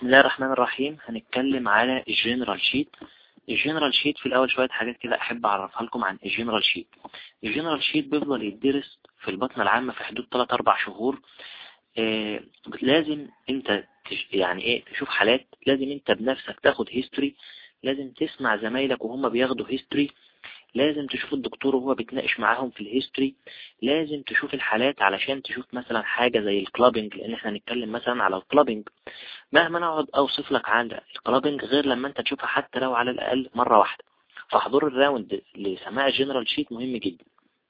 بسم الله الرحمن الرحيم هنتكلم على الجنرال شيت الجنرال شيت في الأول شوية حاجات كده أحب أعرفها لكم عن الجنرال شيت الجنرال شيت بيفضل يدرس في البطنة العامة في حدود 3-4 شهور آه لازم انت يعني ايه تشوف حالات لازم انت بنفسك تاخد هيستوري لازم تسمع زمايلك وهم بياخدوا هيستوري لازم تشوف الدكتور وهو بيتناقش معاهم في الهيستوري لازم تشوف الحالات علشان تشوف مثلا حاجة زي الكلابنج لان احنا هنتكلم مثلا على الكلابنج مهما انا اقعد اوصف لك عن الكلابنج غير لما انت تشوفها حتى لو على الاقل مرة واحدة فحضور الراوند لسماع الجنرال شيت مهم جدا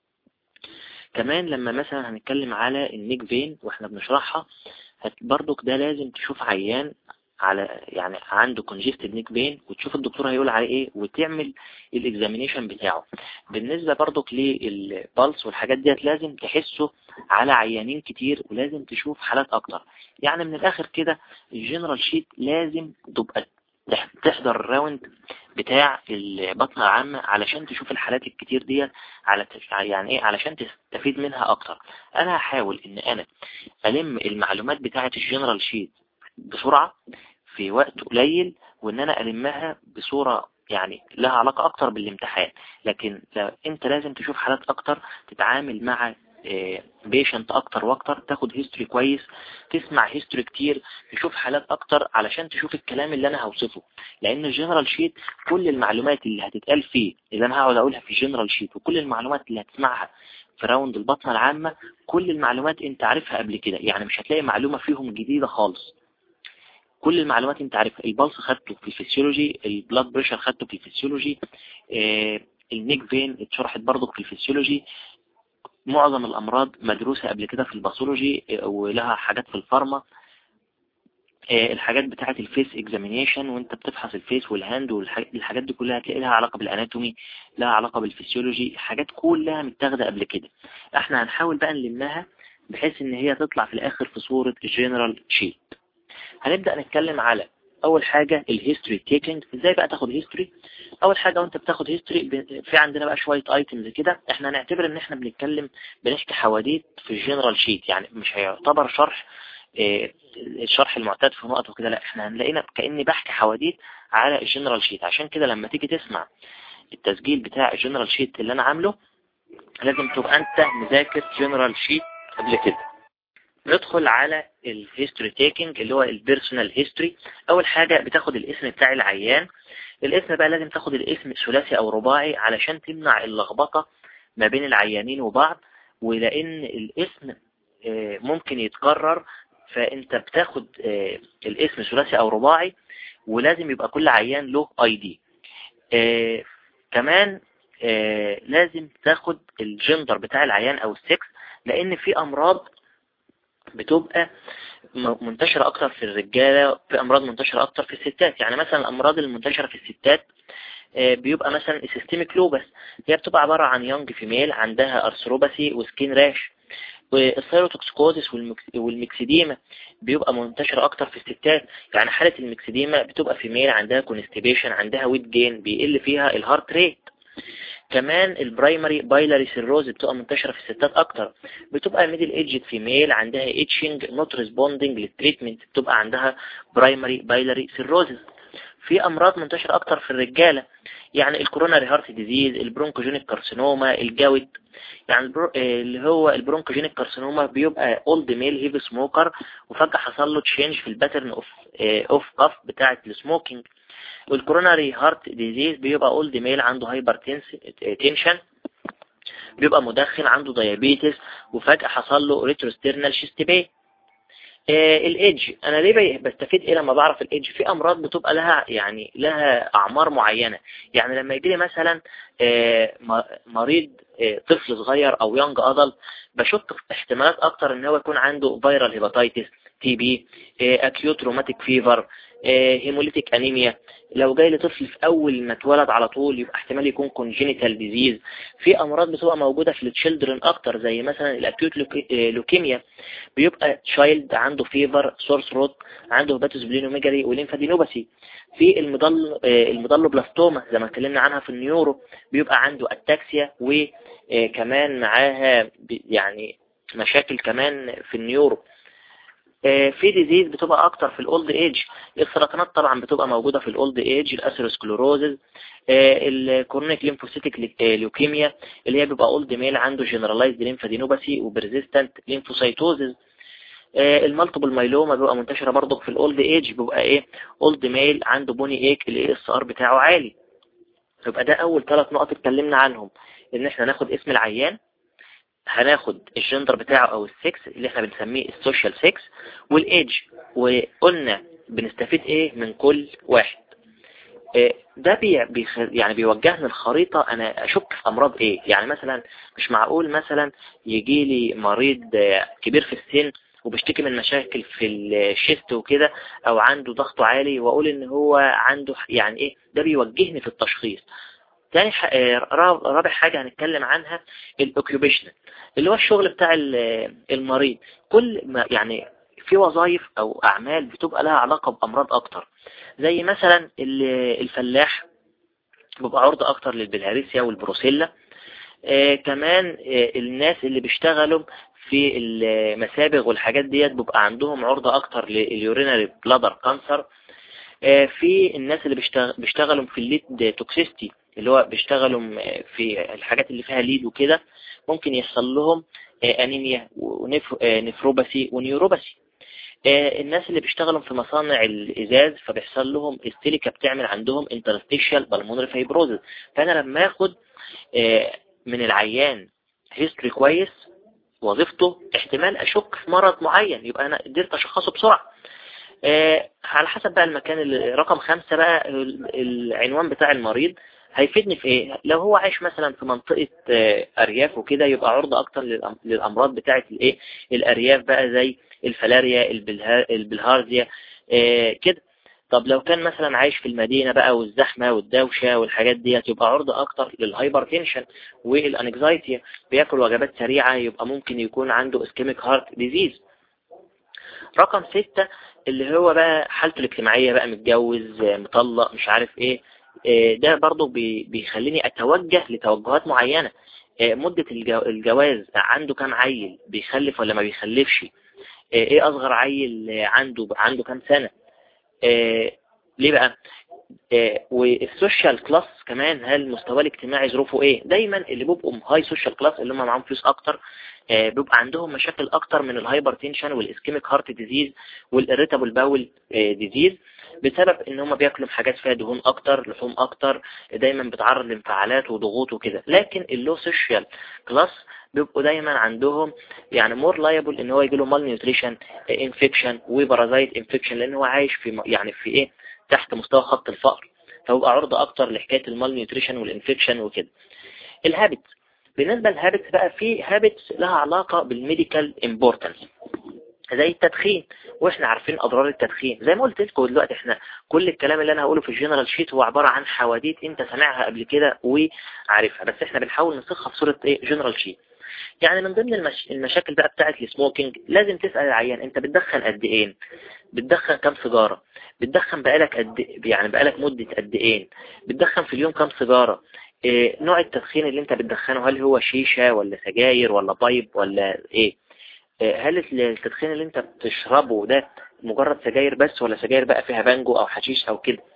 كمان لما مثلا هنتكلم على النيك فين واحنا بنشرحها برضك ده لازم تشوف عيان على يعني عنده كونجستد نيك بين وتشوف الدكتور هيقول عليه ايه وتعمل الاكزامينيشن بتاعه بالنسبة برضك للبلس والحاجات ديت لازم تحسه على عيانين كتير ولازم تشوف حالات اكتر يعني من الاخر كده الجنرال شيت لازم تبقى تحضر الراوند بتاع البطنة العامة علشان تشوف الحالات الكتير ديت على يعني ايه علشان تستفيد منها اكتر انا هحاول ان انا الم المعلومات بتاعة الجنرال شيت بسرعة في وقت قليل وان انا المها بصورة يعني لها علاقة اكتر بالامتحان لكن انت لازم تشوف حالات اكتر تتعامل مع بيشنت اكتر واكتر تاخد هيستوري كويس تسمع هيستوري كتير تشوف حالات اكتر علشان تشوف الكلام اللي انا هوصفه لان الجنرال شيت كل المعلومات اللي هتتقال فيه اللي انا هقعد اقولها في الجنرال شيت وكل المعلومات اللي هتسمعها في راوند البطنة العامة كل المعلومات انت عارفها قبل كده يعني مش هتلاقي معلومة فيهم جديدة خالص كل المعلومات انت عارفها البلس خدته في الفسيولوجي البلاد بريشر خدته في الفسيولوجي آه النيك فين اتشرحت برضه في الفسيولوجي معظم الامراض مدروسة قبل كده في الباثولوجي آه ولها حاجات في الفارما آه الحاجات بتاعة الفيس اكزامينيشن وانت بتفحص الفيس والهاند والحاجات دي كلها هتلاقي لها علاقة بالاناتومي لها علاقة بالفسيولوجي حاجات كلها متاخدة قبل كده احنا هنحاول بقى نلمها بحيث ان هي تطلع في الاخر في صورة الجنرال شيت هنبدأ نتكلم على اول حاجة الهيستوري تيكينج ازاي بقى تاخد هيستوري اول حاجة وانت بتاخد هيستوري في عندنا بقى شوية ايتمز كده احنا هنعتبر ان احنا بنتكلم بنحكي حواديت في الجنرال شيت يعني مش هيعتبر شرح اه الشرح المعتاد في نقط وكده لا احنا هنلاقينا كأني بحكي حواديت على الجنرال شيت عشان كده لما تيجي تسمع التسجيل بتاع الجنرال شيت اللي انا عامله لازم تبقى انت مذاكر جنرال شيت قبل كده ندخل على الهيستوري تيكينج اللي هو البيرسونال هيستوري اول حاجة بتاخد الاسم بتاع العيان الاسم بقى لازم تاخد الاسم ثلاثي او رباعي علشان تمنع اللخبطة ما بين العيانين وبعض ولان الاسم ممكن يتكرر فانت بتاخد الاسم ثلاثي او رباعي ولازم يبقى كل عيان له اي دي كمان لازم تاخد الجندر بتاع العيان او السكس لان في امراض بتبقى منتشرة اكتر في الرجالة في امراض منتشرة اكتر في الستات يعني مثلا الامراض المنتشرة في الستات بيبقى مثلا السيستميك لوبس هي بتبقى عبارة عن يونج فيميل عندها ارثروباثي وسكين راش والثيروتوكسكوزيس والميكسيديما بيبقى منتشرة اكتر في الستات يعني حالة الميكسيديما بتبقى فيميل عندها كونستيبيشن عندها ويت جين بيقل فيها الهارت ريت كمان البرايمري بايلاري سيروز بتبقى منتشرة في الستات اكتر بتبقى ميدل ايجد فيميل عندها اتشنج نوت ريسبوندنج للتريتمنت بتبقى عندها برايمري بايلاري سيروزز في امراض منتشرة اكتر في الرجالة يعني الكوروناري هارت ديزيز البرونكوجينيك كارسينوما الجوت يعني اللي هو البرونكوجينيك كارسينوما بيبقى اولد ميل هيفي سموكر وفجأة حصل له تشينج في الباترن اوف اوف كاف بتاعة السموكينج والكوروناري هارت ديزيز بيبقى اولد ميل عنده هايبر تنشن بيبقى مدخن عنده ديابيتس وفجأة حصل له ريتروستيرنال شيستبي آه الايدج انا ليه بستفيد ايه لما بعرف الايدج في امراض بتبقى لها يعني لها اعمار معينة يعني لما يجي لي مثلا آه مريض آه طفل صغير او يونج ادل بشك في احتمالات اكتر ان هو يكون عنده فيرال هيباتيتس تي بي اكيوت روماتيك فيفر هيموليتيك انيميا لو جاي لطفل في اول ما اتولد على طول يبقى احتمال يكون كونجينيتال ديزيز في امراض بتبقى موجودة في التشيلدرن اكتر زي مثلا الاكيوت لوكيميا بيبقى تشايلد عنده فيفر سورس روت عنده هيباتوس بلينوميجالي وليمفادينوباثي في المضل المضلوبلاستوما زي ما اتكلمنا عنها في النيورو بيبقى عنده اتاكسيا وكمان معاها يعني مشاكل كمان في النيورو آه، في ديزيز بتبقى اكتر في الاولد ايج السرطانات طبعا بتبقى موجودة في الاولد ايج الاسيروسكلوروزز الكورونيك ليمفوسيتيك ليوكيميا اللي هي بيبقى اولد ميل عنده جنرالايزد ليمفادينوباثي وبرزيستنت ليمفوسايتوزز المالتيبل مايلوما بيبقى منتشرة برضه في الاولد ايج بيبقى ايه اولد ميل عنده بوني ايك الاي اس ار بتاعه عالي يبقى ده اول ثلاث نقط اتكلمنا عنهم ان احنا ناخد اسم العيان هناخد الجندر بتاعه او السكس اللي احنا بنسميه السوشيال سكس والايدج وقلنا بنستفيد ايه من كل واحد آه، ده بي بيخ... يعني بيوجهني الخريطة انا اشك في امراض ايه يعني مثلا مش معقول مثلا يجي لي مريض آه، كبير في السن وبيشتكي من مشاكل في الشيست وكده او عنده ضغطه عالي واقول ان هو عنده يعني ايه ده بيوجهني في التشخيص تاني آه، رابع حاجة هنتكلم عنها الاوكيوبيشنال اللي هو الشغل بتاع المريض كل ما يعني في وظائف او اعمال بتبقى لها علاقة بامراض اكتر زي مثلا الفلاح بيبقى عرضة اكتر للبلهارسيا والبروسيلا آه كمان آه الناس اللي بيشتغلوا في المسابغ والحاجات ديت بيبقى عندهم عرضة اكتر لليورينري بلادر كانسر آه في الناس اللي بيشتغلوا في الليد توكسيستي اللي هو بيشتغلوا في الحاجات اللي فيها ليد وكده ممكن يحصل لهم آه، انيميا ونفروباسي آه، ونيوروباسي آه، الناس اللي بيشتغلوا في مصانع الازاز فبيحصل لهم استيليكا بتعمل عندهم انترستيشال بالمونري فايبروزز فانا لما اخد من العيان هيستوري كويس وظيفته احتمال اشك في مرض معين يبقى انا قدرت اشخصه بسرعة على حسب بقى المكان رقم خمسة بقى العنوان بتاع المريض هيفيدني في ايه لو هو عايش مثلا في منطقة آه، ارياف وكده يبقى عرضة اكتر للامراض بتاعة الايه الارياف بقى زي الفلاريا البلهارزيا آه، كده طب لو كان مثلا عايش في المدينة بقى والزحمة والدوشة والحاجات دي يبقى عرضة اكتر للهايبرتنشن والانكزايتي بياكل وجبات سريعة يبقى ممكن يكون عنده اسكيميك هارت ديزيز رقم ستة اللي هو بقى حالته الاجتماعية بقى متجوز مطلق مش عارف ايه آه، ده برضو بيخليني اتوجه لتوجهات معينة آه، مدة الجواز عنده كام عيل بيخلف ولا ما بيخلفش آه، ايه اصغر عيل عنده عنده كام سنة ليه بقى والسوشيال كلاس كمان هل مستواه الاجتماعي ظروفه ايه دايما اللي بيبقوا هاي سوشيال كلاس اللي هم معاهم فلوس اكتر بيبقى عندهم مشاكل اكتر من الهايبرتنشن والاسكيميك هارت ديزيز والاريتابل باول ديزيز بسبب ان هم بياكلوا حاجات فيها دهون اكتر لحوم اكتر دايما بتعرض لانفعالات وضغوط وكده لكن اللو سوشيال كلاس بيبقوا دايما عندهم يعني مور لايبل ان هو يجي له مال نيوتريشن انفكشن وبارازايت انفكشن لان هو عايش في يعني في ايه تحت مستوى خط الفقر فبقى عرضة اكتر لحكاية المال نيوتريشن والانفكشن وكده الهابت بالنسبة للهابتس بقى في هابتس لها علاقة بالميديكال امبورتنس زي التدخين واحنا عارفين اضرار التدخين زي ما قلت لكم دلوقتي احنا كل الكلام اللي انا هقوله في الجنرال شيت هو عبارة عن حواديت انت سامعها قبل كده وعارفها بس احنا بنحاول نصخها في صورة ايه جنرال شيت يعني من ضمن المش... المشاكل بقى بتاعت السموكينج لازم تسأل العيان انت بتدخن قد ايه بتدخن كام سيجارة بتدخن بقالك قد يعني بقالك مدة قد ايه بتدخن في اليوم كام سيجارة إيه نوع التدخين اللي انت بتدخنه هل هو شيشة ولا سجاير ولا بايب ولا ايه آه، هل التدخين اللي انت بتشربه ده مجرد سجاير بس ولا سجاير بقى فيها بانجو او حشيش او كده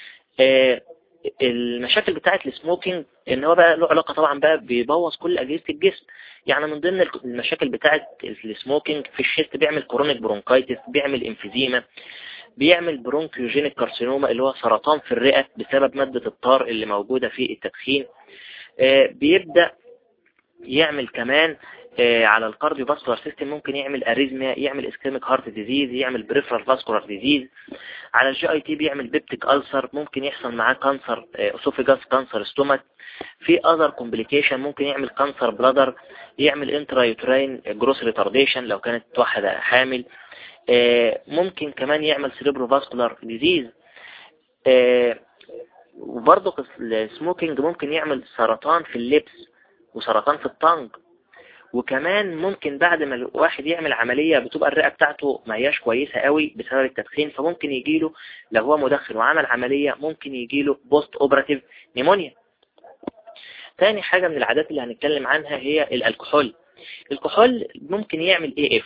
آه، المشاكل بتاعت السموكينج ان هو بقى له علاقة طبعا بقى بيبوظ كل اجهزة الجسم يعني من ضمن المشاكل بتاعت السموكينج في الشيست بيعمل كرونيك برونكايتس بيعمل انفيزيما بيعمل برونكيوجينيك كارسينوما اللي هو سرطان في الرئة بسبب مادة الطار اللي موجودة في التدخين آه، بيبدأ يعمل كمان آه، على الكارديو فاسكولار سيستم ممكن يعمل اريزميا يعمل اسكيميك هارت ديزيز يعمل بريفرال فاسكولار ديزيز على الجي اي تي بيعمل بيبتيك ألسر ممكن يحصل معاه كانسر اسوفيجاس كانسر ستومك في اذر كومبليكيشن ممكن يعمل كانسر بلادر يعمل انترا يوتراين جروس ريتارديشن لو كانت واحدة حامل آه، ممكن كمان يعمل سيريبرو فاسكولار ديزيز وبرضه السموكينج ممكن يعمل سرطان في اللبس وسرطان في الطنج وكمان ممكن بعد ما الواحد يعمل عملية بتبقى الرئة بتاعته ما هياش كويسة قوي بسبب التدخين فممكن يجيله لو هو مدخن وعمل عملية ممكن يجيله بوست اوبراتيف نيمونيا تاني حاجة من العادات اللي هنتكلم عنها هي الكحول الكحول ممكن يعمل اي اف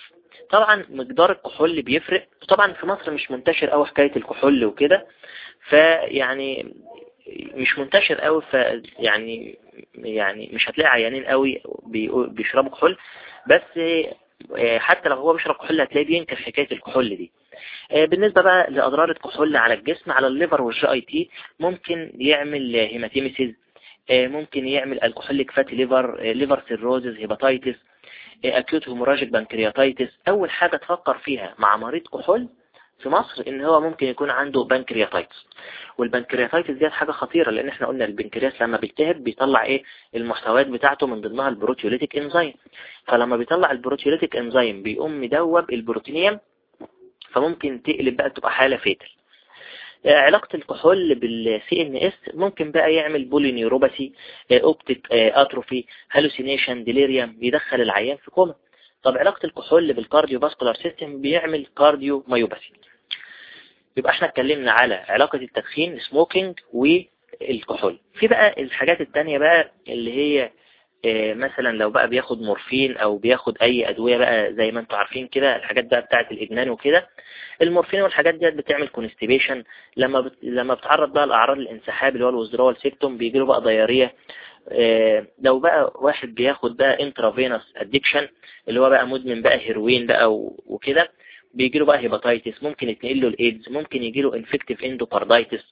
طبعا مقدار الكحول بيفرق طبعا في مصر مش منتشر قوي حكاية الكحول وكده فيعني مش منتشر قوي ف يعني يعني مش هتلاقي عيانين قوي بيشربوا كحول بس آه، حتى لو هو بيشرب كحول هتلاقيه بينكر حكاية الكحول دي آه، بالنسبة بقى لأضرار الكحول على الجسم على الليفر والجي اي تي ممكن يعمل هيماتيميسيز آه، ممكن يعمل الكحوليك فاتي ليفر ليفر سيروزز هيباتايتس اكيوت هيموراجيك بنكرياتايتس اول حاجة تفكر فيها مع مريض كحول في مصر ان هو ممكن يكون عنده بنكرياتايتس والبنكرياتايتس ديت حاجة خطيرة لان احنا قلنا البنكرياس لما بيلتهب بيطلع ايه المحتويات بتاعته من ضمنها البروتيوليتيك انزيم فلما بيطلع البروتيوليتيك انزيم بيقوم مدوب البروتينيوم فممكن تقلب بقى تبقى حالة فيتل علاقة الكحول بالسي ان اس ممكن بقى يعمل بولي نيوروباثي اوبتيك اتروفي هالوسينيشن ديليريوم يدخل العيان في كوما طب علاقة الكحول بالكارديو فاسكولار سيستم بيعمل كارديو مايوباثي يبقى احنا اتكلمنا على علاقة التدخين سموكينج والكحول في بقى الحاجات التانية بقى اللي هي اه مثلا لو بقى بياخد مورفين او بياخد اي ادوية بقى زي ما انتم عارفين كده الحاجات بقى بتاعة الادمان وكده المورفين والحاجات ديت بتعمل كونستيبيشن لما بت... لما بتعرض بقى لاعراض الانسحاب اللي هو الوزدرول سيكتوم بيجي له بقى ضيارية اه لو بقى واحد بياخد بقى انترافينوس ادكشن اللي هو بقى مدمن بقى هيروين بقى وكده بيجي له بقى هيباتايتس ممكن يتنقل له الايدز ممكن يجي له انفكتيف اندوكاردايتس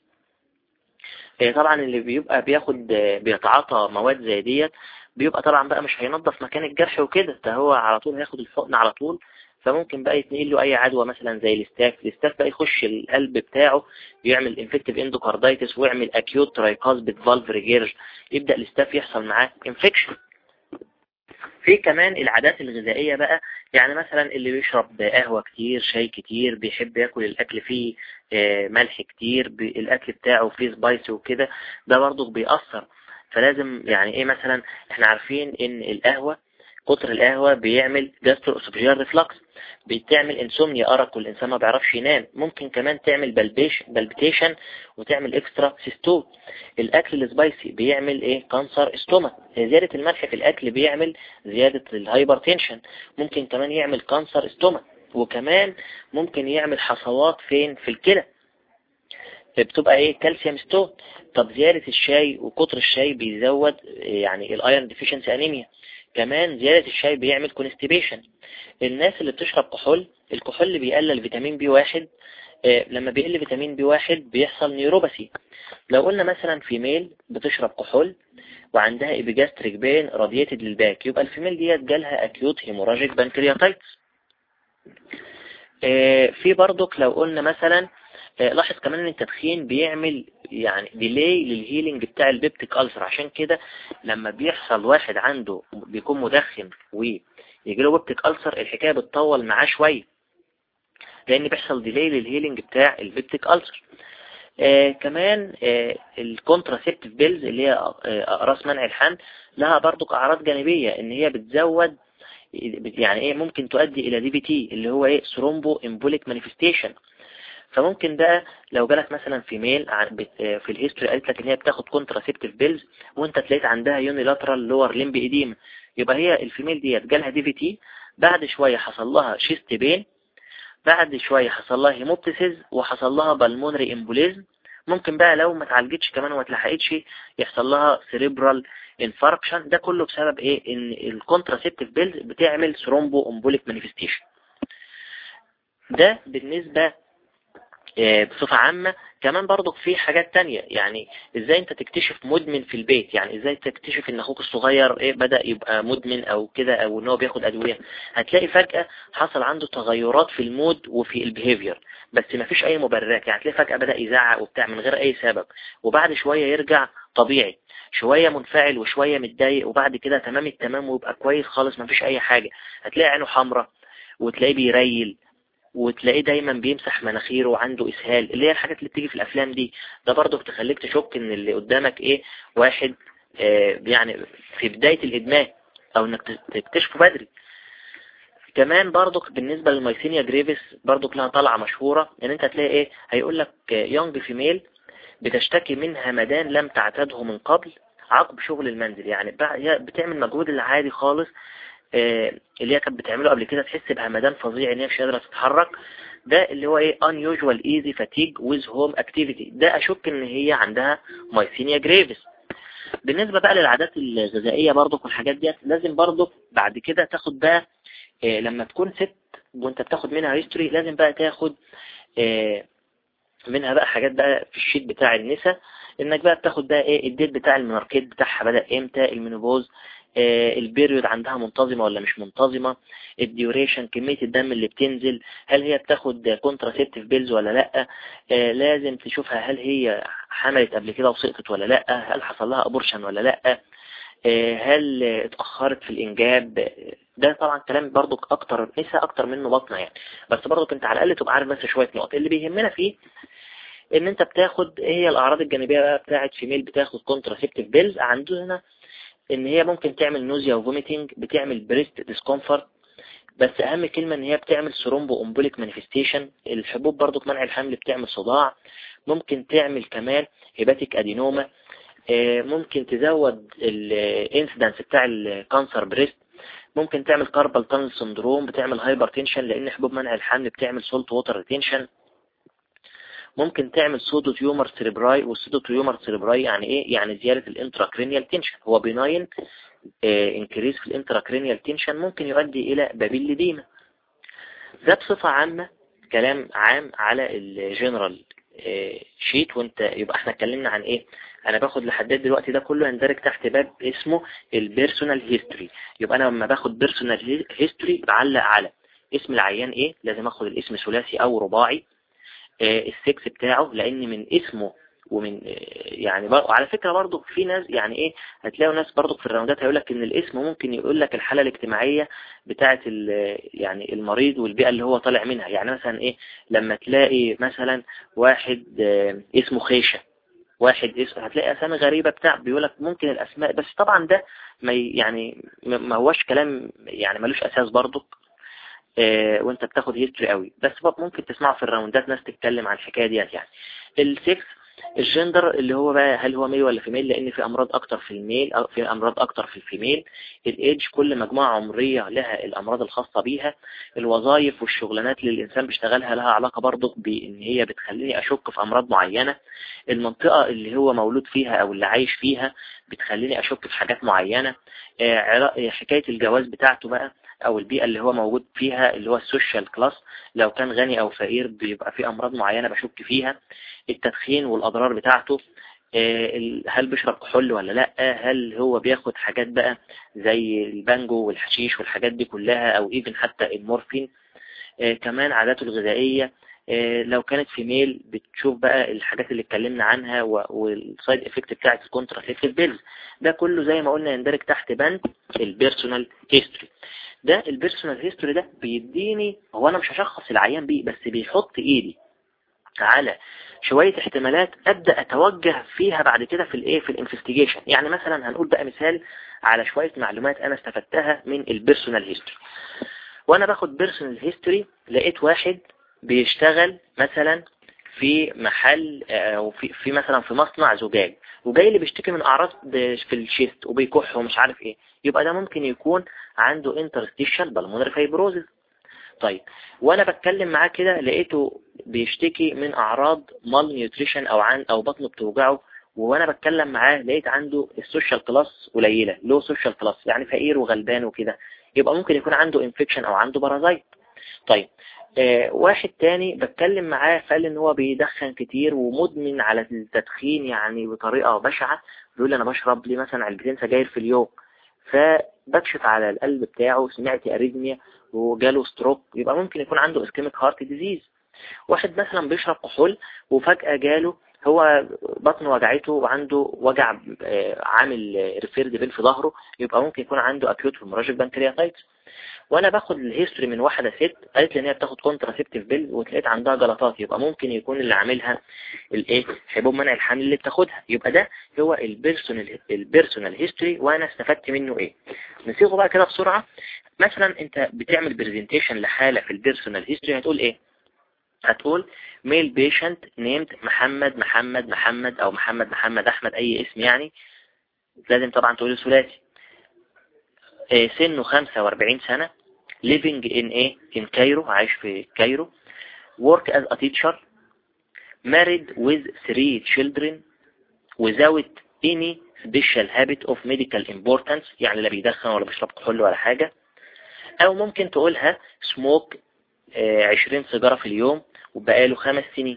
طبعا اللي بيبقى بياخد بيتعاطى مواد زي ديت بيبقى طبعا بقى مش هينظف مكان الجرح وكده ده هو على طول هياخد الحقن على طول فممكن بقى يتنقل له اي عدوى مثلا زي الاستاف الاستاف بقى يخش القلب بتاعه يعمل انفكتيف اندوكاردايتس ويعمل اكيوت ترايكاسبيد فالف ريجيرج يبدأ الاستاف يحصل معاه انفكشن في كمان العادات الغذائية بقى يعني مثلا اللي بيشرب قهوة كتير شاي كتير بيحب ياكل الأكل فيه ملح كتير الأكل بتاعه فيه سبايسي وكده ده برضه بيأثر فلازم يعني ايه مثلا احنا عارفين ان القهوة كتر القهوة بيعمل جاسترو اسوفيجيال ريفلكس بتعمل انسومنيا ارق والانسان ما بيعرفش ينام ممكن كمان تعمل بلبيش بلبيتيشن وتعمل اكسترا سيستول الاكل السبايسي بيعمل ايه كانسر استوما زيادة الملح في الاكل بيعمل زيادة الهايبرتنشن ممكن كمان يعمل كانسر استوما وكمان ممكن يعمل حصوات فين في الكلى بتبقى ايه كالسيوم ستون طب زيادة الشاي وكتر الشاي بيزود يعني الايرون ديفيشنسي انيميا كمان زيادة الشاي بيعمل كونستيبيشن الناس اللي بتشرب كحول الكحول اللي بيقلل فيتامين بي واحد آه لما بيقل فيتامين بي واحد بيحصل نيوروباثي لو قلنا مثلا فيميل بتشرب كحول وعندها ايبيجاستريك بين راديتد للباك يبقى الفيميل ديت جالها اكيوت هيموراجيك بانكرياتايتس آه في برضك لو قلنا مثلا لاحظ كمان ان التدخين بيعمل يعني ديلي للهيلينج بتاع البيبتيك ألسر عشان كده لما بيحصل واحد عنده بيكون مدخن ويجي له بيبتيك ألسر الحكاية بتطول معاه شوية لان بيحصل ديلي للهيلينج بتاع البيبتيك ألسر آه كمان آه الكونتراسيبتيف بيلز اللي هي آه اقراص منع الحمل لها برضو اعراض جانبية ان هي بتزود يعني ايه ممكن تؤدي الى دي بي تي اللي هو ايه ثرومبو امبوليك مانيفستيشن فممكن بقى لو جالك مثلا في ميل في الهيستوري قالت لك ان هي بتاخد كونتراسيبتيف بيلز وانت تلاقيت عندها يونيلاترال لور ليمب ايديم يبقى هي الفيميل ديت جالها دي في تي بعد شوية حصل لها شيست بين بعد شوية حصل لها هيموبتيسيز وحصل لها بالمونري امبوليزم ممكن بقى لو ما اتعالجتش كمان وما اتلحقتش يحصل لها سيريبرال انفاركشن ده كله بسبب ايه ان الكونتراسيبتيف بيلز بتعمل ثرومبو امبوليك مانيفستيشن ده بالنسبة بصفة عامة كمان برضك في حاجات تانية يعني ازاي انت تكتشف مدمن في البيت يعني ازاي تكتشف ان اخوك الصغير ايه بدأ يبقى مدمن او كده او ان هو بياخد ادوية هتلاقي فجأة حصل عنده تغيرات في المود وفي البيهيفير بس ما فيش اي مبررات يعني هتلاقي فجأة بدأ يزعق وبتاع من غير اي سبب وبعد شوية يرجع طبيعي شوية منفعل وشوية متضايق وبعد كده تمام التمام ويبقى كويس خالص ما فيش اي حاجة هتلاقي عينه حمراء وتلاقيه بيريل وتلاقيه دايما بيمسح مناخيره وعنده اسهال اللي هي الحاجات اللي بتيجي في الافلام دي ده برضه بتخليك تشك ان اللي قدامك ايه واحد آه يعني في بداية الادمان او انك تكتشفه بدري كمان برضك بالنسبة للمايسينيا جريفيس برضك لها طلعة مشهورة ان انت هتلاقي ايه هيقول لك يونج فيميل بتشتكي من همدان لم تعتاده من قبل عقب شغل المنزل يعني هي بتعمل مجهود العادي خالص آه، اللي هي كانت بتعمله قبل كده تحس بهمدان فظيع ان هي مش قادرة تتحرك ده اللي هو ايه unusual easy fatigue with home activity ده اشك ان هي عندها myasthenia gravis بالنسبة بقى للعادات الغذائية برضو والحاجات ديت لازم برضو بعد كده تاخد بقى آه، لما تكون ست وانت بتاخد منها هيستوري لازم بقى تاخد آه، منها بقى حاجات بقى في الشيت بتاع النساء انك بقى بتاخد بقى ايه الديت بتاع المناركيت بتاعها بدأ امتى المينوبوز آه البيريود عندها منتظمة ولا مش منتظمة الديوريشن كمية الدم اللي بتنزل هل هي بتاخد كونتراسيبتيف بيلز ولا لا آه لازم تشوفها هل هي حملت قبل كده وسقطت ولا لا هل حصل لها ابورشن ولا لا آه هل اتأخرت في الانجاب ده طبعا كلام برضو اكتر نساء اكتر منه بطنة يعني بس برضو انت على الاقل تبقى عارف بس شوية نقط اللي بيهمنا فيه ان انت بتاخد ايه هي الاعراض الجانبية بقى بتاعت فيميل بتاخد كونتراسيبتيف بيلز عندنا ان هي ممكن تعمل نوزيا وفوميتنج بتعمل بريست ديسكومفورت بس اهم كلمة ان هي بتعمل سرومبو امبوليك مانيفستيشن الحبوب برضو منع الحمل بتعمل صداع ممكن تعمل كمان هيباتيك ادينوما ممكن تزود الانسيدنس بتاع الكانسر بريست ممكن تعمل كاربال تانل سندروم بتعمل هايبر تنشن لان حبوب منع الحمل بتعمل سولت ووتر ريتنشن ممكن تعمل سودو تيومر سيربراي والسودو تيومر سيربراي يعني ايه يعني زيادة الانتراكرينيال تنشن هو بناين انكريز في الانتراكرينيال تنشن ممكن يؤدي الى بابيل ديما ده بصفة عامة كلام عام على الجنرال شيت وانت يبقى احنا اتكلمنا عن ايه انا باخد لحد دلوقتي ده كله يندرج تحت باب اسمه البيرسونال هيستوري يبقى انا لما باخد بيرسونال هيستوري بعلق على اسم العيان ايه لازم اخد الاسم ثلاثي او رباعي السكس بتاعه لان من اسمه ومن يعني على فكرة برضو في ناس يعني ايه هتلاقوا ناس برضو في الراوندات هيقول لك ان الاسم ممكن يقول لك الحالة الاجتماعية بتاعة يعني المريض والبيئة اللي هو طالع منها يعني مثلا ايه لما تلاقي مثلا واحد اسمه خيشة واحد اسم هتلاقي اسامي غريبة بتاع بيقول لك ممكن الاسماء بس طبعا ده ما يعني ما هوش كلام يعني ملوش اساس برضو اه وانت بتاخد هيستوري قوي بس ممكن تسمعه في الراوندات ناس تتكلم عن الحكاية ديت يعني السكس الجندر اللي هو بقى هل هو ميل ولا فيميل لان في امراض اكتر في الميل او في امراض اكتر في الفيميل الايدج كل مجموعة عمرية لها الامراض الخاصة بيها الوظائف والشغلانات اللي الانسان بيشتغلها لها علاقة برضو بان هي بتخليني اشك في امراض معينة المنطقة اللي هو مولود فيها او اللي عايش فيها بتخليني اشك في حاجات معينة حكاية الجواز بتاعته بقى او البيئة اللي هو موجود فيها اللي هو السوشيال كلاس لو كان غني او فقير بيبقى في امراض معينة بشك فيها التدخين والاضرار بتاعته هل بيشرب كحول ولا لا هل هو بياخد حاجات بقى زي البانجو والحشيش والحاجات دي كلها او ايفن حتى المورفين كمان عاداته الغذائية لو كانت في ميل بتشوف بقى الحاجات اللي اتكلمنا عنها والسايد افكت بتاعت الكونتراسيبتيف بيلز ده كله زي ما قلنا يندرج تحت بند البيرسونال هيستوري ده البيرسونال هيستوري ده بيديني هو انا مش هشخص العيان بيه بس بيحط ايدي على شوية احتمالات ابدأ اتوجه فيها بعد كده في الايه في الانفستيجيشن يعني مثلا هنقول بقى مثال على شوية معلومات انا استفدتها من البيرسونال هيستوري وانا باخد بيرسونال هيستوري لقيت واحد بيشتغل مثلا في محل او في, في مثلا في مصنع زجاج وجاي اللي بيشتكي من اعراض في الشيست وبيكح ومش عارف ايه يبقى ده ممكن يكون عنده انترستيشال بالمونري فايبروزيس طيب وانا بتكلم معاه كده لقيته بيشتكي من اعراض مال نيوتريشن او عن او بطنه بتوجعه وانا بتكلم معاه لقيت عنده السوشيال كلاس قليلة لو سوشيال كلاس يعني فقير وغلبان وكده يبقى ممكن يكون عنده انفكشن او عنده بارازايت طيب آه واحد تاني بتكلم معاه فقال ان هو بيدخن كتير ومدمن على التدخين يعني بطريقة بشعة بيقول لي انا بشرب لي مثلا علبتين سجاير في اليوم فبكشف على القلب بتاعه سمعت اريزميا وجاله ستروك يبقى ممكن يكون عنده اسكيميك هارت ديزيز واحد مثلا بيشرب كحول وفجأة جاله هو بطنه وجعته وعنده وجع عامل ريفيرد بين في ظهره يبقى ممكن يكون عنده اكيوت هيموراجيك بانكرياتايتس وانا باخد الهيستوري من واحدة ست قالت لي ان هي بتاخد كونتراسيبتيف بيل وتلاقيت عندها جلطات يبقى ممكن يكون اللي عاملها الايه حبوب منع الحمل اللي بتاخدها يبقى ده هو البيرسونال البيرسونال هيستوري وانا استفدت منه ايه نصيغه بقى كده بسرعة مثلا انت بتعمل برزنتيشن لحالة في البيرسونال هيستوري هتقول ايه هتقول ميل بيشنت نيمد محمد محمد محمد او محمد محمد احمد اي اسم يعني لازم طبعا تقول ثلاثي آه، سنه 45 سنة living in ايه in كايرو عايش في كايرو work as a teacher married with three children without any special habit of medical importance يعني لا بيدخن ولا بيشرب كحول ولا حاجة او ممكن تقولها smoke 20 سيجارة في اليوم وبقاله خمس سنين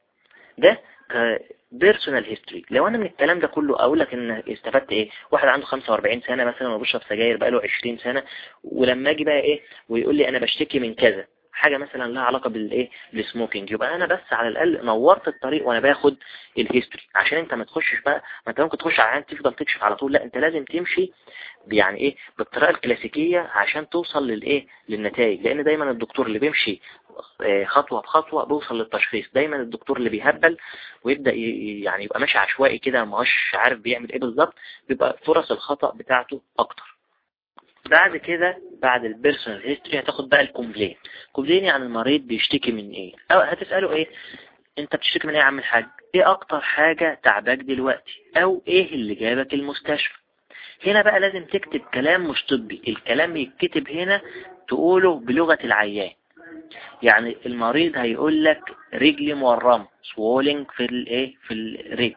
ده بيرسونال هيستوري لو انا من الكلام ده كله اقول لك ان استفدت ايه واحد عنده 45 سنة مثلا وبيشرب سجاير بقاله 20 سنة ولما اجي بقى ايه ويقول لي انا بشتكي من كذا حاجة مثلا لها علاقة بالايه بالسموكينج يبقى انا بس على الاقل نورت الطريق وانا باخد الهيستوري عشان انت ما تخشش بقى ما انت ممكن تخش على تفضل تكشف على طول لا انت لازم تمشي يعني ايه بالطريقة الكلاسيكية عشان توصل للايه للنتائج لان دايما الدكتور اللي بيمشي آه، خطوة بخطوة بيوصل للتشخيص دايما الدكتور اللي بيهبل ويبدأ يعني يبقى ماشي عشوائي كده ما هوش عارف بيعمل ايه بالظبط بيبقى فرص الخطأ بتاعته اكتر بعد كده بعد البيرسونال هيستوري هتاخد بقى الكومبلين كومبلين يعني المريض بيشتكي من ايه او هتسأله ايه انت بتشتكي من ايه يا عم الحاج ايه اكتر حاجة تعباك دلوقتي او ايه اللي جابك المستشفى هنا بقى لازم تكتب كلام مش طبي الكلام يتكتب هنا تقوله بلغة العيان يعني المريض هيقول لك رجلي مورمة سوولينج في الايه في الرجل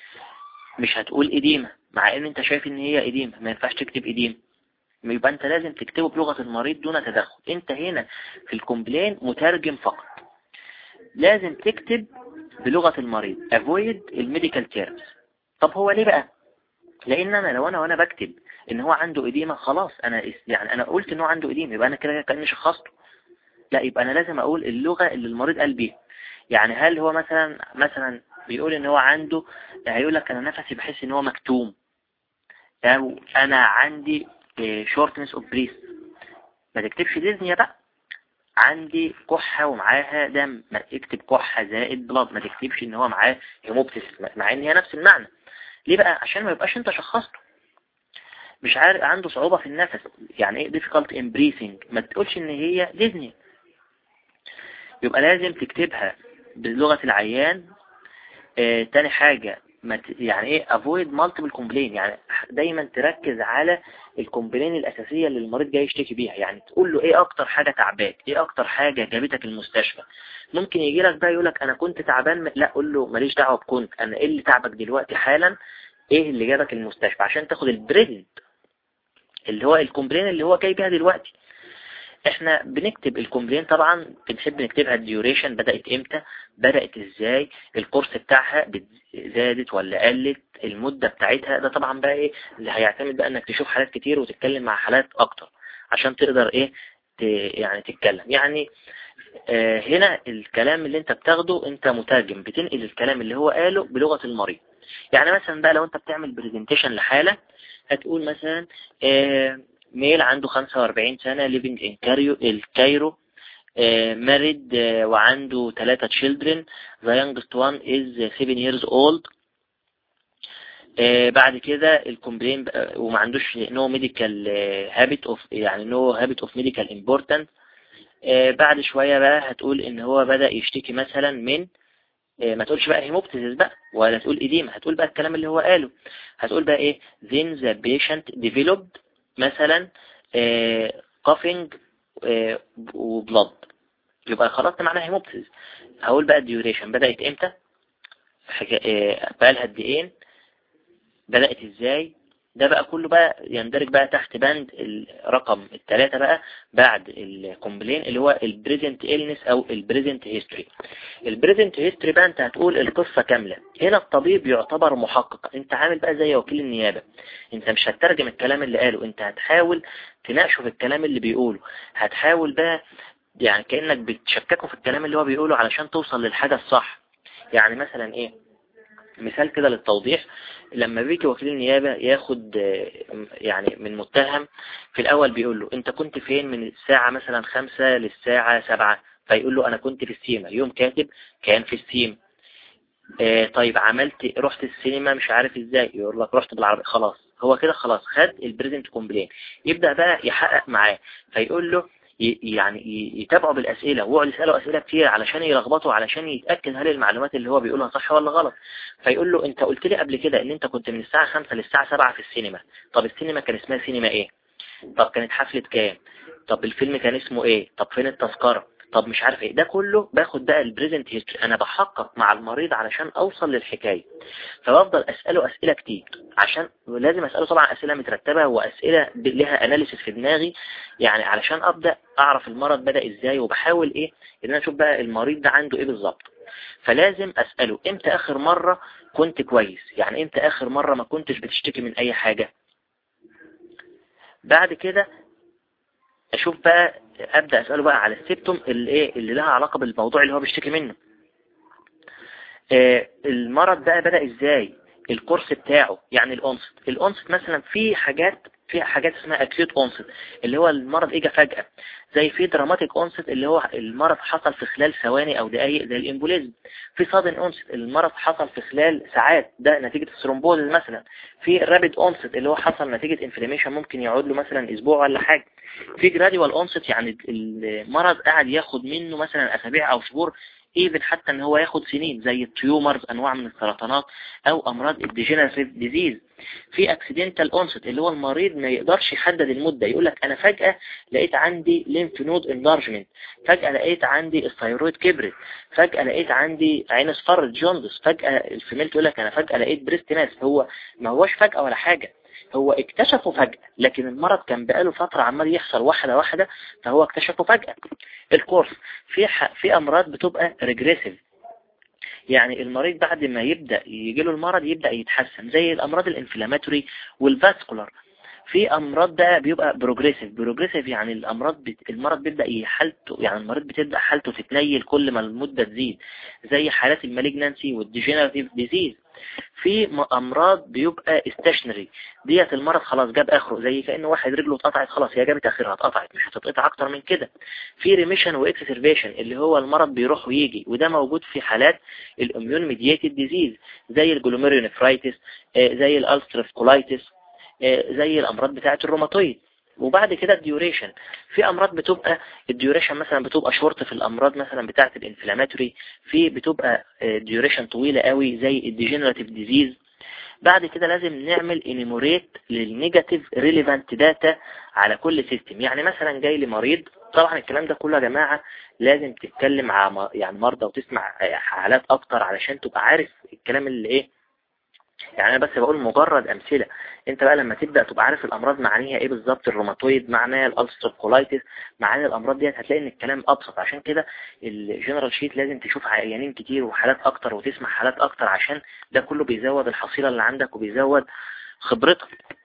مش هتقول اديمة مع ان انت شايف ان هي اديمة ما ينفعش تكتب اديمة يبقى انت لازم تكتبه بلغة المريض دون تدخل انت هنا في الكومبلين مترجم فقط لازم تكتب بلغة المريض avoid الميديكال تيرمز طب هو ليه بقى لان انا لو انا وانا بكتب ان هو عنده اديمة خلاص انا يعني انا قلت ان هو عنده اديمة يبقى انا كده كأني شخصته لا يبقى انا لازم اقول اللغة اللي المريض قال بيها يعني هل هو مثلا مثلا بيقول ان هو عنده هيقول لك انا نفسي بحس ان هو مكتوم او انا عندي شورتنس اوف بريس ما تكتبش ديزنيا بقى عندي كحة ومعاها دم ما اكتب كحة زائد بلاد ما تكتبش ان هو معاه هيموبتس مع ان هي نفس المعنى ليه بقى عشان ما يبقاش انت شخصته مش عارف عنده صعوبة في النفس يعني ايه difficult in breathing ما تقولش ان هي ديزني يبقى لازم تكتبها بلغة العيان آه تاني حاجة يعني ايه avoid multiple complain يعني دايما تركز على الكومبلين الاساسية اللي المريض جاي يشتكي بيها يعني تقول له ايه اكتر حاجة تعباك ايه اكتر حاجة جابتك المستشفى ممكن يجي لك بقى يقول لك انا كنت تعبان لا قول له ماليش دعوة بكنت انا ايه اللي تعبك دلوقتي حالا ايه اللي جابك المستشفى عشان تاخد البريزنت اللي هو الكومبلين اللي هو جاي بيها دلوقتي احنا بنكتب الكومبلين طبعا بنحب نكتبها الديوريشن بدأت امتى بدأت ازاي الكورس بتاعها زادت ولا قلت المدة بتاعتها ده طبعا بقى ايه اللي هيعتمد بقى انك تشوف حالات كتير وتتكلم مع حالات اكتر عشان تقدر ايه يعني تتكلم يعني آه هنا الكلام اللي انت بتاخده انت مترجم بتنقل الكلام اللي هو قاله بلغة المريض يعني مثلا بقى لو انت بتعمل برزنتيشن لحالة هتقول مثلا آه ميل عنده 45 سنة living in الكايرو مارد وعنده ثلاثة children the youngest one is 7 years old بعد كده الكومبلين وما عندوش نو ميديكال هابت اوف يعني نو هابت اوف ميديكال امبورتنت بعد شوية بقى هتقول ان هو بدأ يشتكي مثلا من ما تقولش بقى هيموبتيزس بقى ولا تقول إديمة هتقول بقى الكلام اللي هو قاله هتقول بقى ايه then the patient developed مثلا كافينج وبلد يبقى خلاص معناها هيموبتيز هقول بقى الديوريشن بدأت امتى بقى لها قد ايه بدأت ازاي ده بقى كله بقى يندرج بقى تحت بند الرقم الثلاثة بقى بعد الكومبلين اللي هو البريزنت إلنس او البريزنت هيستوري البريزنت هيستوري بقى انت هتقول القصة كاملة هنا الطبيب يعتبر محقق انت عامل بقى زي وكيل النيابة انت مش هتترجم الكلام اللي قاله انت هتحاول تناقشه في الكلام اللي بيقوله هتحاول بقى يعني كأنك بتشككه في الكلام اللي هو بيقوله علشان توصل للحاجة الصح يعني مثلا ايه مثال كده للتوضيح لما بيجي وكيل النيابة ياخد يعني من متهم في الأول بيقول له أنت كنت فين من الساعة مثلا خمسة للساعة سبعة فيقول له أنا كنت في السيما يوم كاتب كان في السيما آه طيب عملت رحت السينما مش عارف ازاي يقول لك رحت بالعربية خلاص هو كده خلاص خد البريزنت كومبلين يبدأ بقى يحقق معاه فيقول له يعني يتابعوا بالأسئلة ويقعد يسأله أسئلة كتير علشان يلخبطوا علشان يتأكد هل المعلومات اللي هو بيقولها صح ولا غلط فيقول له انت قلت لي قبل كده ان انت كنت من الساعة 5 للساعة 7 في السينما طب السينما كان اسمها سينما ايه طب كانت حفلة كام طب الفيلم كان اسمه ايه طب فين التذكرة طب مش عارف ايه ده كله باخد بقى البريزنت هيستوري انا بحقق مع المريض علشان اوصل للحكاية فبفضل اسأله اسئلة كتير عشان لازم اسأله طبعا اسئلة مترتبة واسئلة لها اناليسيس في دماغي يعني علشان ابدأ اعرف المرض بدأ ازاي وبحاول ايه ان انا اشوف بقى المريض ده عنده ايه بالظبط فلازم اسأله امتى اخر مرة كنت كويس يعني امتى اخر مرة ما كنتش بتشتكي من اي حاجة بعد كده اشوف بقى ابدأ اسأله بقى على السيبتوم اللي ايه اللي لها علاقة بالموضوع اللي هو بيشتكي منه آه المرض بقى بدأ ازاي الكورس بتاعه يعني الأنصت الأنصت مثلا في حاجات في حاجات اسمها اكيوت اونست اللي هو المرض اجى فجأة زي في دراماتيك اونست اللي هو المرض حصل في خلال ثواني او دقايق زي الامبوليزم في صادن اونست المرض حصل في خلال ساعات ده نتيجة الثرومبوزز مثلا في رابيد اونست اللي هو حصل نتيجة انفلاميشن ممكن يقعد له مثلا اسبوع ولا حاجة في جراديوال اونست يعني المرض قاعد ياخد منه مثلا اسابيع او شهور ايفن حتى ان هو ياخد سنين زي التيومرز انواع من السرطانات او امراض الديجينيراتيف ديزيز في اكسيدنتال اونست اللي هو المريض ما يقدرش يحدد المدة يقول لك انا فجأة لقيت عندي ليمف نود انلارجمنت فجأة لقيت عندي الثيرويد كبرت فجأة لقيت عندي عين اصفرت جوندس فجأة الفيميل تقول لك انا فجأة لقيت بريست ماس هو ما هوش فجأة ولا حاجة هو اكتشفه فجأة لكن المرض كان بقاله فترة عمال يحصل واحدة واحدة فهو اكتشفه فجأة الكورس في في امراض بتبقى ريجريسيف يعني المريض بعد ما يبدأ يجيله المرض يبدأ يتحسن زي الامراض الانفلاماتوري والفاسكولار في امراض بقى بيبقى بروجريسيف بروجريسيف يعني الامراض بت... المرض بيبدا حالته يعني المريض بتبدا حالته تتنيل كل ما المده تزيد زي حالات المالجنانسي والديجنراتيف ديزيز في امراض بيبقى استشنري ديت المرض خلاص جاب اخره زي كأن واحد رجله اتقطعت خلاص هي جابت اخرها اتقطعت مش هتتقطع اكتر من كده في ريميشن واكسسرفيشن اللي هو المرض بيروح ويجي وده موجود في حالات الاميون ميدياتد ديزيز زي الجلوميريونيفرايتس آه، زي الالسترف كولايتس آه، زي الامراض بتاعه الروماتويد وبعد كده الديوريشن في امراض بتبقى الديوريشن مثلا بتبقى شورت في الامراض مثلا بتاعه الانفلاماتوري في بتبقى ديوريشن طويلة قوي زي الديجنراتيف ديزيز بعد كده لازم نعمل انيموريت للنيجاتيف ريليفانت داتا على كل سيستم يعني مثلا جاي لي مريض طبعا الكلام ده كله يا جماعة لازم تتكلم مع يعني مرضى وتسمع حالات اكتر علشان تبقى عارف الكلام اللي ايه يعني انا بس بقول مجرد امثلة انت بقى لما تبدأ تبقى عارف الامراض معانيها ايه بالظبط الروماتويد معناه الالستر كولايتس معاني الامراض ديت هتلاقي ان الكلام ابسط عشان كده الجنرال شيت لازم تشوف عيانين كتير وحالات اكتر وتسمع حالات اكتر عشان ده كله بيزود الحصيلة اللي عندك وبيزود خبرتك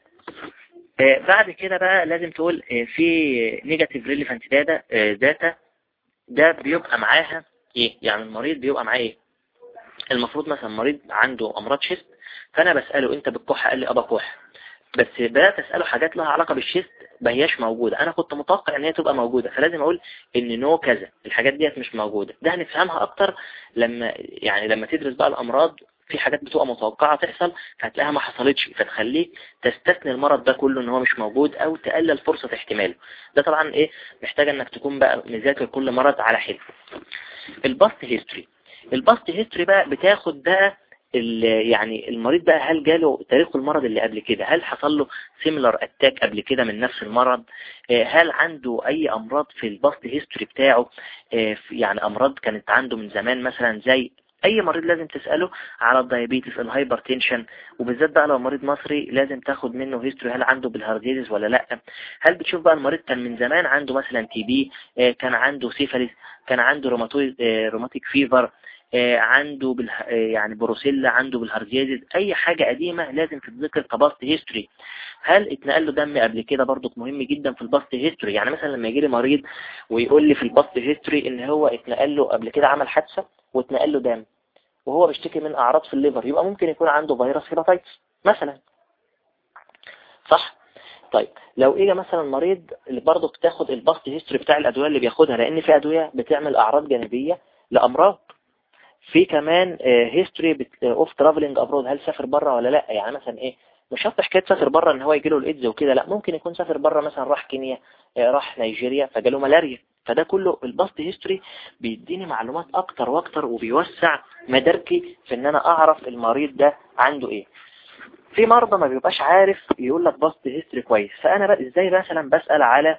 آه بعد كده بقى لازم تقول آه في نيجاتيف ريليفانت داتا داتا ده بيبقى معاها ايه يعني المريض بيبقى معاه ايه المفروض مثلا مريض عنده امراض شيست فانا بسأله انت بتكح قال لي ابا كح بس بدأت أسأله حاجات لها علاقة بالشيست ما هياش موجودة أنا كنت متوقع إن هي تبقى موجودة فلازم أقول إن نو كذا الحاجات ديت مش موجودة ده هنفهمها أكتر لما يعني لما تدرس بقى الأمراض في حاجات بتبقى متوقعة تحصل فهتلاقيها ما حصلتش فتخليك تستثني المرض ده كله ان هو مش موجود او تقلل فرصة احتماله ده طبعا ايه محتاج انك تكون بقى مذاكر كل مرض على حده الباست هيستوري الباست هيستوري بقى بتاخد بقى يعني المريض بقى هل جاله تاريخ المرض اللي قبل كده هل حصل له سيميلر اتاك قبل كده من نفس المرض آه، هل عنده اي امراض في الباست هيستوري بتاعه آه، يعني امراض كانت عنده من زمان مثلا زي اي مريض لازم تسأله على الدايابيتس الهايبرتنشن وبالذات بقى لو مريض مصري لازم تاخد منه هيستوري هل عنده بالهارديزيز ولا لا هل بتشوف بقى المريض كان من زمان عنده مثلا تي بي آه، كان عنده سيفاليس كان عنده روماتويد روماتيك فيفر آه، عنده بالها آه، يعني بروسيلا عنده بالهرزيازيز اي حاجة قديمة لازم تتذكر كباست هيستوري هل اتنقل له دم قبل كده برضو مهم جدا في الباست هيستوري يعني مثلا لما يجي لي مريض ويقول لي في الباست هيستوري ان هو اتنقل له قبل كده عمل حادثة واتنقل له دم وهو بيشتكي من اعراض في الليفر يبقى ممكن يكون عنده فيروس هيباتايتس مثلا صح طيب لو اجى مثلا مريض اللي برضه بتاخد الباست هيستوري بتاع الادويه اللي بياخدها لان في ادويه بتعمل اعراض جانبيه لامراض في كمان هيستوري اوف ترافلنج ابرود هل سافر بره ولا لا يعني مثلا ايه مش شرط حكايه سافر بره ان هو يجي له الايدز وكده لا ممكن يكون سافر بره مثلا راح كينيا آه، راح نيجيريا فجاله ملاريا فده كله الباست هيستوري بيديني معلومات اكتر واكتر وبيوسع مداركي في ان انا اعرف المريض ده عنده ايه في مرضى ما بيبقاش عارف يقول لك باست هيستوري كويس فانا بقى ازاي مثلا بسأل على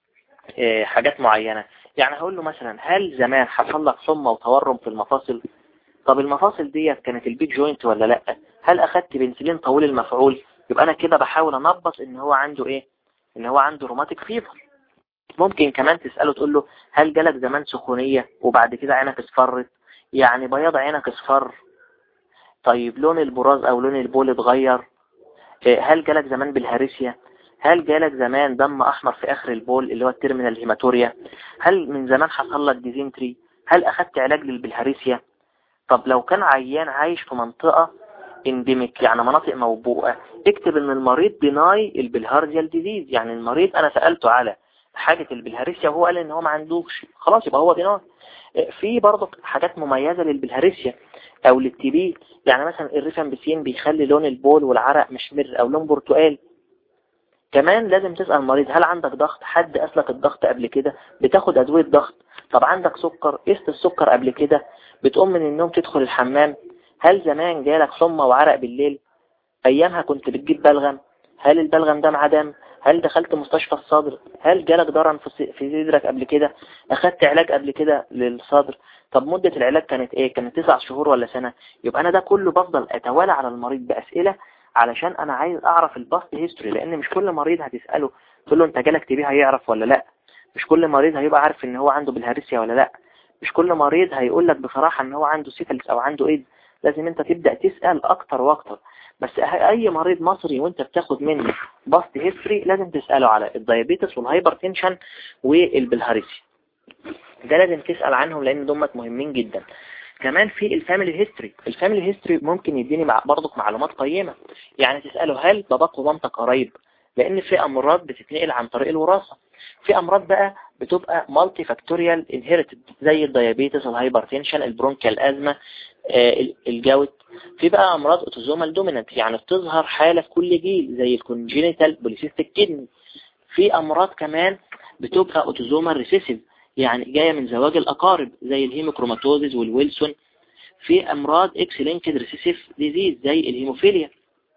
آه، حاجات معينة يعني هقول له مثلا هل زمان حصل لك حمى وتورم في المفاصل طب المفاصل ديت كانت البيت جوينت ولا لا هل اخدت بنسلين طويل المفعول يبقى انا كده بحاول انبط ان هو عنده ايه ان هو عنده روماتيك فيفر ممكن كمان تسأله تقول له هل جالك زمان سخونية وبعد كده عينك اصفرت يعني بياض عينك اصفر طيب لون البراز او لون البول اتغير إيه، هل جالك زمان بالهارسيا هل جالك زمان دم احمر في اخر البول اللي هو التيرمينال هيماتوريا هل من زمان حصل لك ديزنتري هل اخدت علاج للبلهارسيا طب لو كان عيان عايش في منطقة انديميك يعني مناطق موبوءة اكتب ان المريض بناي البلهارزيال ديزيز يعني المريض انا سألته على حاجة البلهارسيا وهو قال ان هو ما عندوش خلاص يبقى هو بناي في برضه حاجات مميزة للبلهارسيا او للتي بي يعني مثلا الريفامبسين بيخلي لون البول والعرق مشمر او لون برتقال كمان لازم تسأل المريض هل عندك ضغط حد أسلك الضغط قبل كده بتاخد أدوية ضغط طب عندك سكر قست السكر قبل كده بتقوم من النوم تدخل الحمام هل زمان جالك حمى وعرق بالليل أيامها كنت بتجيب بلغم هل البلغم ده مع دم هل دخلت مستشفى الصدر هل جالك ضرر في صدرك قبل كده أخدت علاج قبل كده للصدر طب مدة العلاج كانت ايه كانت تسع شهور ولا سنة يبقى انا ده كله بفضل اتوالى على المريض بأسئلة علشان انا عايز اعرف الباست هيستوري لان مش كل مريض هتسأله تقول له انت جالك تبيه هيعرف ولا لا مش كل مريض هيبقى عارف ان هو عنده بالهارسيا ولا لا مش كل مريض هيقول لك بصراحة ان هو عنده سيفلس او عنده ايد لازم انت تبدأ تسأل اكتر واكتر بس اي مريض مصري وانت بتاخد منه باست هيستوري لازم تسأله على الديابيتس والهايبرتنشن والبلهارسيا ده لازم تسأل عنهم لان دمت مهمين جدا كمان في الفاميلي هيستوري الفاميلي هيستوري ممكن يديني مع برضك معلومات قيمة يعني تسأله هل باباك ومامتك قريب لان في امراض بتتنقل عن طريق الوراثة في امراض بقى بتبقى مالتي فاكتوريال انهيرتد زي الديابيتس الهايبرتنشن البرونكيال ازمة آه، الجوت في بقى امراض اوتوزومال دومينانت يعني بتظهر حالة في كل جيل زي الكونجينيتال بوليسيستيك كيدني في امراض كمان بتبقى اوتوزومال ريسيسيف يعني جاية من زواج الأقارب زي الهيموكروماتوزيس والويلسون في أمراض إكس لينكد ريسيسيف ديزيز زي الهيموفيليا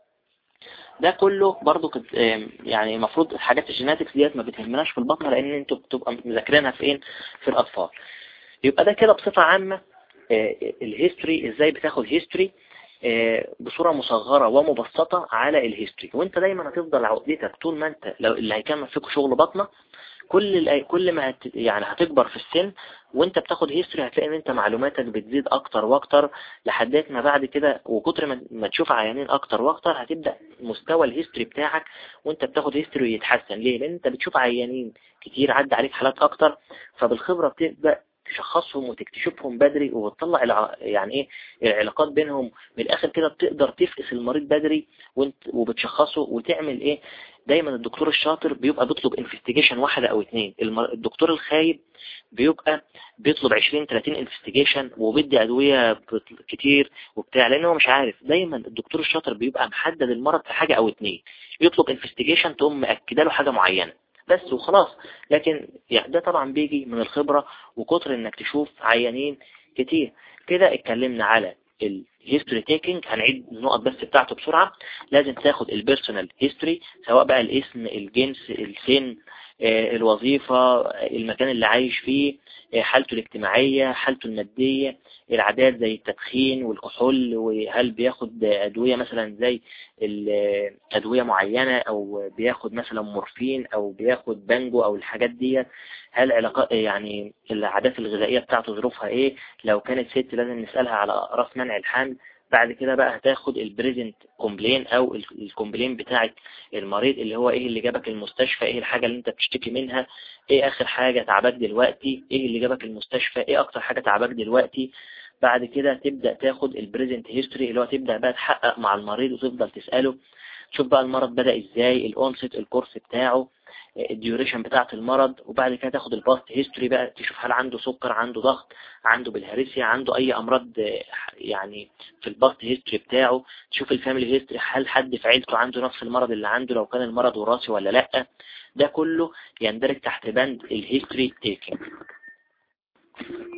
ده كله برضو يعني المفروض حاجات الجيناتكس ديت ما بتهمناش في البطنة لأن انتوا بتبقى مذاكرينها فين في الأطفال يبقى ده كده بصفة عامة آه، الهيستوري ازاي بتاخد هيستوري آه، بصورة مصغرة ومبسطة على الهيستوري وانت دايما هتفضل عقدتك طول ما انت لو اللي هيكمل فيكم شغل بطنة كل كل ما هت يعني هتكبر في السن وانت بتاخد هيستوري هتلاقي ان انت معلوماتك بتزيد اكتر واكتر لحد ما بعد كده وكتر ما تشوف عيانين اكتر واكتر هتبدأ مستوى الهيستوري بتاعك وانت بتاخد هيستوري يتحسن ليه لان انت بتشوف عيانين كتير عدى عليك حالات اكتر فبالخبرة بتبدأ تشخصهم وتكتشفهم بدري وتطلع الع... يعني ايه العلاقات بينهم من الاخر كده بتقدر تفقس المريض بدري وانت وبتشخصه وتعمل ايه دايما الدكتور الشاطر بيبقى بيطلب انفستيجيشن واحدة او اتنين الدكتور الخايب بيبقى بيطلب 20 30 انفستيجيشن وبيدي ادوية كتير وبتاع لان هو مش عارف دايما الدكتور الشاطر بيبقى محدد المرض في حاجة او اتنين يطلب انفستيجيشن تقوم مأكده له حاجة معينة بس وخلاص لكن يعني ده طبعا بيجي من الخبرة وكتر انك تشوف عيانين كتير كده اتكلمنا على الهيستوري تيكينج هنعيد النقط بس بتاعته بسرعة لازم تاخد البيرسونال هيستوري سواء بقى الاسم الجنس السن آه، الوظيفة المكان اللي عايش فيه آه، حالته الاجتماعية حالته المادية العادات زي التدخين والكحول وهل بياخد أدوية مثلا زي أدوية معينة أو بياخد مثلا مورفين أو بياخد بانجو أو الحاجات دي هل علاقات يعني العادات الغذائية بتاعته ظروفها إيه لو كانت ست لازم نسألها على رأس منع الحمل بعد كده بقى هتاخد البريزنت كومبلين او الكومبلين بتاعت المريض اللي هو ايه اللي جابك المستشفى ايه الحاجة اللي انت بتشتكي منها ايه اخر حاجة تعبك دلوقتي ايه اللي جابك المستشفى ايه اكتر حاجة تعبك دلوقتي بعد كده تبدأ تاخد البريزنت هيستوري اللي هو تبدأ بقى تحقق مع المريض وتفضل تسأله تشوف بقى المرض بدأ ازاي الاونست الكورس بتاعه الديوريشن بتاعة المرض وبعد كده تاخد الباست هيستوري بقى تشوف هل عنده سكر عنده ضغط عنده بالهرسيا عنده اي امراض يعني في الباست هيستوري بتاعه تشوف الفاميلي هيستوري هل حد في عيلته عنده نفس المرض اللي عنده لو كان المرض وراثي ولا لا ده كله يندرج تحت بند الهيستوري تيكينج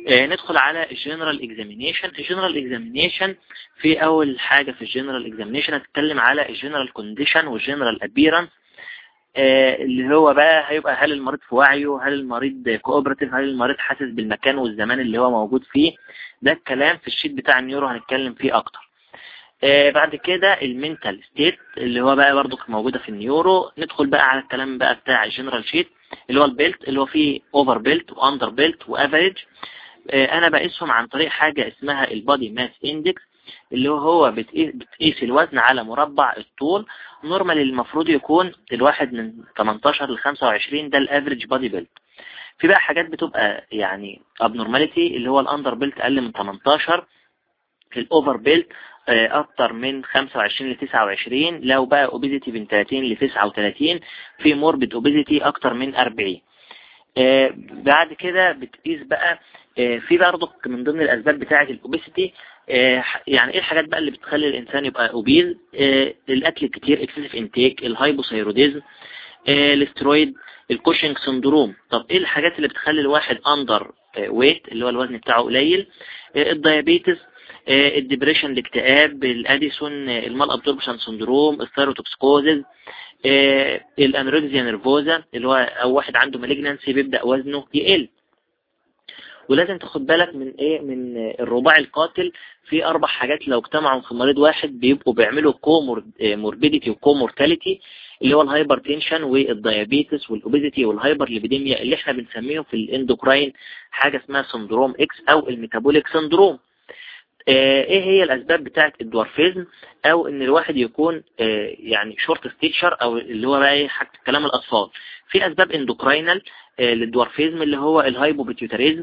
آه ندخل على الجنرال اكزامينيشن الجنرال اكزامينيشن في اول حاجة في الجنرال اكزامينيشن هتتكلم على الجنرال كونديشن والجنرال ابيرنس آه اللي هو بقى هيبقى هل المريض في وعيه هل المريض كوبراتيف هل المريض حاسس بالمكان والزمان اللي هو موجود فيه ده الكلام في الشيت بتاع النيورو هنتكلم فيه اكتر آه بعد كده المينتال ستيت اللي هو بقى برضو موجودة في النيورو ندخل بقى على الكلام بقى بتاع الجنرال شيت اللي هو البيلت اللي هو فيه اوفر بيلت واندر بيلت وافريج انا بقيسهم عن طريق حاجة اسمها البادي ماس اندكس اللي هو بتقيس الوزن على مربع الطول نورمال المفروض يكون الواحد من 18 ل 25 ده الافريج بادي بيلت في بقى حاجات بتبقى يعني ابنورماليتي اللي هو الاندر بيلت اقل من 18 الاوفر بيلت اكتر من 25 ل 29 لو بقى اوبيزيتي من 30 ل 39 في موربيد اوبيزيتي اكتر من 40 آه بعد كده بتقيس بقى آه في برضه من ضمن الاسباب بتاعه الاوبيسيتي آه يعني ايه الحاجات بقى اللي بتخلي الانسان يبقى اوبيز الاكل الكتير اكسسيف انتيك الهايبوثايروديزم الاسترويد الكوشنج سندروم طب ايه الحاجات اللي بتخلي الواحد اندر ويت اللي هو الوزن بتاعه قليل الديابيتس الدبريشن الاكتئاب الاديسون المال ابزوربشن سندروم الثيروتوكسكوزز الانوركسيا نيرفوزا اللي هو او واحد عنده مالجنانسي بيبدأ وزنه يقل ولازم تاخد بالك من ايه من الرباع القاتل في اربع حاجات لو اجتمعوا في مريض واحد بيبقوا بيعملوا كوموربيديتي وكومورتاليتي اللي هو الهايبر تنشن والديابيتس والاوبيزيتي والهايبر ليبيديميا اللي احنا بنسميهم في الاندوكراين حاجة اسمها سندروم اكس او الميتابوليك سندروم ايه هي الاسباب بتاعه الدوارفيزم او ان الواحد يكون يعني شورت ستيتشر او اللي هو بقى ايه حاجه كلام الاطفال في اسباب اندوكراينال للدوارفيزم اللي هو الهايبوبيتيوتاريزم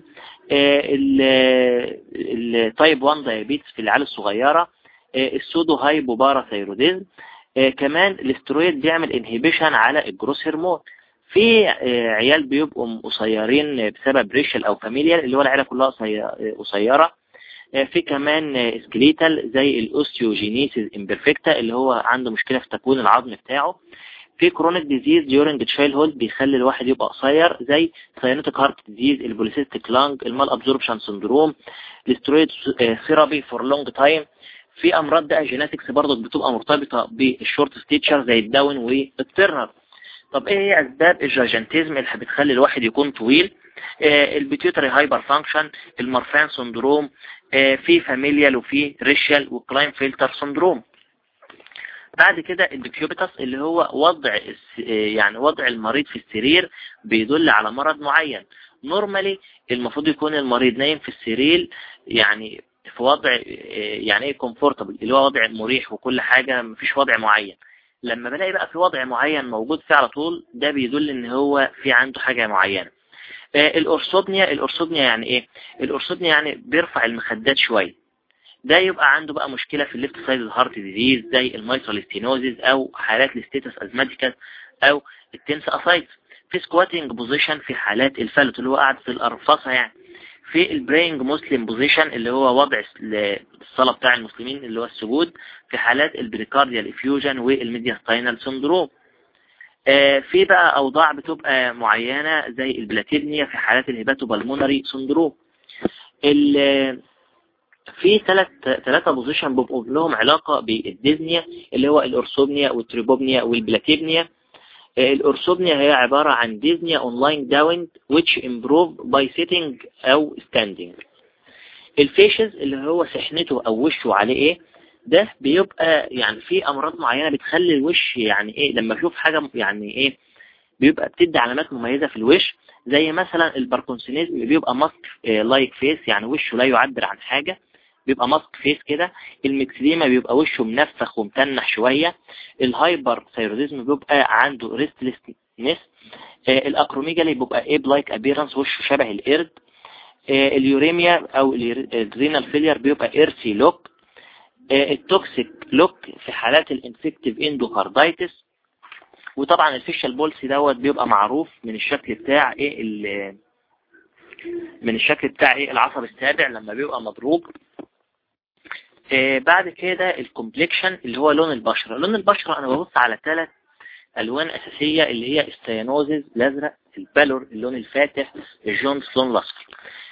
التايب 1 دايابيتس في العيال الصغيره السودو هايبوباراثايروديزم كمان الاسترويد بيعمل انهيبيشن على الجروس هرمون في عيال بيبقوا قصيرين بسبب ريشل او فاميليال اللي هو العيله كلها قصيره في كمان سكليتال زي الاوستيوجينيسيس امبرفكتا اللي هو عنده مشكلة في تكوين العظم بتاعه في كرونيك ديزيز ديورنج تشايلد هولد بيخلي الواحد يبقى قصير زي ساينوتيك هارت ديزيز البوليسيستيك لانج المال ابزوربشن سندروم الاسترويد ثيرابي فور لونج تايم في امراض بقى جيناتكس برضه بتبقى مرتبطة بالشورت ستيتشر زي الداون والترنر طب ايه هي اسباب الجاجنتيزم اللي بتخلي الواحد يكون طويل البيتيوتري هايبر فانكشن المارفان سندروم في فاميليال وفي ريشيال وكلاين فلتر سندروم بعد كده الديكيوبيتاس اللي هو وضع يعني وضع المريض في السرير بيدل على مرض معين نورمالي المفروض يكون المريض نايم في السرير يعني في وضع يعني ايه كومفورتابل اللي هو وضع مريح وكل حاجة مفيش وضع معين لما بلاقي بقى في وضع معين موجود فيه على طول ده بيدل ان هو في عنده حاجة معينة الأرصودنيا الأرصودنيا يعني ايه الأرصودنيا يعني بيرفع المخدات شوية ده يبقى عنده بقى مشكلة في الليفت سايد هارت ديزيز زي الميترال ستينوزيس او حالات الستيتس ازماتيكاس او التنس اسايتس في سكواتنج بوزيشن في حالات الفلت اللي هو قاعد في الارفصة يعني في البرينج مسلم بوزيشن اللي هو وضع الصلاة بتاع المسلمين اللي هو السجود في حالات البريكارديال افيوجن والميدياستاينال سندروم في بقى أوضاع بتبقى معينة زي البلاتيدنيا في حالات الهيباتوبالمونري سندروم في ثلاث ثلاثة بوزيشن بيبقوا لهم علاقة بالديزنيا اللي هو الأرسوبنيا والتريبوبنيا والبلاتيدنيا الأرسوبنيا هي عبارة عن ديزنيا اونلاين داون which improve by sitting أو standing الفيشز اللي هو سحنته أو وشه عليه إيه ده بيبقى يعني في امراض معينة بتخلي الوش يعني ايه لما اشوف حاجة يعني ايه بيبقى بتدي علامات مميزة في الوش زي مثلا الباركنسونيزم بيبقى ماسك لايك فيس يعني وشه لا يعبر عن حاجة بيبقى ماسك فيس كده المكسديما بيبقى وشه منفخ ومتنح شوية الهايبر ثايروديزم بيبقى عنده ريستلسنس الاكروميجالي بيبقى ايب لايك ابيرنس وشه شبه القرد اليوريميا او الرينال فيلير بيبقى ايرسي لوك التوكسيك لوك في حالات الانفكتيف اندوكاردايتس وطبعا الفيشال بولسي دوت بيبقى معروف من الشكل بتاع ايه من الشكل بتاع ايه العصب السابع لما بيبقى مضروب آه بعد كده الكومبليكشن اللي هو لون البشرة لون البشرة انا ببص على ثلاث الوان اساسية اللي هي السيانوزيز الازرق البالور اللون الفاتح الجونز لون الاصفر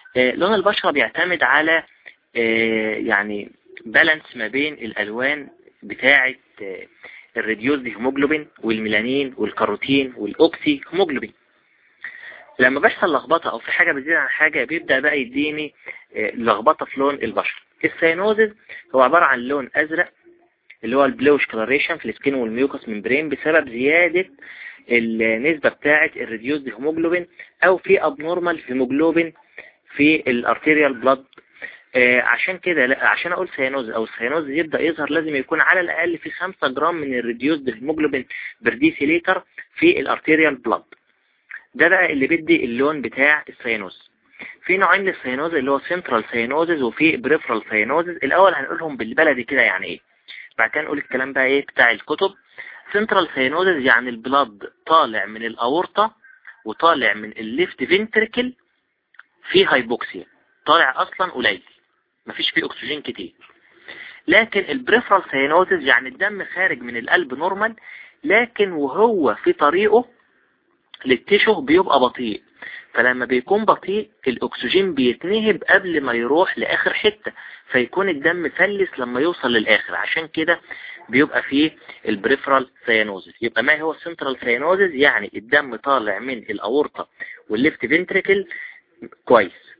لون البشرة بيعتمد على يعني بالانس ما بين الالوان بتاعة الريديوز هيموجلوبين والميلانين والكاروتين والاوكسي هيموجلوبين لما بيحصل لخبطة او في حاجة بتزيد عن حاجة بيبدأ بقى يديني لخبطة في لون البشرة السيانوزز هو عبارة عن لون ازرق اللي هو البلوش كلاريشن في السكين والميوكس ممبرين بسبب زيادة النسبة بتاعة الريديوز هيموجلوبين او في ابنورمال هيموجلوبين في الارتيريال بلاد آه عشان كده عشان اقول سيانوز او السيانوز يبدأ يظهر لازم يكون على الاقل في 5 جرام من الريديوز هيموجلوبين برديسي ليتر في الارتيريال بلاد ده بقى اللي بيدي اللون بتاع السيانوز في نوعين للسيانوز اللي هو سنترال سيانوزز وفي بريفرال سيانوزز الاول هنقولهم بالبلدي كده يعني ايه بعد كده نقول الكلام بقى ايه بتاع الكتب سنترال سيانوزز يعني البلاد طالع من الاورطة وطالع من الليفت فينتركل في هايبوكسيا طالع اصلا قليل مفيش فيه اكسجين كتير لكن البريفرال سيانوزز يعني الدم خارج من القلب نورمال لكن وهو في طريقه للتشو بيبقى بطيء فلما بيكون بطيء الأكسجين بيتنهب قبل ما يروح لآخر حتة فيكون الدم فلس لما يوصل للآخر عشان كده بيبقى فيه البريفرال سيانوزز يبقى ما هو السنترال سيانوزز يعني الدم طالع من الأورطة والليفت فينتريكل كويس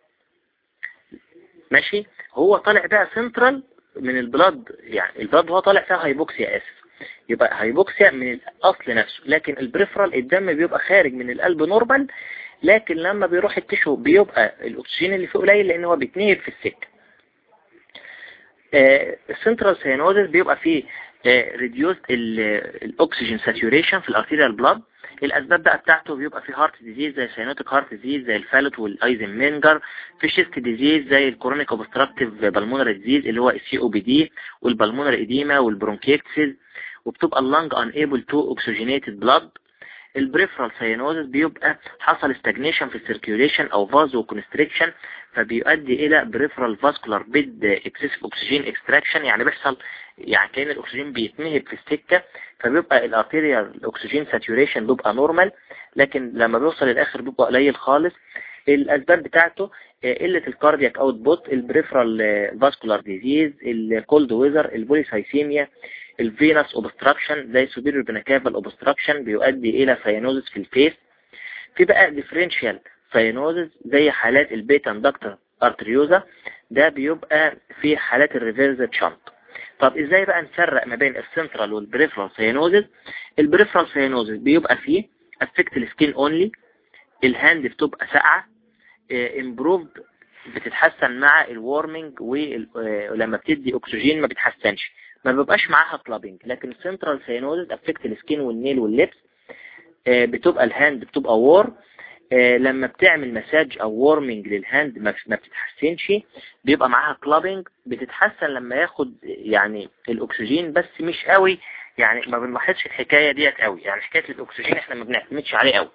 ماشي هو طالع بقى سنترال من البلاد يعني البلاد هو طالع فيها هايبوكسيا اسف يبقى هايبوكسيا من الأصل نفسه لكن البريفرال الدم بيبقى خارج من القلب نورمال لكن لما بيروح التشو بيبقى الأكسجين اللي فيه قليل لأن هو بيتنهب في السكة السنترال سيانوزس بيبقى فيه ريديوز الاكسجين ساتوريشن في الارتيريال بلاد الاسباب بقى بتاعته بيبقى في هارت ديزيز زي سيانوتيك هارت ديزيز زي الفالوت والايزنمنجر في شيست ديزيز زي الكورونيك اوبستراكتيف بالمونري ديزيز اللي هو السي او بي دي والبالمونري ايديما والبرونكيتسز وبتبقى اللنج unable to oxygenated blood البريفرال سيانوزس بيبقى حصل استجنيشن في السيركيوليشن او فازو كونستريكشن فبيؤدي الى بريفرال فاسكولار بيد اكسسيف اوكسجين اكستراكشن يعني بيحصل يعني كان الاكسجين بيتنهب في السكه فبيبقى الارتيريال الاكسجين ساتوريشن بيبقى نورمال لكن لما بيوصل للاخر بيبقى قليل خالص الاسباب بتاعته قلة الكاردياك اوت بوت البريفرال فاسكولار ديزيز الكولد ويزر البوليسايسيميا الفينس اوبستراكشن زي سوبيريور بنكافال اوبستراكشن بيؤدي الى سيانوزس في الفيس في بقى ديفرنشال سيانوزس زي حالات البيتا اندكتر ارتريوزا ده بيبقى في حالات الريفيرز شانت طب ازاي بقى نفرق ما بين السنترال والبريفرال سيانوزس البريفرال سيانوزس بيبقى فيه افكت السكين اونلي الهاند بتبقى ساقعه امبروفد بتتحسن مع الوارمنج ولما بتدي اكسجين ما بتحسنش ما بيبقاش معاها كلابنج لكن السنترال سيانوزز افكت السكين والنيل واللبس بتبقى الهاند بتبقى وور لما بتعمل مساج او وارمنج للهاند ما بتتحسنش بيبقى معاها كلابنج بتتحسن لما ياخد يعني الاكسجين بس مش قوي يعني ما بنلاحظش الحكاية ديت قوي يعني حكاية الاكسجين احنا ما بنعتمدش عليه قوي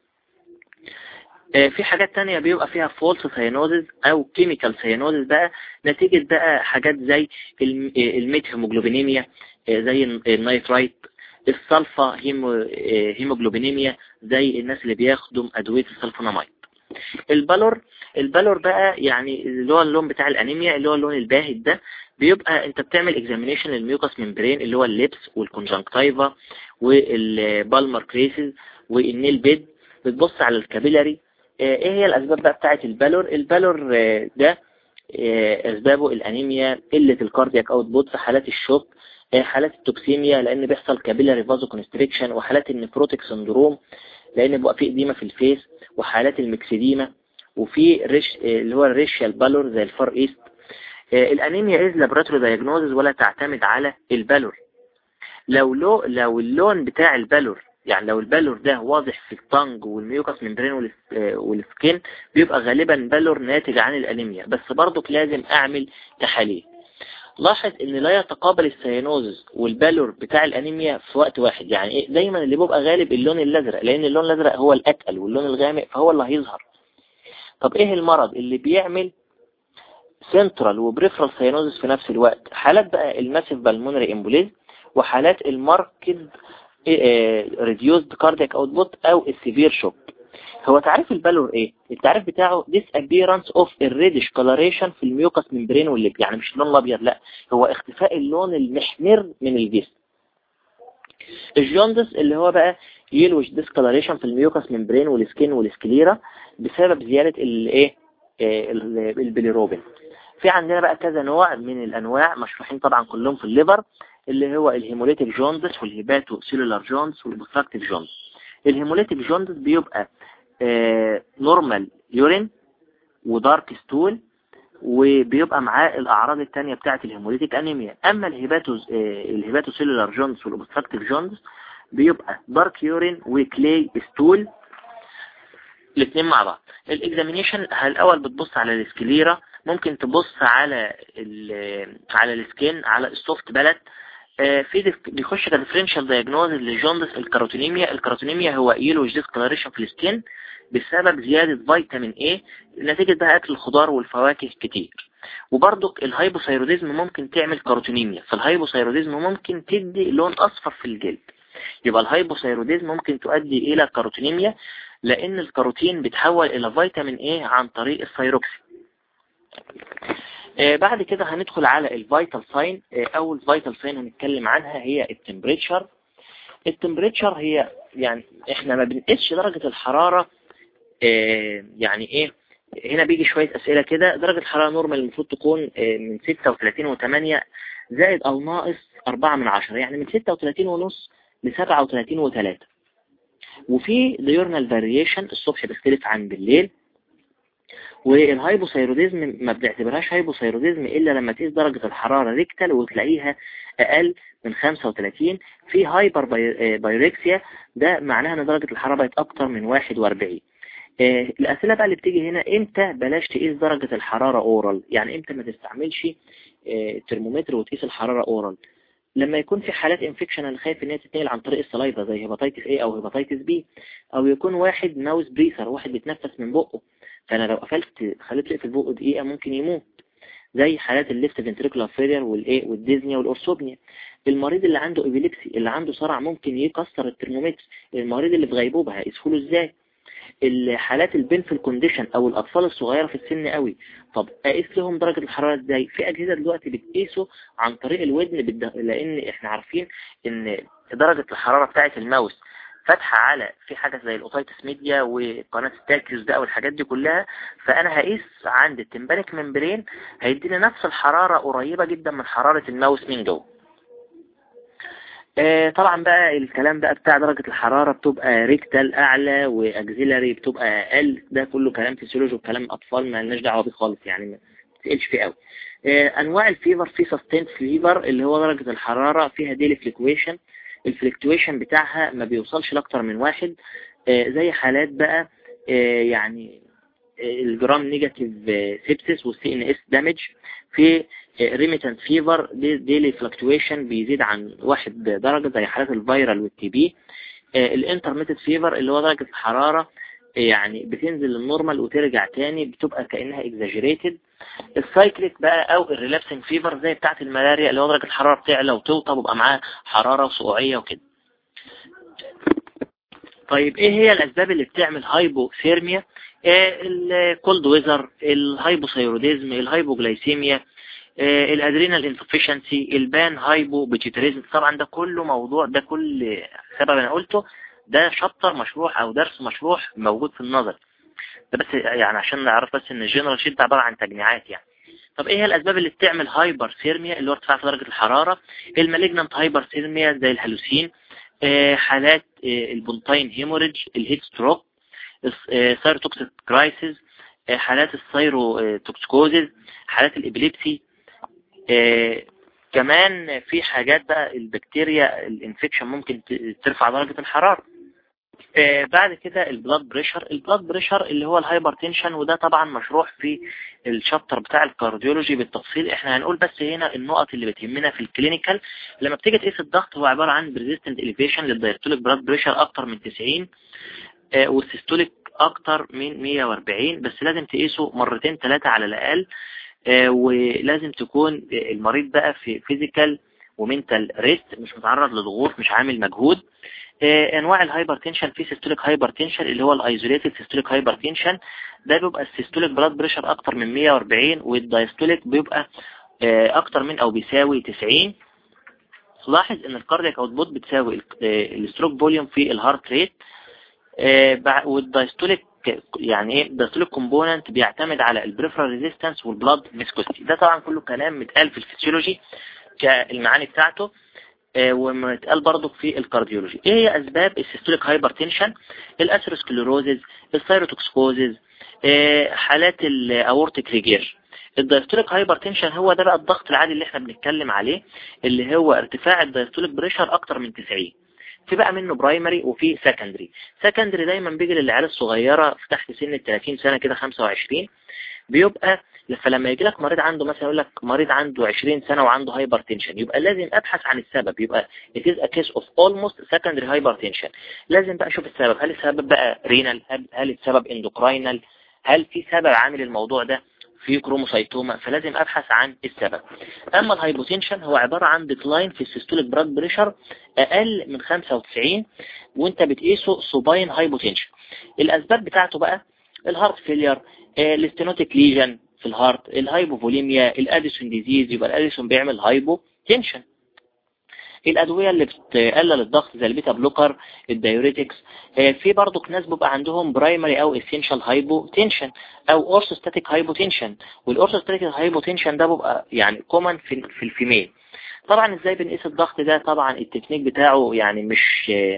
في حاجات تانية بيبقى فيها فولس سيانوزز او كيميكال سيانوزز بقى نتيجة بقى حاجات زي الميت هيموجلوبينيميا زي النايترايت الصلفة هيمو هيموجلوبينيميا زي الناس اللي بياخدوا ادوية السلفونامايد البالور البالور بقى يعني اللي هو اللون بتاع الانيميا اللي هو اللون الباهت ده بيبقى انت بتعمل اكزامينيشن للميوكس ممبرين اللي هو الليبس والكونجنكتيفا والبالمر كريسز والنيل بيد بتبص على الكابيلاري ايه هي الاسباب بقى بتاعت البالور البالور ده اسبابه الانيميا قلة الكاردياك اوت بوت في حالات الشوك حالات التوكسيميا لان بيحصل كابيلاري فازو كونستريكشن وحالات النفروتيك سندروم لان بيبقى في اديمة في الفيس وحالات المكسديما وفي ريش اللي هو الريشيال بالور زي الفار ايست الانيميا از لابراتوري دايجنوزز ولا تعتمد على البالور لو لو لو اللون بتاع البالور يعني لو البالور ده واضح في الطنج والميوكس ممبرين والسكين بيبقى غالبا بالور ناتج عن الانيميا بس برضك لازم اعمل تحاليل لاحظ ان لا يتقابل السيانوزز والبالور بتاع الانيميا في وقت واحد يعني ايه دايما اللي بيبقى غالب اللون الازرق لان اللون الازرق هو الاتقل واللون الغامق فهو اللي هيظهر طب ايه المرض اللي بيعمل سنترال وبريفرال سيانوزز في نفس الوقت حالات بقى الماسيف بالمونري امبوليز وحالات الماركد ريديوزد كاردياك اوتبوت او السيفير شوك هو تعريف البالور ايه التعريف بتاعه disappearance of reddish coloration في الميوكس ممبرين واللب يعني مش اللون الابيض لا هو اختفاء اللون المحمر من الجسم الجوندس اللي هو بقى يلوش ديسكولاريشن في الميوكس ممبرين والسكين والسكليرا بسبب زيادة الايه آه، البيليروبين في عندنا بقى كذا نوع من الانواع مشروحين طبعا كلهم في الليفر اللي هو الهيموليتيك جوندس والهيباتو سيلولار جوندس والبوستراكتيف جوندس الهيموليتيك جوندس بيبقى نورمال يورين ودارك ستول وبيبقى معاه الأعراض التانية بتاعة الهيموليتيك أنيميا أما الهيباتو الهيباتو سيلولار جوندس والأوبستراكتيف جوندس بيبقى دارك يورين وكلي ستول الاثنين مع بعض الاكزامينيشن الاول بتبص على السكليرا ممكن تبص على على السكين على السوفت بلد آه، في بيخش كديفرنشال دايجنوز لجوندس الكاروتينيميا الكاروتينيميا هو يلوش ديسكلاريشن في السكين بسبب زيادة فيتامين A نتيجة بقى أكل الخضار والفواكه كتير وبرضك الهايبوثايروديزم ممكن تعمل كاروتينيميا فالهايبوثايروديزم ممكن تدي لون أصفر في الجلد يبقى الهايبوثايروديزم ممكن تؤدي إلى كاروتينيميا لأن الكاروتين بيتحول إلى فيتامين A عن طريق الثايروكسين آه بعد كده هندخل على الفيتال ساين آه اول فيتال ساين هنتكلم عنها هي التمبريتشر التمبريتشر هي يعني احنا ما بنقيسش درجة الحرارة آه يعني ايه هنا بيجي شوية اسئلة كده درجة الحرارة نورمال المفروض تكون آه من 36 و8 زائد او ناقص 4 من 10 يعني من 36 ونص ل 37 و3 وفي ديورنال فاريشن الصبح بيختلف عن بالليل والهايبوثايروديزم ما بنعتبرهاش هايبوثايروديزم إلا لما تقيس درجة الحرارة ريكتال وتلاقيها أقل من 35 في هايبر بايركسيا ده معناها ان درجة الحرارة بقت أكتر من 41 آه، الأسئلة بقى اللي بتيجي هنا امتى بلاش تقيس درجة الحرارة اورال يعني امتى ما تستعملش الترمومتر آه، وتقيس الحرارة اورال لما يكون في حالات انفكشن انا خايف ان هي تتنقل عن طريق السلايفا زي هيباتيتس A او هيباتيتس B او يكون واحد ماوس بريسر واحد بيتنفس من بقه فانا لو قفلت خليت في البق دقيقة ممكن يموت زي حالات الليفت فنتريكولار فيلير والايه والديزنيا والاورسوبنيا المريض اللي عنده ايبيليبسي اللي عنده صرع ممكن يكسر الترمومتر المريض اللي في غيبوبة هيسهله ازاي الحالات البنفل كونديشن او الاطفال الصغيرة في السن قوي طب اقيس لهم درجة الحرارة ازاي في اجهزة دلوقتي بتقيسه عن طريق الودن لان احنا عارفين ان درجة الحرارة بتاعة الماوس فاتحة على في حاجة زي الاوتايتس ميديا وقناة التاكيوس ده والحاجات دي كلها فانا هقيس عند التمبانيك ممبرين هيديني نفس الحرارة قريبة جدا من حرارة الماوس من جوه آه طبعا بقى الكلام بقى بتاع درجة الحرارة بتبقى ريكتال اعلى واكزيلاري بتبقى اقل ده كله كلام فيسيولوجي وكلام اطفال ما لناش دعوه بيه خالص يعني ما تقلش فيه قوي آه انواع الفيفر في سستينت فيفر اللي هو درجة الحرارة فيها ديلي فليكويشن الفلكتويشن بتاعها ما بيوصلش لاكتر من واحد آه، زي حالات بقى آه، يعني آه، الجرام نيجاتيف سيبسيس والسي ان اس دامج في ريميتنت فيفر ديلي فلكتويشن بيزيد عن واحد درجة زي حالات الفيرال والتي بي الانترميتد فيفر اللي هو درجة الحرارة يعني بتنزل للنورمال وترجع تاني بتبقى كأنها اكزاجريتد السايكليك بقى او الريلابسنج فيفر زي بتاعة الملاريا اللي هو درجة الحرارة بتعلى وتوطى ويبقى معاه حرارة وسقوعية وكده طيب ايه هي الاسباب اللي بتعمل هايبوثيرميا آه، الكولد ويزر الهايبوثايروديزم الهايبوجلايسيميا آه، الادرينال انسفشنسي البان هايبو بيتيتريزم طبعا ده كله موضوع ده كل سبب انا قلته ده شابتر مشروح او درس مشروح موجود في النظر ده بس يعني عشان نعرف بس ان الجنرال شيت عبارة عن تجميعات يعني طب ايه هي الاسباب اللي بتعمل هايبر ثيرميا اللي هو ارتفاع في درجة الحرارة المالجنانت هايبر ثيرميا زي الهلوسين آه، حالات آه، البونتاين هيموريدج الهيت ستروك سايروتوكسيك كرايسيس حالات السايرو توكسيكوزيس حالات الابليبسي آه، كمان في حاجات بقى البكتيريا الانفكشن ممكن ترفع درجة الحرارة آه، بعد كده البلاد بريشر البلاد بريشر اللي هو الهايبرتنشن وده طبعا مشروح في الشابتر بتاع الكارديولوجي بالتفصيل احنا هنقول بس هنا النقط اللي بتهمنا في الكلينيكال لما بتيجي تقيس الضغط هو عبارة عن بريزيستنت اليفيشن للدايستوليك بلاد بريشر اكتر من 90 آه، والسيستوليك اكتر من 140 بس لازم تقيسه مرتين ثلاثة على الاقل آه، ولازم تكون المريض بقى في فيزيكال ومنتال ريست مش متعرض لضغوط مش عامل مجهود آه، انواع الهايبرتنشن في سيستوليك هايبرتنشن اللي هو الايزوليتد سيستوليك هايبرتنشن ده بيبقى السيستوليك بلاد بريشر اكتر من 140 والدايستوليك بيبقى آه، اكتر من او بيساوي 90 لاحظ ان الكاردياك اوتبوت بتساوي الستروك فوليوم في الهارت ريت والدايستوليك يعني ايه الدايستوليك كومبوننت بيعتمد على البريفرال ريزيستنس والبلاد فيسكوستي ده طبعا كله كلام متقال في الفسيولوجي كالمعاني بتاعته آه، ومتقال برضه في الكارديولوجي ايه هي اسباب السيستوليك هايبرتنشن الاسيروسكليروزز الثيروتوكسكوزز آه، حالات الاورتيك ريجير الدايستوليك هايبرتنشن هو ده بقى الضغط العادي اللي احنا بنتكلم عليه اللي هو ارتفاع الدايستوليك بريشر اكتر من 90 في بقى منه برايمري وفي سكندري سكندري دايما بيجي للعيال الصغيرة في تحت سن ال 30 سنة كده 25 بيبقى فلما يجي لك مريض عنده مثلا يقول لك مريض عنده 20 سنة وعنده هايبرتنشن يبقى لازم ابحث عن السبب يبقى it is a case of almost secondary hypertension لازم بقى اشوف السبب هل السبب بقى رينال هل السبب اندوكراينال هل في سبب عامل الموضوع ده في كروموسايتوما فلازم ابحث عن السبب اما الهايبوتنشن هو عبارة عن ديكلاين في السيستوليك براد بريشر اقل من 95 وانت بتقيسه سوباين هايبوتنشن الاسباب بتاعته بقى الهارت فيلير الاستينوتيك ليجن في الهارت الهايبوفوليميا الاديسون ديزيز يبقى الاديسون بيعمل هايبوتنشن الأدوية اللي بتقلل الضغط زي البيتا بلوكر الدايوريتكس آه، في برضو ناس بيبقى عندهم برايمري أو اسينشال هايبوتنشن أو أورثوستاتيك هايبوتنشن والأورثوستاتيك هايبوتنشن ده بيبقى يعني كومن في, في الفيميل طبعا ازاي بنقيس الضغط ده طبعا التكنيك بتاعه يعني مش آه،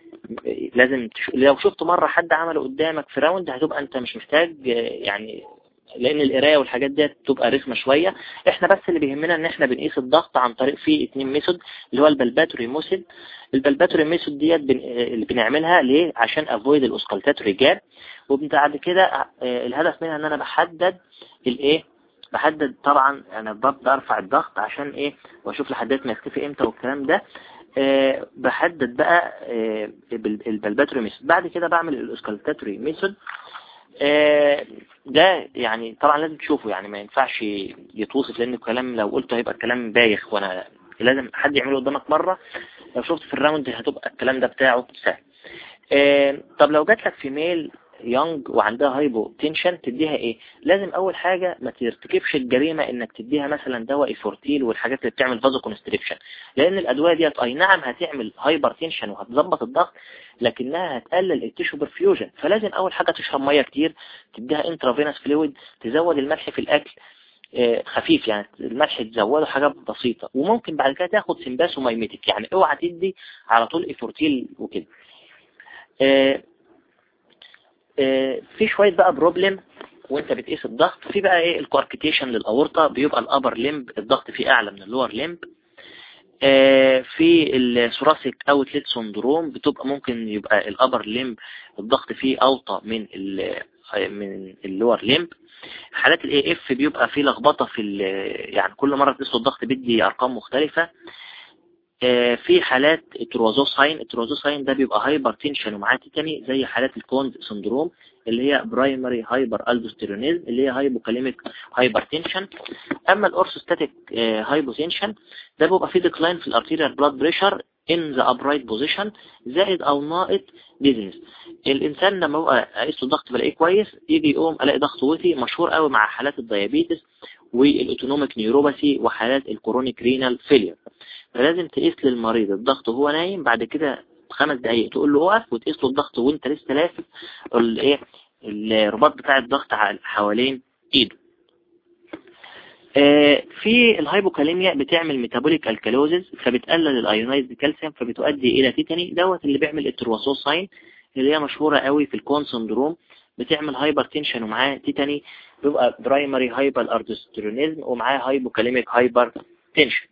لازم لو شفت مرة حد عمله قدامك في راوند هتبقى انت مش محتاج آه، يعني لان القرايه والحاجات دي تبقى رخمه شويه احنا بس اللي بيهمنا ان احنا بنقيس الضغط عن طريق في اتنين ميثود اللي هو البلباتوري ميثود البلباتوري ميثود ديت بن... اللي بنعملها ليه عشان افويد الاوسكالتاتوري جاب وبعد كده آه، الهدف منها ان انا بحدد الايه بحدد طبعا انا ببدا ارفع الضغط عشان ايه واشوف لحدات ما يختفي امتى والكلام ده أه بحدد بقى أه البلباتوري ميثود بعد كده بعمل الاوسكالتاتوري ميثود آه، ده يعني طبعا لازم تشوفه يعني ما ينفعش يتوصف لان الكلام لو قلته هيبقى الكلام بايخ وانا لازم حد يعمله قدامك مرة لو شفت في الراوند هتبقى الكلام ده بتاعه سهل آه، طب لو جات لك في ميل يونج وعندها هايبو تنشن تديها ايه لازم اول حاجة ما ترتكبش الجريمة انك تديها مثلا دواء فورتيل والحاجات اللي بتعمل فازو كونستريكشن لان الادوية ديت اي نعم هتعمل هايبر تنشن وهتظبط الضغط لكنها هتقلل التيشو برفيوجن فلازم اول حاجة تشرب مية كتير تديها انترافينس فلويد تزود الملح في الاكل آه، خفيف يعني الملح تزوده حاجات بسيطة وممكن بعد كده تاخد سمباس وميمتك يعني اوعى تدي على طول افورتيل وكده آه، آه، في شوية بقى بروبلم وانت بتقيس الضغط في بقى ايه الكواركتيشن للأورطة بيبقى الأبر ليمب الضغط فيه أعلى من اللور ليمب آه، في الثوراسيك اوتلت سندروم بتبقى ممكن يبقى الأبر ليمب الضغط فيه أوطى من من اللور ليمب حالات الاي اف بيبقى فيه لخبطة في يعني كل مرة تقيس الضغط بيدي أرقام مختلفة آه، في حالات التروازوساين التروازوساين ده بيبقى هايبر تنشن ومعاه تيتاني زي حالات الكونز سندروم اللي هي برايمري هايبر الدوستيرونيزم اللي هي هايبوكاليميك هايبر تنشن اما الاورثوستاتيك هايبوتنشن ده بيبقى فيه ديكلاين في الارتيريال بلاد بريشر in the upright position زائد او ناقص ديزنس الانسان لما بقى قيس الضغط بلاقيه كويس يجي يقوم الاقي ضغط وطي مشهور قوي مع حالات الديابيتس والاوتونوميك نيوروباثي وحالات الكورونيك رينال فيلير فلازم تقيس للمريض الضغط وهو نايم بعد كده خمس دقايق تقول له اقف وتقيس له الضغط وانت لسه لافف الايه الرباط بتاع الضغط حوالين ايده آه، في الهايبوكاليميا بتعمل ميتابوليك الكالوزز فبتقلل الايونايزد كالسيوم فبتؤدي الى تيتاني دوت اللي بيعمل الترواسوساين اللي هي مشهورة قوي في الكون سندروم بتعمل هايبر تنشن ومعاه تيتاني بيبقى برايمري هايبر اردوسترونيزم ومعاه هايبوكاليميك هايبر تنشن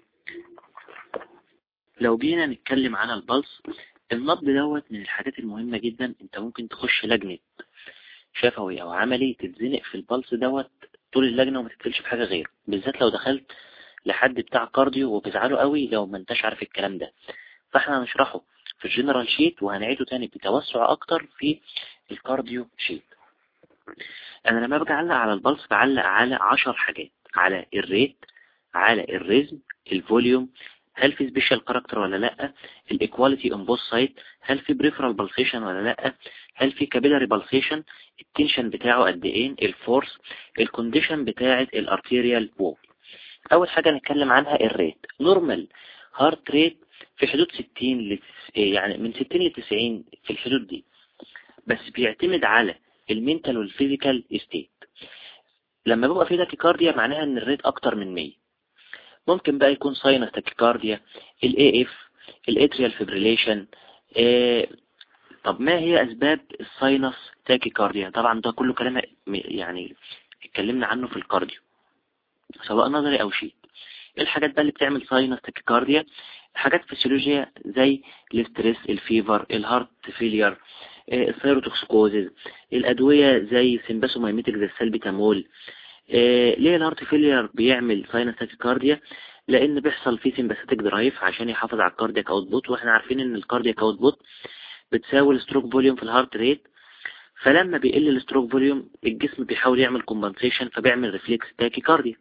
لو جينا نتكلم عن البلس النبض دوت من الحاجات المهمة جدا انت ممكن تخش لجنة شفوي او عملي تتزنق في البلس دوت طول اللجنة وما تتكلش في حاجة غير بالذات لو دخلت لحد بتاع كارديو وبيزعله قوي لو ما انتش عارف الكلام ده فاحنا هنشرحه في الجنرال شيت وهنعيده تاني بتوسع اكتر في الكارديو شيت انا لما باجي اعلق على البلس بعلق على 10 حاجات على الريت على الريزم الفوليوم هل في سبيشال كاركتر ولا لا الايكواليتي اون بوث سايد هل في بريفرال بالسيشن ولا لا هل في كابيلاري بالسيشن التنشن بتاعه قد ايه الفورس الكونديشن بتاعه الارتيريال وول اول حاجة نتكلم عنها الريت نورمال هارت ريت في حدود 60 ل يعني من 60 ل 90 في الحدود دي بس بيعتمد على المينتال والفيزيكال ستيت لما بيبقى في تاكيكارديا معناها ان الريت اكتر من 100 ممكن بقى يكون ساينس تاكيكارديا الاي اف الاتريال فيبريليشن طب ما هي اسباب الساينس تاكيكارديا طبعا ده كله كلام يعني اتكلمنا عنه في الكارديو سواء نظري او شيء ايه الحاجات بقى اللي بتعمل ساينس تاكيكارديا حاجات فسيولوجية زي الاسترس الفيفر الهارت فيلير السيروتوكسيكوزيز الأدوية زي سيمباسومايميتك زي السلبيتامول آه، ليه الهارت فيلير بيعمل ساينس تاكيكارديا لان بيحصل فيه سيمباثيك درايف عشان يحافظ على الكاردياك اوتبوت واحنا عارفين ان الكاردياك اوتبوت بتساوي الستروك فوليوم في الهارت ريت فلما بيقل الستروك فوليوم الجسم بيحاول يعمل كومبنسيشن فبيعمل ريفلكس تاكيكارديا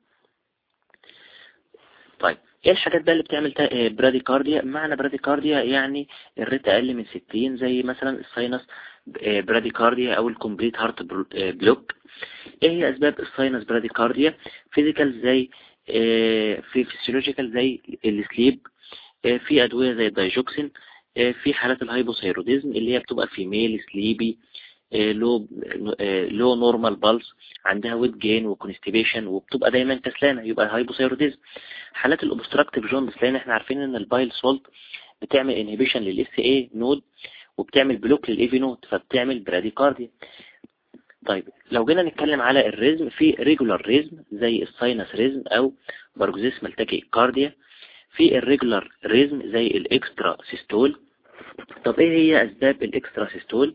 طيب ايه الحاجات بقى اللي بتعمل براديكارديا معنى براديكارديا يعني الريت اقل من 60 زي مثلا الساينس براديكارديا او الكومبليت هارت بلوك ايه هي اسباب الساينس براديكارديا فيزيكال زي في فيسيولوجيكال زي السليب في ادوية زي الدايجوكسين في حالات الهايبوثايروديزم اللي هي بتبقى في ميل سليبي لو لو نورمال بالس عندها ويت جين وكونستيبيشن وبتبقى دايما كسلانه يبقى هايبوثايروديزم حالات الاوبستراكتيف جوندس لان احنا عارفين ان البايل سولت بتعمل انهبيشن للاس اي نود وبتعمل بلوك للاي في نود فبتعمل براديكارديا طيب لو جينا نتكلم على الريزم في ريجولار ريزم زي الساينس ريزم او بارجوزيسمال تاكيكارديا في الريجولار ريزم زي الاكسترا سيستول طب ايه هي اسباب الاكسترا سيستول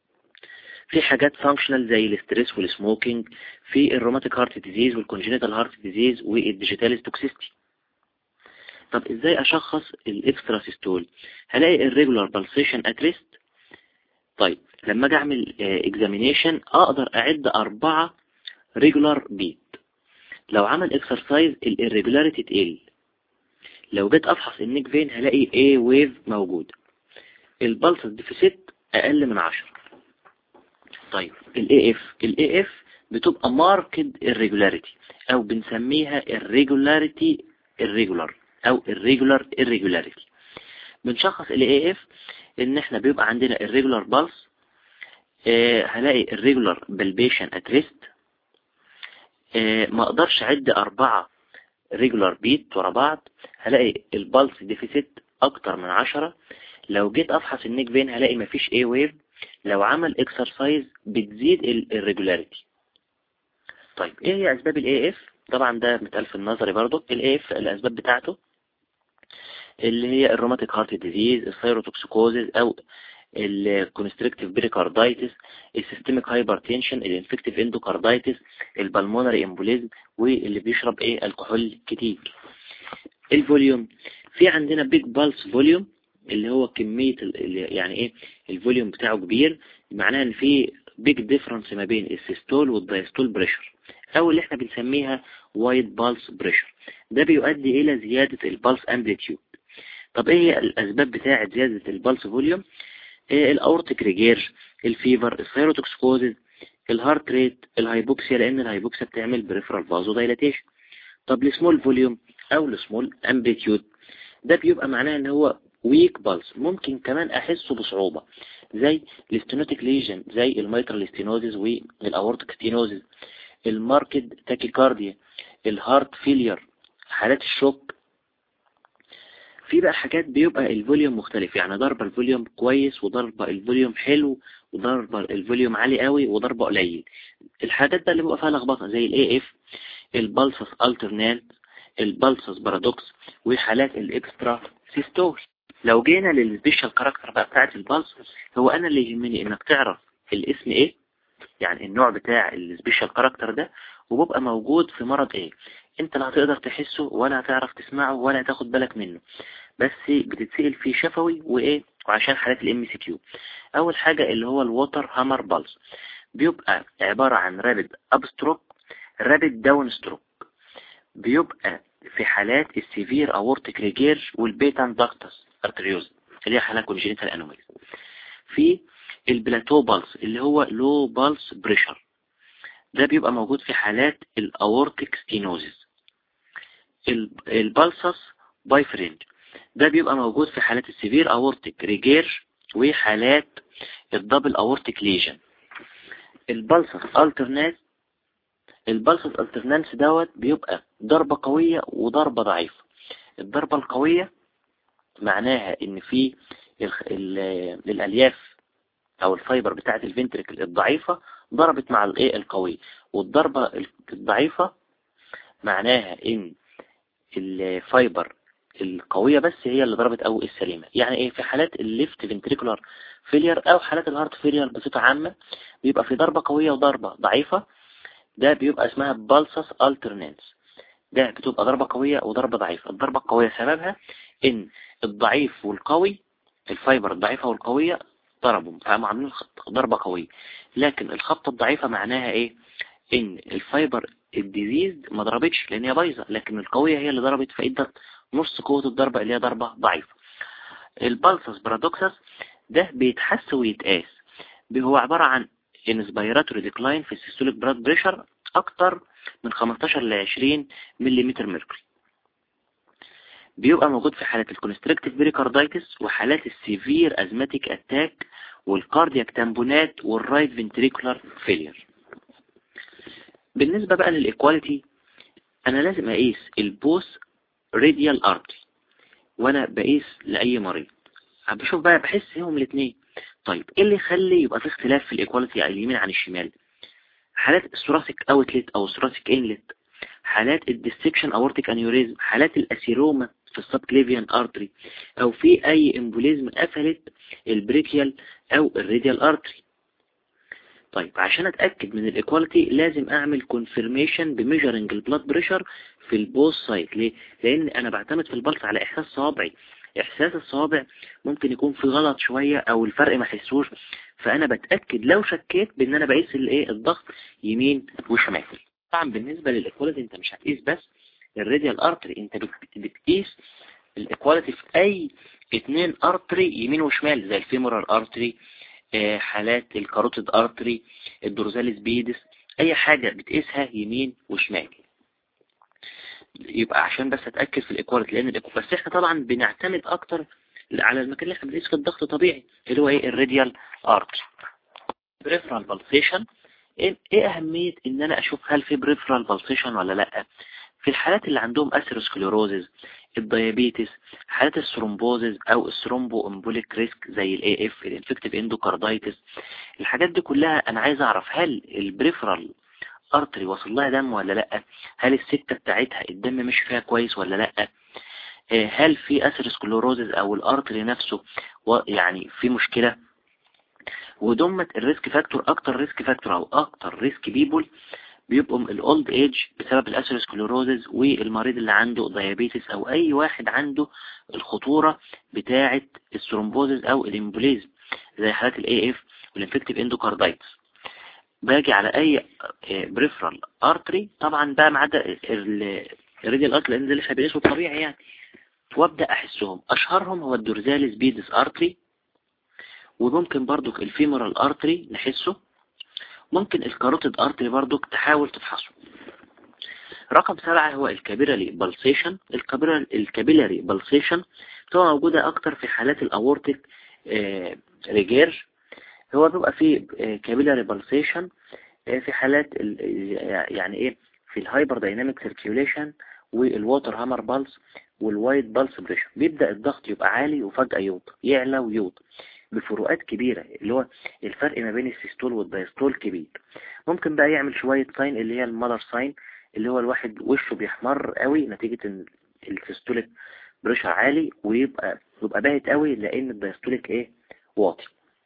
في حاجات فانكشنال زي الاستريس والسموكينج في الروماتيك هارت ديزيز والكونجينيتال هارت ديزيز والديجيتال توكسيستي طب ازاي اشخص الاكسترا سيستول هلاقي الريجولار بالسيشن ات ريست طيب لما اجي اعمل اكزامينيشن اقدر اعد اربعة ريجولار بيت لو عمل اكسرسايز الirregularity تقل لو جيت افحص النيك فين هلاقي A ويف موجود البلس ديفيسيت اقل من عشرة طيب الاي اف الاي اف بتبقى ماركد irregularity او بنسميها irregularity irregular او irregular irregularity بنشخص الاي اف ان احنا بيبقى عندنا irregular pulse آه هلاقي irregular palpation at rest آه ما اقدرش اعد اربعة regular beat ورا بعض هلاقي البلس ديفيسيت اكتر من عشرة لو جيت افحص النيك فين هلاقي مفيش اي ويف لو عمل اكسرسايز بتزيد الريجولاريتي طيب ايه هي اسباب الاي اف طبعا ده متقال في النظري برضو الاي اف الاسباب بتاعته اللي هي الروماتيك هارت ديزيز الثيروتوكسيكوزيس او الكونستريكتيف بريكاردايتس السيستميك هايبرتنشن الانفكتيف اندوكاردايتس البلمونري امبوليزم واللي بيشرب ايه الكحول كتير الفوليوم في عندنا بيج بالس فوليوم اللي هو كمية يعني ايه الفوليوم بتاعه كبير معناه ان في بيج ديفرنس ما بين السيستول والدايستول بريشر او اللي احنا بنسميها وايد بالس بريشر ده بيؤدي الى زيادة البالس امبليتيود طب ايه هي الاسباب بتاعة زيادة البالس فوليوم إيه الاورتيك ريجيرج الفيفر الثيروتوكسكوزيس الهارت ريت الهايبوكسيا لان الهايبوكسيا بتعمل بريفرال فازو دايلاتيشن طب السمول فوليوم او السمول امبليتيود ده بيبقى معناه ان هو ويك بالس ممكن كمان احسه بصعوبة زي الاستينوتيك ليجن زي الميترال ستينوزيس والاورتيك ستينوزيس الماركد تاكيكارديا الهارت فيلير حالات الشوك في بقى حاجات بيبقى الفوليوم مختلف يعني ضربة الفوليوم كويس وضربة الفوليوم حلو وضربة الفوليوم عالي قوي وضربة قليل الحاجات بقى اللي بيبقى فيها لخبطة زي الاي اف البلسس الترنال البلسس بارادوكس وحالات الاكسترا سيستول لو جينا للسبيشال كاركتر بقى بتاعت البلس هو انا اللي يهمني انك تعرف الاسم ايه يعني النوع بتاع السبيشال كاركتر ده وبيبقى موجود في مرض ايه انت لا هتقدر تحسه ولا هتعرف تسمعه ولا هتاخد بالك منه بس بتتسأل فيه شفوي وايه وعشان حالات الام سي كيو اول حاجة اللي هو الووتر هامر بالس بيبقى عبارة عن رابد اب ستروك رابد داون ستروك بيبقى في حالات السيفير اورتيك ريجير والبيتان داكتس ارتريوز اللي هي حالات كونجينيتال انوميليز في البلاتو بالس اللي هو لو بالس بريشر ده بيبقى موجود في حالات الاورتيك ستينوزيس البالسس بايفرينج ده بيبقى موجود في حالات السيفير اورتيك ريجير وحالات الدبل اورتيك ليجن البالسس الترنات البالسس الترنانس دوت بيبقى ضربة قوية وضربة ضعيفة الضربة القوية معناها ان في الالياف او الفايبر بتاعة الفنتريكل الضعيفة ضربت مع الايه القوي والضربة الضعيفة معناها ان الفايبر القوية بس هي اللي ضربت او السليمة يعني ايه في حالات الليفت فنتريكولار فيلير او حالات الهارت فيلير بصفة عامة بيبقى في ضربة قوية وضربة ضعيفة ده بيبقى اسمها بالسس الترنانس ده بتبقى ضربة قوية وضربة ضعيفة الضربة القوية سببها ان الضعيف والقوي الفايبر الضعيفة والقوية ضربوا فهم عاملين ضربة قوية لكن الخبطة الضعيفة معناها ايه ان الفايبر الديزيز ما ضربتش لان هي بايظة لكن القوية هي اللي ضربت فادت نص قوة الضربة اللي هي ضربة ضعيفة البالسس برادوكسس ده بيتحس ويتقاس هو عبارة عن انسبيراتوري ديكلاين في السيستوليك براد بريشر اكتر من 15 ل 20 ملم ميركوري بيبقى موجود في حالات الكونستريكتيف بريكاردايتس وحالات السيفير ازماتيك اتاك والكاردياك تامبونات والرايت فنتريكولار فيلير بالنسبة بقى للإيكواليتي أنا لازم أقيس البوس راديال ارتري وأنا بقيس لأي مريض بشوف بقى بحس فيهم الاثنين طيب ايه اللي يخلي يبقى في اختلاف في الايكواليتي على اليمين عن الشمال حالات الثوراسيك اوتلت او الثوراسيك انلت حالات الديستكشن اورتيك انيوريزم حالات الاسيروما في السب كليفيان ارتري او في اي امبوليزم قفلت البريكيال او الراديال ارتري طيب عشان اتأكد من الايكواليتي لازم اعمل كونفirmation بميجرنج البلاد بريشر في البوث سايت ليه لان انا بعتمد في البلس على احساس صوابعي احساس الصوابع ممكن يكون في غلط شوية او الفرق ما حسوش فانا بتأكد لو شكيت بان انا بقيس الايه الضغط يمين وشمال طبعا بالنسبة للايكواليتي انت مش هتقيس بس الراديال ارتري انت بتقيس الايكواليتي في اي اتنين ارتري يمين وشمال زي الفيمورال ارتري آه، حالات الكاروتيد ارتري الدورزاليس بيدس اي حاجة بتقيسها يمين وشمال يبقى عشان بس اتأكد في الايكواليتي لان الإيكواليتي بس احنا طبعا بنعتمد اكتر على المكان اللي احنا بنقيس في الضغط طبيعي اللي هو ايه الراديال ارتري بريفرال بالسيشن ايه اهمية ان انا اشوف هل في بريفرال بالسيشن ولا لا في الحالات اللي عندهم اثيروسكليروزز الديابيتس حالات الثرومبوزز او الثرومبو امبوليك ريسك زي الاي اف الانفكتيف اندوكاردايتس الحاجات دي كلها انا عايز اعرف هل البريفرال ارتري وصل لها دم ولا لا هل السكة بتاعتها الدم مش فيها كويس ولا لا آه، هل في اثيروسكليروزز او الارتري نفسه يعني في مشكلة ودمت الريسك فاكتور اكتر ريسك فاكتور او اكتر ريسك بيبول بيبقوا الاولد ايج بسبب الاسيروسكليروزز والمريض اللي عنده ديابيتس او اي واحد عنده الخطورة بتاعة الثرومبوزز او الامبوليزم زي حالات الاي اف والانفكتيف اندوكاردايتس باجي على اي بريفرال ارتري طبعا بقى ما عدا الريديال ارتري لان ده لسه بيقيسه الطبيعي يعني وابدا احسهم اشهرهم هو الدورزاليس بيدس ارتري وممكن برضو الفيمورال ارتري نحسه ممكن الكاروتيد ارتري برضو تحاول تفحصه رقم سبعة هو الكابيلاري بالسيشن الكابيلاري بالسيشن بتبقى موجودة اكتر في حالات الاورتيك ريجير هو بيبقى فيه كابيلاري بالسيشن في حالات يعني ايه في الهايبر دايناميك سيركيوليشن والووتر هامر بالس والوايت بالس بريشر بيبدأ الضغط يبقى عالي وفجأة يوطى يعلى ويوطى بفروقات كبيرة اللي هو الفرق ما بين السيستول والدايستول كبير ممكن بقى يعمل شوية ساين اللي هي المالر ساين اللي هو الواحد وشه بيحمر قوي نتيجة ان السيستوليك بريشر عالي ويبقى يبقى باهت قوي لان الدايستوليك ايه واطي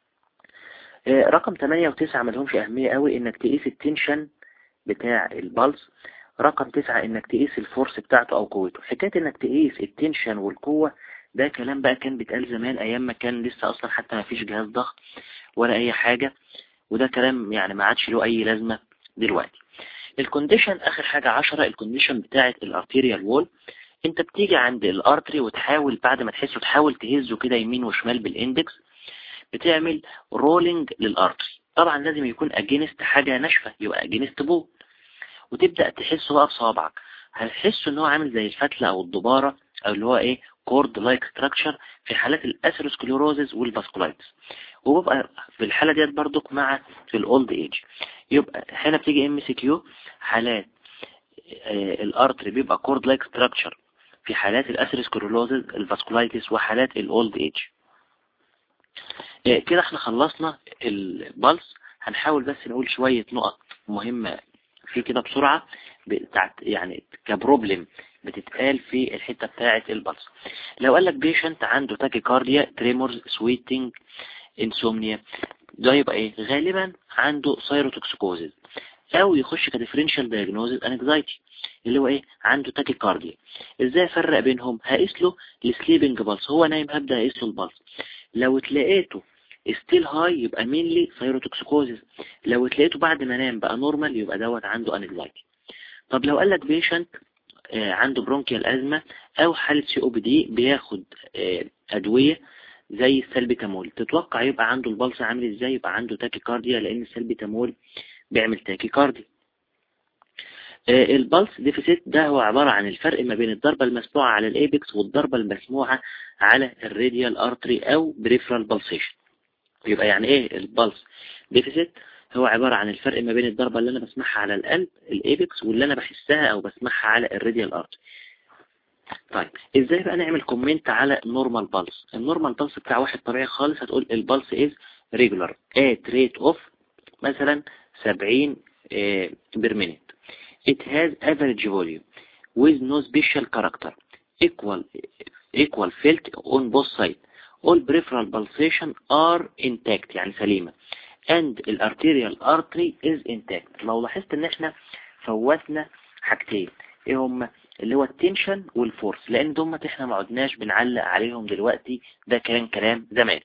آه، رقم 8 و9 ملهمش اهمية قوي انك تقيس التنشن بتاع البلس رقم 9 انك تقيس الفورس بتاعته او قوته حكاية انك تقيس التنشن والقوة ده كلام بقى كان بيتقال زمان ايام ما كان لسه اصلا حتى ما فيش جهاز ضغط ولا اي حاجة وده كلام يعني ما عادش له اي لازمة دلوقتي الكونديشن اخر حاجة عشرة الكونديشن بتاعة الارتيريال وول انت بتيجي عند الارتري وتحاول بعد ما تحسه تحاول تهزه كده يمين وشمال بالاندكس بتعمل رولينج للارتري طبعا لازم يكون اجينست حاجة ناشفة يبقى اجينست بول وتبدأ تحسه بقى بصابعك هتحسه ان هو عامل زي الفتلة او الضبارة او اللي هو ايه كورد لايك ستراكشر في حالات الاثيروسكليروزز والفاسكولايتس وبيبقى في الحالة ديت برضك مع في الاولد ايج يبقى هنا بتيجي ام سي كيو حالات آه، الارتري بيبقى كورد لايك ستراكشر في حالات الاثيروسكليروزز الفاسكولايتس وحالات الاولد ايج آه، كده احنا خلصنا البلس هنحاول بس نقول شوية نقط مهمة في كده بسرعة بتاعت يعني كبروبلم بتتقال في الحتة بتاعة البلس لو قال لك بيشنت عنده تاكيكارديا تريمورز سويتنج انسومنيا ده يبقى ايه غالبا عنده سايروتوكسيكوزيس او يخش كديفرنشال دايجنوزيس انكزايتي اللي هو ايه عنده تاكيكارديا ازاي افرق بينهم هقيس له السليبنج بالس هو نايم هبدا اقيس له البلس لو اتلاقيته ستيل هاي يبقى مينلي سايروتوكسيكوزيس لو اتلاقيته بعد ما نام بقى نورمال يبقى دوت عنده انكزايتي طب لو قال لك بيشنت آه، عنده برونكيال أزمة أو حالة سي او بي دي بياخد آه، أدوية زي السلبيتامول تتوقع يبقى عنده البلس عامل ازاي يبقى عنده تاكيكارديا لأن السلبيتامول بيعمل تاكيكارديا آه، البلس ديفيسيت ده هو عبارة عن الفرق ما بين الضربة المسموعة على الايبكس والضربة المسموعة على الراديال ارتري او بريفرال بالسيشن يبقى يعني ايه البلس ديفيسيت هو عبارة عن الفرق ما بين الضربة اللي أنا بسمعها على القلب الإيبكس واللي أنا بحسها أو بسمعها على الراديال ارت طيب ازاي بقى نعمل كومنت على نورمال بالس النورمال بالس بتاع واحد طبيعي خالص هتقول البلس از ريجولار ات ريت اوف مثلا 70 بير مينيت it has average volume with no special character equal equal felt on both sides all peripheral pulsation are intact يعني سليمة and الارتيريال artery is intact لو لاحظت ان احنا فوتنا حاجتين ايه هما اللي هو التنشن والفورس لان دومت احنا ما عدناش بنعلق عليهم دلوقتي ده كان كلام زمان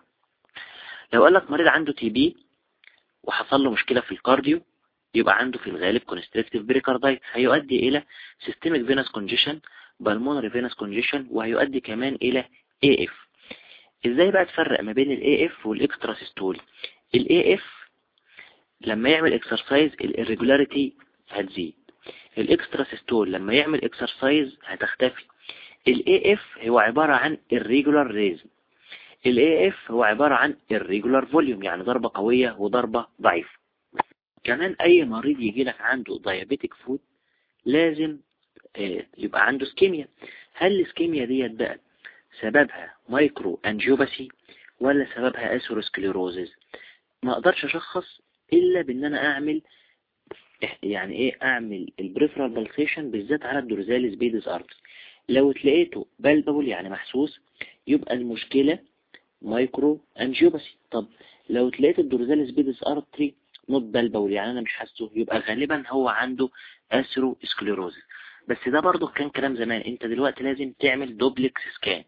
لو قال لك مريض عنده تي بي وحصل له مشكلة في الكارديو يبقى عنده في الغالب كونستريكتيف بريكاردايت هيؤدي الى سيستميك فينس كونجيشن بالمونري فينس كونجيشن وهيؤدي كمان الى اي اف ازاي بقى تفرق ما بين الاي اف والاكسترا سيستولي الاي اف لما يعمل اكسرسايز الirregularity هتزيد الاكسترا سيستول لما يعمل اكسرسايز هتختفي الاي اف هو عبارة عن irregular rhythm الاي اف هو عبارة عن irregular volume يعني ضربة قوية وضربة ضعيفة كمان اي مريض يجي لك عنده diabetic foot لازم آه، يبقى عنده سكيميا هل السكيميا ديت بقى سببها مايكرو انجيوباسي ولا سببها اثيروسكليروزز ما اقدرش اشخص الا بان انا اعمل يعني ايه اعمل البريفرال بالسيشن بالذات على الدورزاليس بيدس ارتس لو تلاقيته بالبول يعني محسوس يبقى المشكلة مايكرو انجيوباسي طب لو تلاقيت الدورزاليس بيدس ارتري نوت بالبول يعني انا مش حاسه يبقى غالبا هو عنده اثيرو سكليروزس بس ده برضو كان كلام زمان انت دلوقتي لازم تعمل دوبلكس سكان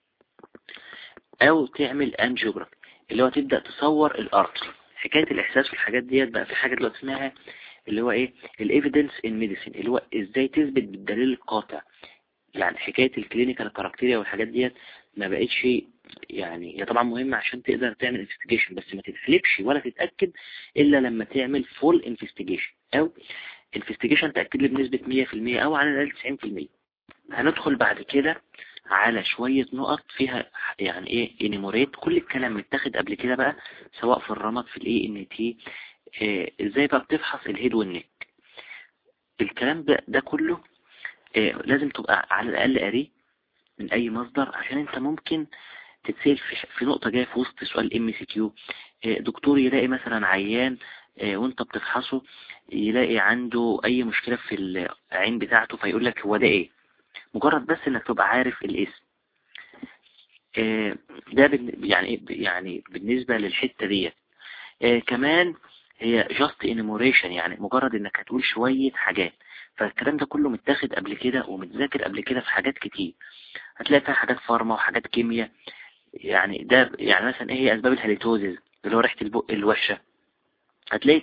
او تعمل انجيوجرافي اللي هو تبدأ تصور الارتري حكاية الاحساس والحاجات ديت بقى في حاجة دلوقتي اسمها اللي هو ايه الايفيدنس ان ميديسين اللي هو ازاي تثبت بالدليل القاطع يعني حكاية الكلينيكال كاركتيريا والحاجات ديت ما بقتش يعني هي طبعا مهمة عشان تقدر تعمل انفستيجيشن بس ما تتحلبش ولا تتأكد الا لما تعمل فول انفستيجيشن او انفستيجيشن تأكد لي بنسبة 100% او على الاقل 90% هندخل بعد كده على شوية نقط فيها يعني ايه انيموريت كل الكلام متاخد قبل كده بقى سواء في الرمد في الاي ان تي ازاي بقى بتفحص الهيد والنك الكلام ده, ده كله اه لازم تبقى على الاقل قاريه من اي مصدر عشان انت ممكن تتسال في, في نقطة جاية في وسط سؤال ام سي كيو دكتور يلاقي مثلا عيان اه وانت بتفحصه يلاقي عنده اي مشكلة في العين بتاعته فيقول لك هو ده ايه مجرد بس انك تبقى عارف الاسم اه ده يعني يعني بالنسبة للحتة ديت كمان هي just enumeration يعني مجرد انك هتقول شوية حاجات فالكلام ده كله متاخد قبل كده ومتذاكر قبل كده في حاجات كتير هتلاقي فيها حاجات فارما وحاجات كيمياء يعني ده يعني مثلا ايه هي اسباب الهاليتوزيز اللي هو ريحة البق الوحشة هتلاقي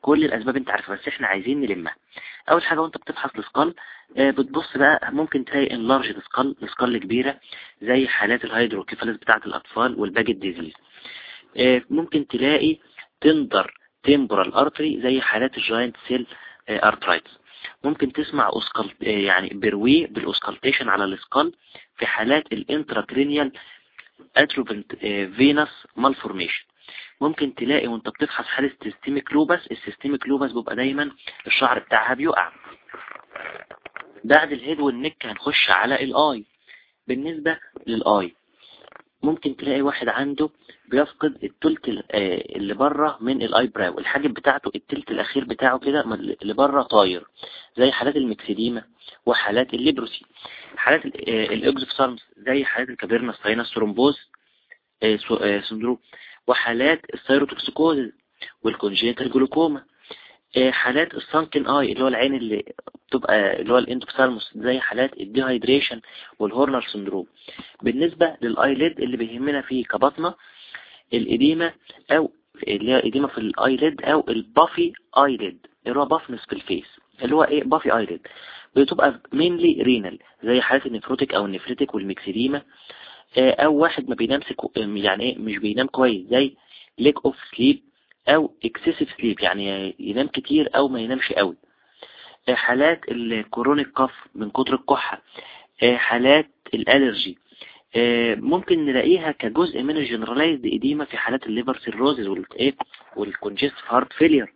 كل الاسباب انت عارفها بس احنا عايزين نلمها اول حاجة وانت بتفحص السكال آه، بتبص بقى ممكن تلاقي انلارج السكال السكال كبيرة زي حالات الهيدروكيفالس بتاعة الاطفال والباجت ديزيز آه، ممكن تلاقي تندر تمبرال ارتري زي حالات الجاينت سيل ارترايتس ممكن تسمع أسكال يعني بروي بالأسكالتيشن على الاسكال في حالات الانتراكرينيال اتروفنت فينس مالفورميشن ممكن تلاقي وانت بتفحص حالة سيستميك لوبس السيستميك لوبس بيبقى دايما الشعر بتاعها بيقع بعد الهيد والنك هنخش على الاي بالنسبة للاي ممكن تلاقي واحد عنده بيفقد التلت اللي بره من الاي براو الحاجب بتاعته التلت الاخير بتاعه كده اللي بره طاير زي حالات المكسديمة وحالات الليبروسي حالات الاكزوفسارمز زي حالات الكابيرنا ساينس ثرومبوز سندروم وحالات السيروتوكسيكوزز والكونجيتال جلوكوما حالات السانكن اي اللي هو العين اللي بتبقى اللي هو الاندوبسالموس زي حالات الديهايدريشن والهورنر سندروم بالنسبة للايليد اللي بيهمنا فيه كبطنة الاديمة او اللي هي اديمة في الايليد او البافي ايليد اللي هو بافنس في الفيس اللي هو ايه بافي ايليد بتبقى مينلي رينال زي حالات النفروتيك او النفريتيك والميكسيديما او واحد ما بينامش يعني ايه مش بينام كويس زي ليك اوف سليب او اكسسيف سليب يعني ينام كتير او ما ينامش قوي حالات الكورونيك كف من كتر الكحة حالات الالرجي ممكن نلاقيها كجزء من الجنرالايزد اديما في حالات الليفر سيروزز والايه والكونجست هارت فيلير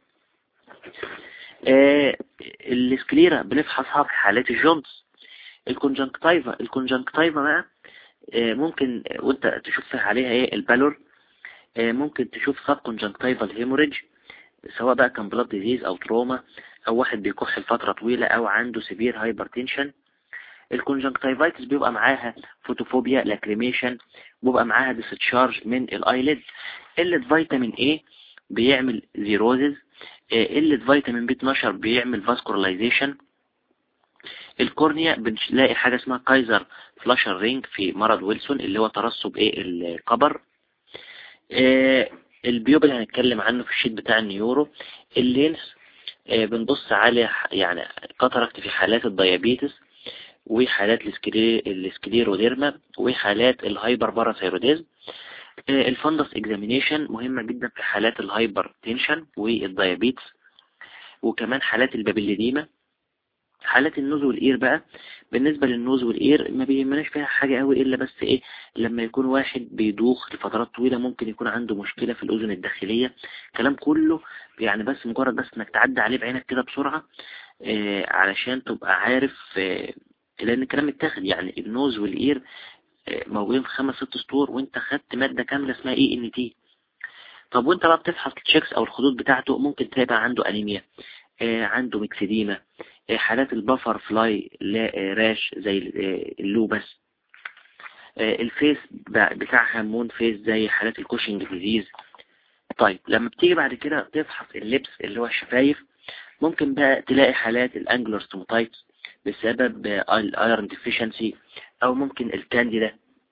السكليرا بنفحصها في حالات الجونز الكونجنكتيفا الكونجنكتيفا بقى ممكن وانت تشوف عليها ايه البالور ممكن تشوف سب كونجنكتيفال هيموريج سواء بقى كان بلاد ديزيز او تروما او واحد بيكح لفترة طويلة او عنده سيفير هايبرتنشن الكونجنكتيفايتس بيبقى معاها فوتوفوبيا لاكريميشن بيبقى معاها ديستشارج من الايليد قلة فيتامين ايه بيعمل زيروزز قلة فيتامين بي 12 بيعمل فاسكولاريزيشن الكورنيا بنلاقي حاجة اسمها كايزر فلاشر رينج في مرض ويلسون اللي هو ترسب ايه القبر آه البيوب اللي هنتكلم عنه في الشيت بتاع النيورو اللينس آه بنبص على يعني كاتاراكت في حالات الديابيتس وحالات السكليروديرما وحالات الهايبر باراثيروديزم آه الفندس اكزامينيشن مهمة جدا في حالات الهايبر تنشن والديابيتس وكمان حالات البابليديما حالات النوز والإير بقى بالنسبة للنوز والإير ما بيهمناش فيها حاجة قوي إلا بس إيه لما يكون واحد بيدوخ لفترات طويلة ممكن يكون عنده مشكلة في الأذن الداخلية كلام كله يعني بس مجرد بس إنك تعدي عليه بعينك كده بسرعة آه علشان تبقى عارف آه لأن الكلام متاخد يعني النوز والإير آه موجودين في خمس ست سطور وانت خدت مادة كاملة اسمها اي ان تي طب وانت بقى بتفحص التشيكس او الخطوط بتاعته ممكن تلاقي بقى عنده انيميا عنده ميكسيديما حالات البفر فلاي راش زي اللوبس الفيس بتاعها مون فيس زي حالات الكوشنج ديزيز طيب لما بتيجي بعد كده تفحص اللبس اللي هو الشفايف ممكن بقى تلاقي حالات الانجلر ستوماتايتس بسبب الايرون ديفيشنسي او ممكن الكانديدا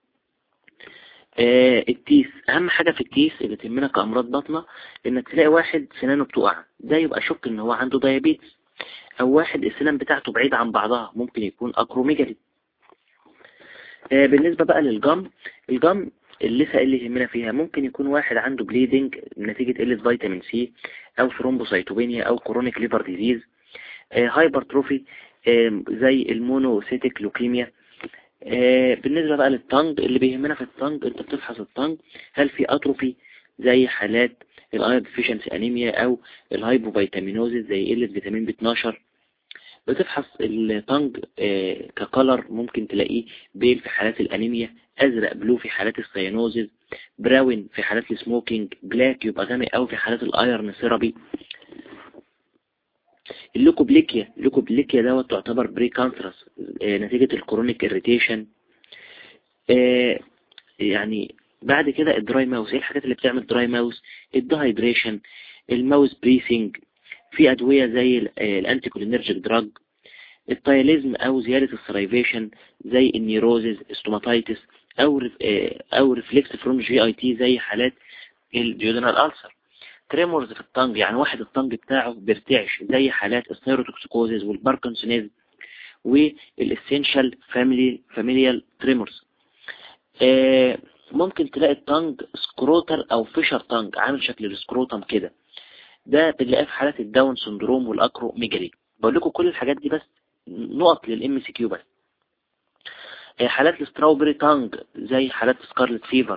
آه التيس اهم حاجة في التيس اللي تهمنا كامراض بطنة انك تلاقي واحد سنانه بتقع ده يبقى شك ان هو عنده دايابيتس او واحد السنان بتاعته بعيدة عن بعضها ممكن يكون اكروميجالي آه بالنسبة بقى للجم الجم اللثة اللي يهمنا فيها ممكن يكون واحد عنده بليدنج نتيجة قلة فيتامين سي او ثرومبوسايتوبينيا او كرونيك ليفر ديزيز آه هايبرتروفي زي المونوسيتيك لوكيميا آه بالنسبة بقى للطنج اللي بيهمنا في الطنج انت بتفحص الطنج هل في اتروفي زي حالات الايرون ديفيشنسي انيميا او الهايبوفيتامينوزيس زي قلة فيتامين بي 12 بتفحص الطنج آه ككلر ممكن تلاقيه بيل في حالات الانيميا ازرق بلو في حالات السيانوزيس براون في حالات السموكينج بلاك يبقى غامق قوي في حالات الايرن ثيرابي اللوكوبليكيا اللوكوبليكيا دوت تعتبر بري كانسرس آه نتيجة الكرونيك اريتيشن آه يعني بعد كده الدراي ماوس ايه الحاجات اللي بتعمل دراي ماوس الدهايدريشن الماوس بريسنج في ادوية زي الانتي كولينرجيك دراج التايليزم او زيادة السرايفيشن زي النيروزز استوماتايتس او آه او ريفلكس فروم جي اي تي زي حالات الديودنال ألسر تريمورز في الطنج يعني واحد الطنج بتاعه بيرتعش زي حالات السنيروتوكسيكوزيس والباركنسونيز والاسينشال فاميلي فاميليال تريمورز ممكن تلاقي الطنج سكروتال او فيشر طنج عامل شكل السكروتم كده ده بنلاقيه في حالات الداون سندروم والاكروميجالي بقول لكم كل الحاجات دي بس نقط للام سي كيو بس آه، حالات الستراوبري تانج زي حالات سكارلت فيفر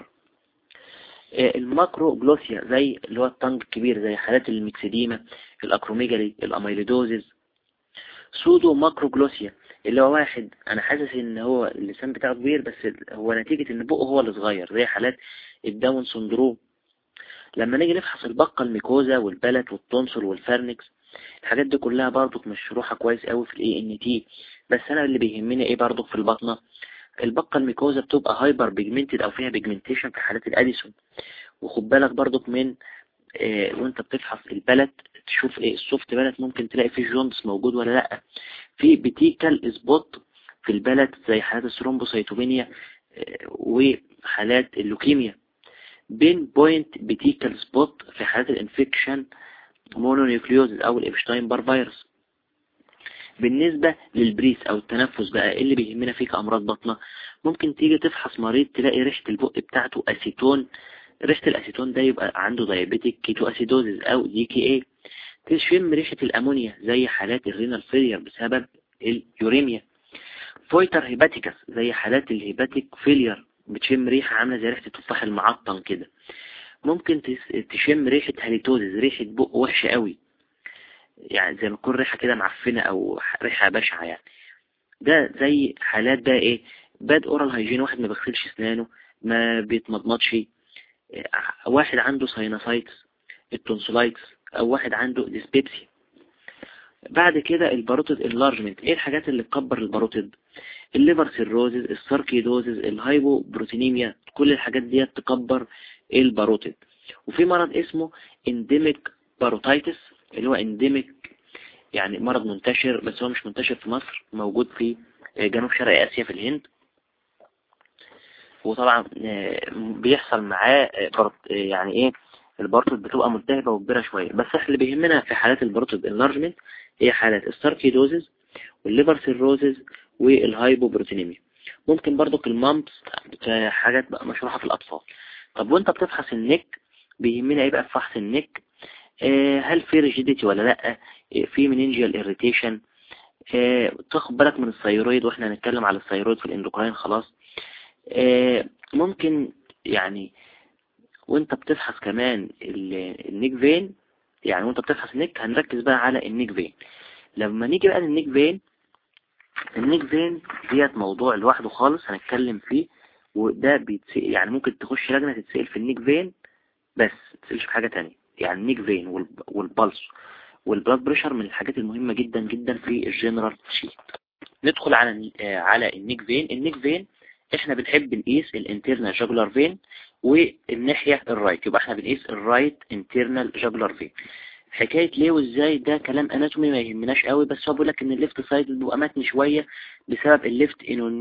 آه، الماكرو جلوسيا زي اللي هو التانج الكبير زي حالات الميكسيديما الاكروميجالي الاميلودوزيز سودو ماكرو جلوسيا اللي هو واحد انا حاسس ان هو اللسان بتاعه كبير بس هو نتيجة ان بقه هو اللي صغير زي حالات الداون سندروم لما نيجي نفحص البقة الميكوزا والبلت والتونسل والفرنكس الحاجات دي كلها برضو مشروحة كويس قوي في الاي ان تي بس انا اللي بيهمني ايه برضو في البطنة البقة الميكوزا بتبقى هايبر بيجمنتد او فيها بيجمنتيشن في حالات الاديسون وخد بالك برضو من اه وانت بتفحص البلد تشوف ايه السوفت بلد ممكن تلاقي فيه جوندس موجود ولا لا في بتيكال سبوت في البلد زي حالات الثرومبوسيتوبينيا اه وحالات اللوكيميا بين بوينت بتيكال سبوت في حالات الانفكشن مونونيوكليوزز او الابشتاين بار فيروس بالنسبة للبريس او التنفس بقى إيه اللي بيهمنا فيك امراض بطنة ممكن تيجي تفحص مريض تلاقي ريحة البق بتاعته اسيتون ريحة الاسيتون ده يبقى عنده دايابيتيك كيتو اسيدوزز او دي كي اي تشم ريحة الامونيا زي حالات الرينال فيلير بسبب اليوريميا فويتر هيباتيكس زي حالات الهيباتيك فيلير بتشم ريحة عاملة زي ريحة التفاح المعطن كده ممكن تشم ريحة هاليتوزز ريحة بق وحشة قوي يعني زي ما تكون ريحة كده معفنة او ريحة بشعة يعني ده زي حالات بقى ايه باد اورال هايجين واحد ما بيغسلش اسنانه ما بيتمضمضش واحد عنده ساينوسايتس التونسولايتس او واحد عنده ديسبيبسي بعد كده الباروتيد انلارجمنت ايه الحاجات اللي تكبر الباروتيد الليفر سيروزز الساركيدوزز الهايبو بروتينيميا كل الحاجات دي تكبر الباروتيد وفي مرض اسمه انديميك باروتايتس اللي هو انديميك يعني مرض منتشر بس هو مش منتشر في مصر موجود في جنوب شرق اسيا في الهند وطبعا آه، بيحصل معاه آه، يعني ايه البارتد بتبقى ملتهبة وكبيرة شوية بس احنا اللي بيهمنا في حالات البارتد انلارجمنت هي حالات الساركيدوزز والليفر سيروزز والهايبوبروتينيميا ممكن برضو المامبس حاجات بقى مشروحة في الأطفال طب وانت بتفحص النك بيهمنا ايه بقى في فحص النك اه هل في ريجيديتي ولا لا اه في منينجيال اريتيشن اه تاخد بالك من الثيرويد واحنا هنتكلم على الثيرويد في الاندوكراين خلاص اه ممكن يعني وانت بتفحص كمان النيك فين يعني وانت بتفحص النيك هنركز بقى على النيك فين لما نيجي بقى للنيك فين النيك فين ديت موضوع لوحده خالص هنتكلم فيه وده بيتسأل يعني ممكن تخش لجنة تتسأل في النيك فين بس تسألش في حاجة تانية يعني النيك فين والبلس والبلاد بريشر من الحاجات المهمة جدا جدا في الجنرال شيت ندخل على على النيك فين النيك فين احنا بنحب نقيس الانترنال جاجولار فين والناحية الرايت يبقى احنا بنقيس الرايت انترنال جاجولار فين حكاية ليه وازاي ده كلام اناتومي ما يهمناش قوي بس هو بيقول لك ان الليفت سايد بيبقى متن شوية بسبب الليفت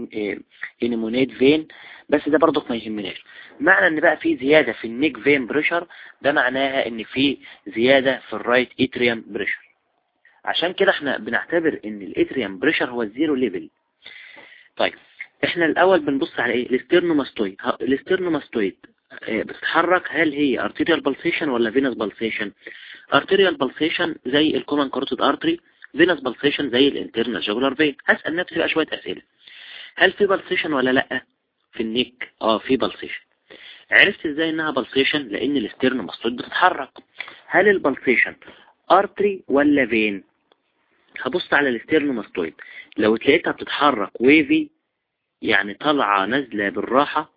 انيمونيت فين بس ده برضك ما يهمناش معنى ان بقى في زيادة في النيك فين بريشر ده معناها ان في زيادة في الرايت اتريم بريشر عشان كده احنا بنعتبر ان الاتريم بريشر هو الزيرو ليفل طيب احنا الاول بنبص على ايه الاسترنوماستويد الاسترنوماستويد آه، بتتحرك هل هي ارتيريال بالسيشن ولا فينس بالسيشن ارتيريال بالسيشن زي الكومن كاروتيد ارتري فينس بالسيشن زي الانترنال جوجولار فين هسأل نفسي بقى شوية اسئلة هل في بالسيشن ولا لا في النيك اه في بالسيشن عرفت ازاي انها بالسيشن لان الاسترنوماستويد بتتحرك هل البالسيشن ارتري ولا فين هبص على الاسترنوماستويد لو تلاقيتها بتتحرك ويفي يعني طالعة نازلة بالراحة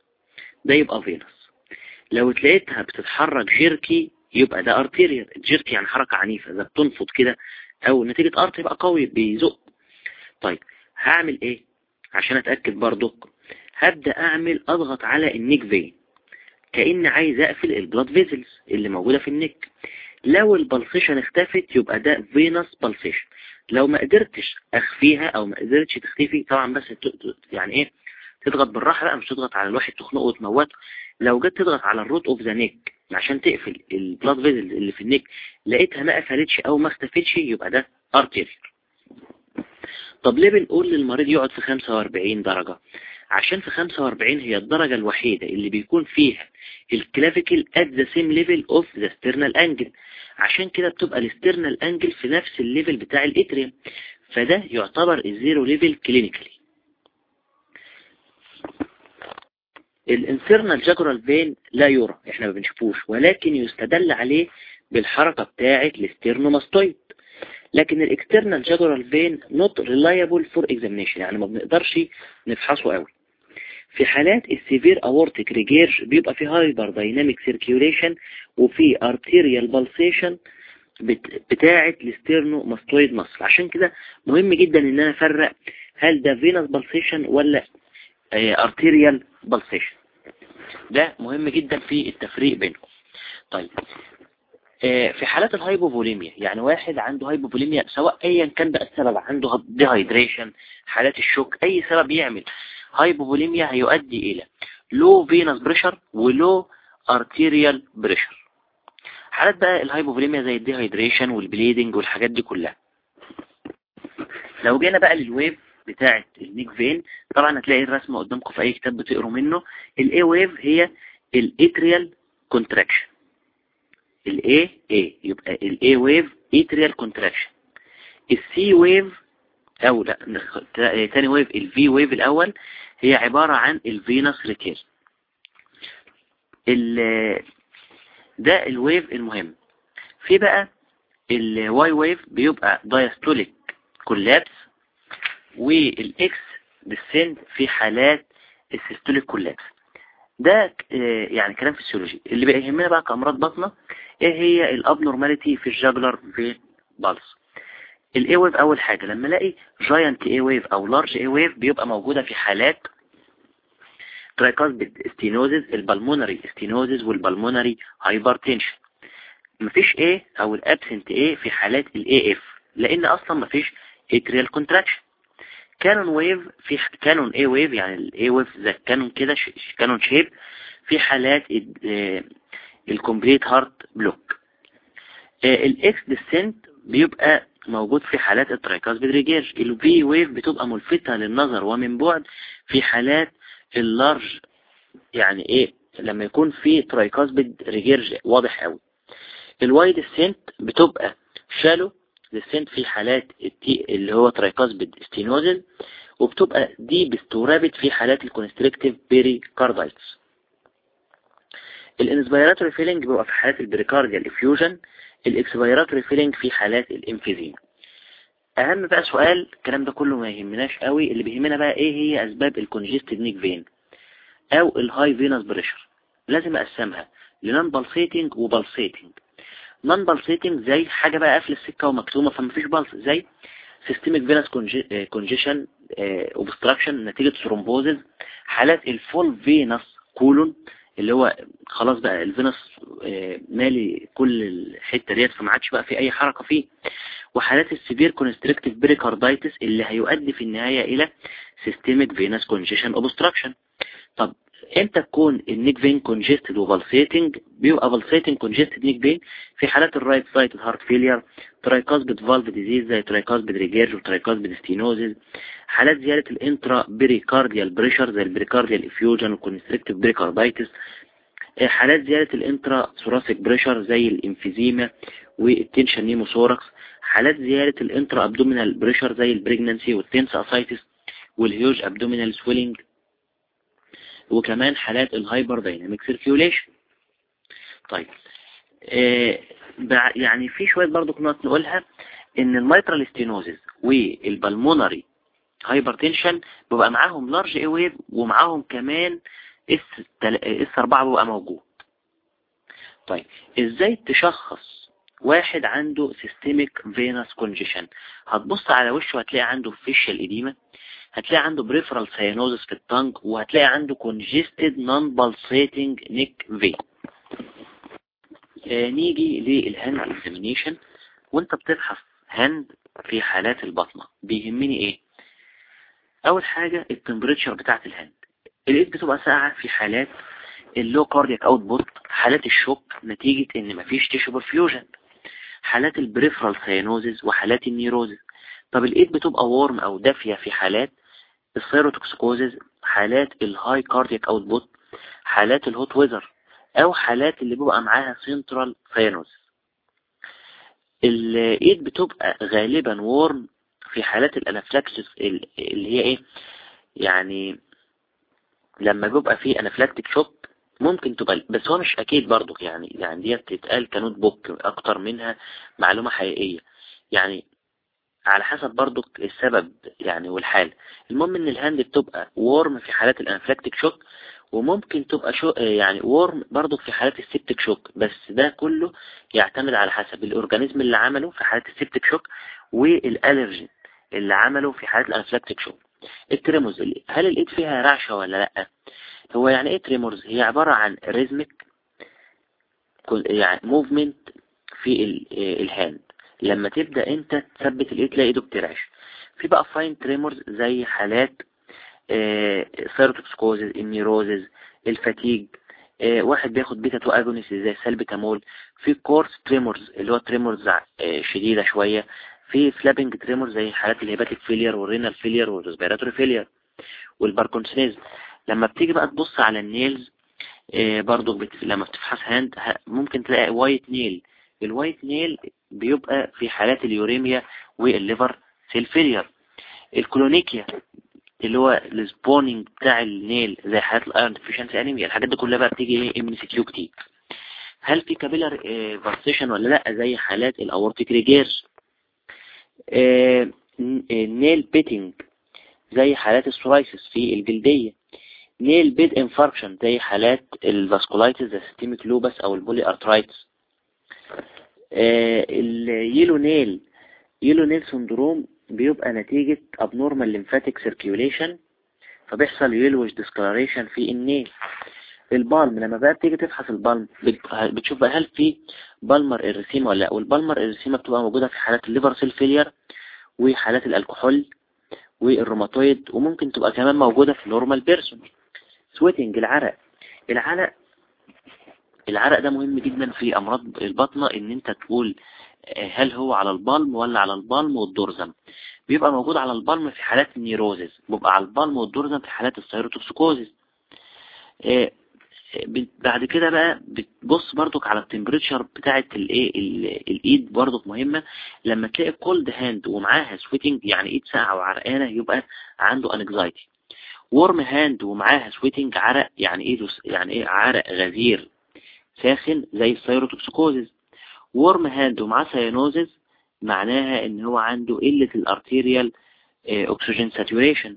ده يبقى فينس لو تلاقيتها بتتحرك جيركي يبقى ده ارتيريال الجيركي يعني حركة عنيفة اذا بتنفض كده او نتيجة ارت يبقى قوي بيزق طيب هعمل ايه عشان اتأكد برضو هبدأ اعمل اضغط على النيك فين كأن عايز اقفل البلاد فيزلز اللي موجودة في النيك لو البلسيشن اختفت يبقى ده فينس بلسيشن لو ما قدرتش اخفيها او ما قدرتش تختفي طبعا بس يعني ايه تضغط بالراحة بقى مش تضغط على الواحد تخنقه وتموته لو جيت تضغط على الروت اوف ذا نيك عشان تقفل البلاد فيزل اللي في النيك لقيتها ما قفلتش او ما اختفتش يبقى ده ارتيريال طب ليه بنقول للمريض يقعد في 45 درجة عشان في 45 هي الدرجة الوحيدة اللي بيكون فيها الكلافيكل at the same level of the sternal angle عشان كده بتبقى الاسترنال انجل في نفس الليفل بتاع الاتريوم فده يعتبر الزيرو ليفل كلينيكالي الانترنال جاكورال فين لا يرى احنا ما بنشوفوش ولكن يستدل عليه بالحركة بتاعة الاسترنوماستويد لكن الاكسترنال جاكورال فين not reliable for examination يعني ما بنقدرش نفحصه قوي في حالات السيفير اورتيك ريجيرج بيبقى في هايبر دايناميك سيركيوليشن وفي ارتيريال بالسيشن بتاعة الاسترنو ماستويد مصر عشان كده مهم جدا ان انا افرق هل ده فينس بالسيشن ولا ارتيريال بالسيشن ده مهم جدا في التفريق بينهم طيب في حالات الهايبوفوليميا يعني واحد عنده هايبوفوليميا سواء ايا كان بقى السبب عنده ديهايدريشن حالات الشوك اي سبب يعمل هايبوفوليميا هيؤدي الى لو فينس بريشر ولو ارتيريال بريشر حالات بقى الهايبوفوليميا زي الديهايدريشن والبليدنج والحاجات دي كلها لو جينا بقى للويف بتاعة النيك فين طبعا هتلاقي الرسمة قدامكم في اي كتاب بتقروا منه الاي ويف هي الاتريال كونتراكشن الاي اي يبقى الاي ويف اتريال كونتراكشن السي ويف او لا تاني ويف الفي ويف الاول هي عبارة عن الفينس ريتير ده الويف المهم في بقى الواي ويف بيبقى دايستوليك كولابس والاكس ديسنت في حالات السيستوليك كولابس ده يعني كلام فيسيولوجي اللي بقى يهمنا بقى كامراض بطنه ايه هي الابنورماليتي في الجاجلر في بالس الاي ويف اول حاجة لما الاقي جاينت اي ويف او لارج اي ويف بيبقى موجودة في حالات ترايكاسبيد ستينوزز البلمونري ستينوزز والبلمونري هايبرتنشن مفيش ايه او الابسنت ايه في حالات الاي اف لان اصلا مفيش اتريال كونتراكشن كانون ويف في كانون اي ويف يعني الاي ويف زي كانون كده كانون شيب في حالات الكومبليت هارت بلوك الاكس ديسنت بيبقى موجود في حالات الترايكاسبيد ريجيرج الفي ويف بتبقى ملفتة للنظر ومن بعد في حالات اللارج يعني ايه لما يكون في ترايكاسبيد ريجيرج واضح قوي الوايد السنت بتبقى شالو للسنت في حالات التي اللي هو ترايكاسبيد ستينوزل وبتبقى دي بستورابت في حالات الكونستريكتيف بيري كاردايتس الانسبيراتوري فيلينج بيبقى في حالات البريكارديال افيوجن الاكسبيراتوري فيلينج في حالات الامفيزيما اهم بقى سؤال الكلام ده كله ما يهمناش قوي اللي بيهمنا بقى ايه هي اسباب الكونجستد نيك فين او الهاي فينس بريشر لازم اقسمها لنان بالسيتنج وبالسيتنج نان بالسيتنج زي حاجة بقى قافل السكة ومكتومة فما فيش بالس زي سيستميك فينس كونجيشن اوبستراكشن نتيجة ثرومبوزز حالات الفول فينس كولون اللي هو خلاص بقى الفينس مالي كل الحتة ديت فما عادش بقى في اي حركة فيه وحالات السيفير كونستريكتيف بريكاردايتس اللي هيؤدي في النهاية الى سيستميك فينس كونجيشن اوبستراكشن طب امتى تكون النيك فين كونجستد وبلسيتنج بيبقى بلسيتنج كونجستد نيك فين في حالات الرايت سايد هارت فيلير ترايكاسبيد فالف ديزيز زي ترايكاسبيد ريجيرج وترايكاسبيد ستينوزيز حالات زيادة الانترا بريكارديال بريشر زي البريكارديال افيوجن والكونستريكتيف بريكاردايتس حالات زيادة الانترا ثوراسيك بريشر زي الانفيزيما والتنشن نيموثوركس حالات زيادة الانترا ابدومينال بريشر زي البريجنانسي والتنس اسايتس والهيوج ابدومينال سويلنج وكمان حالات الهايبر دايناميك سيركيوليشن طيب آه يعني في شوية برضو كنا نقولها ان الميترال ستينوزيس والبلمونري هايبرتنشن بيبقى معاهم لارج اي ويف ومعاهم كمان اس اس 4 بيبقى موجود طيب ازاي تشخص واحد عنده سيستميك فينس كونجيشن هتبص على وشه هتلاقي عنده فيشل اديمه هتلاقي عنده بريفرال سيانوزس في التنج وهتلاقي عنده congested non-pulsating neck vein آه نيجي للهاند اكزامينيشن وانت بتبحث هاند في حالات البطنة بيهمني ايه اول حاجة التمبريتشر بتاعت الهاند الايد بتبقى ساقعة في حالات اللو كاردياك اوتبوت حالات الشوك نتيجة ان مفيش تيشو برفيوجن حالات البريفرال سيانوزز وحالات النيروزز طب الايد بتبقى وورم او دافية في حالات السيروتوكسيكوزز حالات الهاي كاردياك اوتبوت حالات الهوت ويزر او حالات اللي بيبقى معاها سنترال سيانوز الايد بتبقى غالبا وورم في حالات الانافلاكسس اللي هي ايه يعني لما بيبقى فيه انافلاكتيك شوك ممكن تبقى بس هو مش اكيد برضو يعني يعني دي تتقال كنوت بوك اكتر منها معلومة حقيقية يعني على حسب برضو السبب يعني والحال المهم ان الهاند بتبقى وورم في حالات الانفلاكتيك شوك وممكن تبقى شو يعني وورم برضو في حالات السيبتك شوك بس ده كله يعتمد على حسب الاورجانيزم اللي عمله في حالات السيبتك شوك والالرجين اللي عمله في حالات الانفلاكتيك شوك التريموز هل الايد فيها رعشة ولا لا هو يعني ايه تريمورز هي عبارة عن ريزمك يعني موفمنت في الهاند لما تبدأ انت تثبت الايد تلاقي ايده بترعش في بقى فاين تريمورز زي حالات سيروتوكسكوزز النيروزز الفاتيج آه واحد بياخد بيتا تو اجونيس زي سلبيتامول في كورس تريمورز اللي هو تريمورز آه شديدة شوية في فلابنج تريمورز زي حالات الهيباتيك فيلير والرينال فيلير والريسبيراتوري فيلير والباركونسونيز لما بتيجي بقى تبص على النيلز آه برضو بت... لما بتفحص هاند ممكن تلاقي وايت نيل الوايت نيل بيبقى في حالات اليوريميا والليفر سيل فيلير الكلونيكيا اللي هو السبونينج بتاع النيل زي حالات الايرون ديفيشنسي انيميا الحاجات دي كلها بقى بتيجي ايه ام سي كيو كتير هل في كابيلر فارسيشن ولا لا زي حالات الاورتيك ريجير نيل بيتنج زي حالات السورايسيس في الجلدية نيل بيد انفاركشن زي حالات الفاسكولايتس زي سيستيميك لوبس او البولي ارترايتس اليلو نيل يلو نيل سندروم بيبقى نتيجة abnormal lymphatic circulation فبيحصل يلوش discoloration في النيل البالم لما بقى بتيجي تفحص البالم بتشوف بقى هل في بالمر ارسيما ولا لا والبالمر ارسيما بتبقى موجودة في حالات الليفر سيل فيلير وحالات الكحول والروماتويد وممكن تبقى كمان موجودة في النورمال بيرسون سويتنج العرق العرق العرق ده مهم جدا في امراض البطنة ان انت تقول هل هو على البالم ولا على البالم والدورزم بيبقى موجود على البالم في حالات النيروزز بيبقى على البالم والدورزم في حالات السيروتوكسيكوزز بعد كده بقى بتبص برضك على التمبريتشر بتاعه الايه الايد برضك مهمة لما تلاقي كولد هاند ومعاها سويتنج يعني ايد ساقعه وعرقانه يبقى عنده انكزايتي وورم هاند ومعاها سويتنج عرق يعني ايده يعني ايه عرق غزير ساخن زي السيروتوكسيكوزز وورم هاند ومعاه سيانوزز معناها ان هو عنده قلة الارتيريال اكسجين ساتوريشن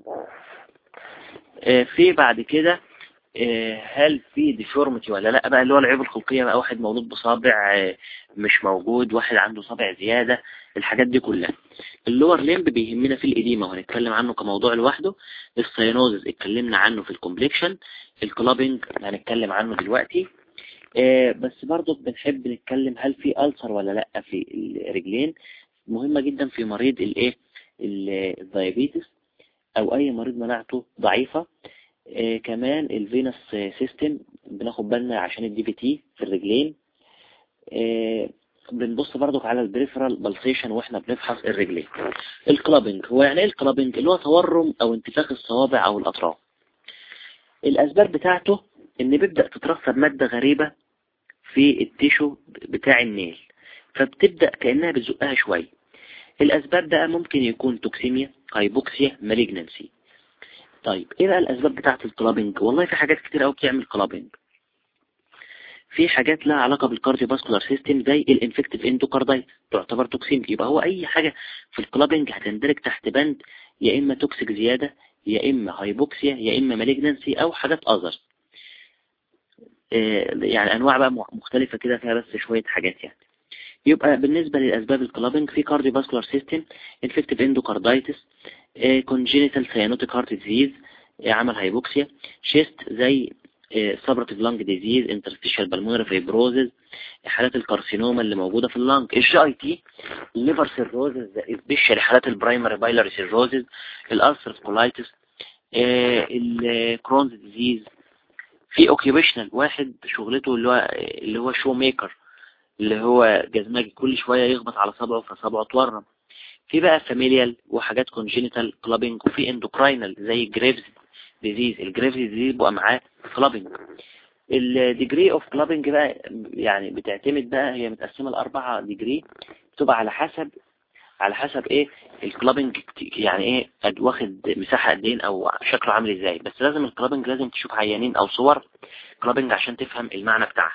في بعد كده هل في ديفورميتي ولا لا بقى اللي هو العيوب الخلقية بقى واحد مولود بصابع مش موجود واحد عنده صابع زيادة الحاجات دي كلها اللور ليمب بيهمنا في الإديمة وهنتكلم عنه كموضوع لوحده السيانوزز اتكلمنا عنه في الكومبليكشن الكلابنج هنتكلم عنه دلوقتي آه بس برضو بنحب نتكلم هل في ألسر ولا لا في الرجلين مهمة جدا في مريض الايه الدايابيتس او اي مريض مناعته ضعيفة آه كمان الفينس سيستم بناخد بالنا عشان الدي بي تي في الرجلين آه بنبص برضك على البريفرال بالسيشن واحنا بنفحص الرجلين الكلابنج هو يعني ايه الكلابنج اللي هو تورم او انتفاخ الصوابع او الاطراف الاسباب بتاعته ان بيبدأ تترسب مادة غريبة في التيشو بتاع النيل فبتبدأ كأنها بتزقها شوية الأسباب بقى ممكن يكون توكسيميا هايبوكسيا ماليجنانسي طيب ايه بقى الأسباب بتاعة الكلابنج والله في حاجات كتير قوي بتعمل كلابنج في حاجات لها علاقة بالكارديو فاسكولار سيستم زي الانفكتيف اندوكاردايت تعتبر توكسين يبقى هو اي حاجة في الكلابنج هتندرج تحت بند يا اما توكسيك زيادة يا اما هايبوكسيا يا اما ماليجنانسي او حاجات اذر يعني انواع بقى مختلفة كده فيها بس شوية حاجات يعني يبقى بالنسبة للأسباب الكلابنج في كارديو فاسكولار سيستم انفكتيف اندوكاردايتس كونجينيتال سيانوتيك هارت ديزيز عمل هايبوكسيا شيست زي سبرتيف لانج ديزيز انترستيشال بالمونري فيبروزز حالات الكارسينوما اللي موجودة في اللانج الجي اي تي الليفر سيروزز سبيشال حالات البرايمري بايلاري سيروزز الالسر كولايتس الكرونز ديزيز في اوكيبيشنال واحد شغلته اللي هو اللي هو شو ميكر اللي هو جزماجي كل شوية يخبط على صبعه فصبعه اتورم في بقى فاميليال وحاجات كونجينيتال كلابينج وفي اندوكراينال زي جريفز ديزيز الجريفز ديزيز بقى معاه كلابينج الديجري اوف كلابينج بقى يعني بتعتمد بقى هي متقسمة لأربعة ديجري بتبقى على حسب على حسب ايه الكلابنج يعني ايه واخد مساحة قد ايه او شكله عامل ازاي بس لازم الكلابنج لازم تشوف عيانين او صور كلابنج عشان تفهم المعنى بتاعها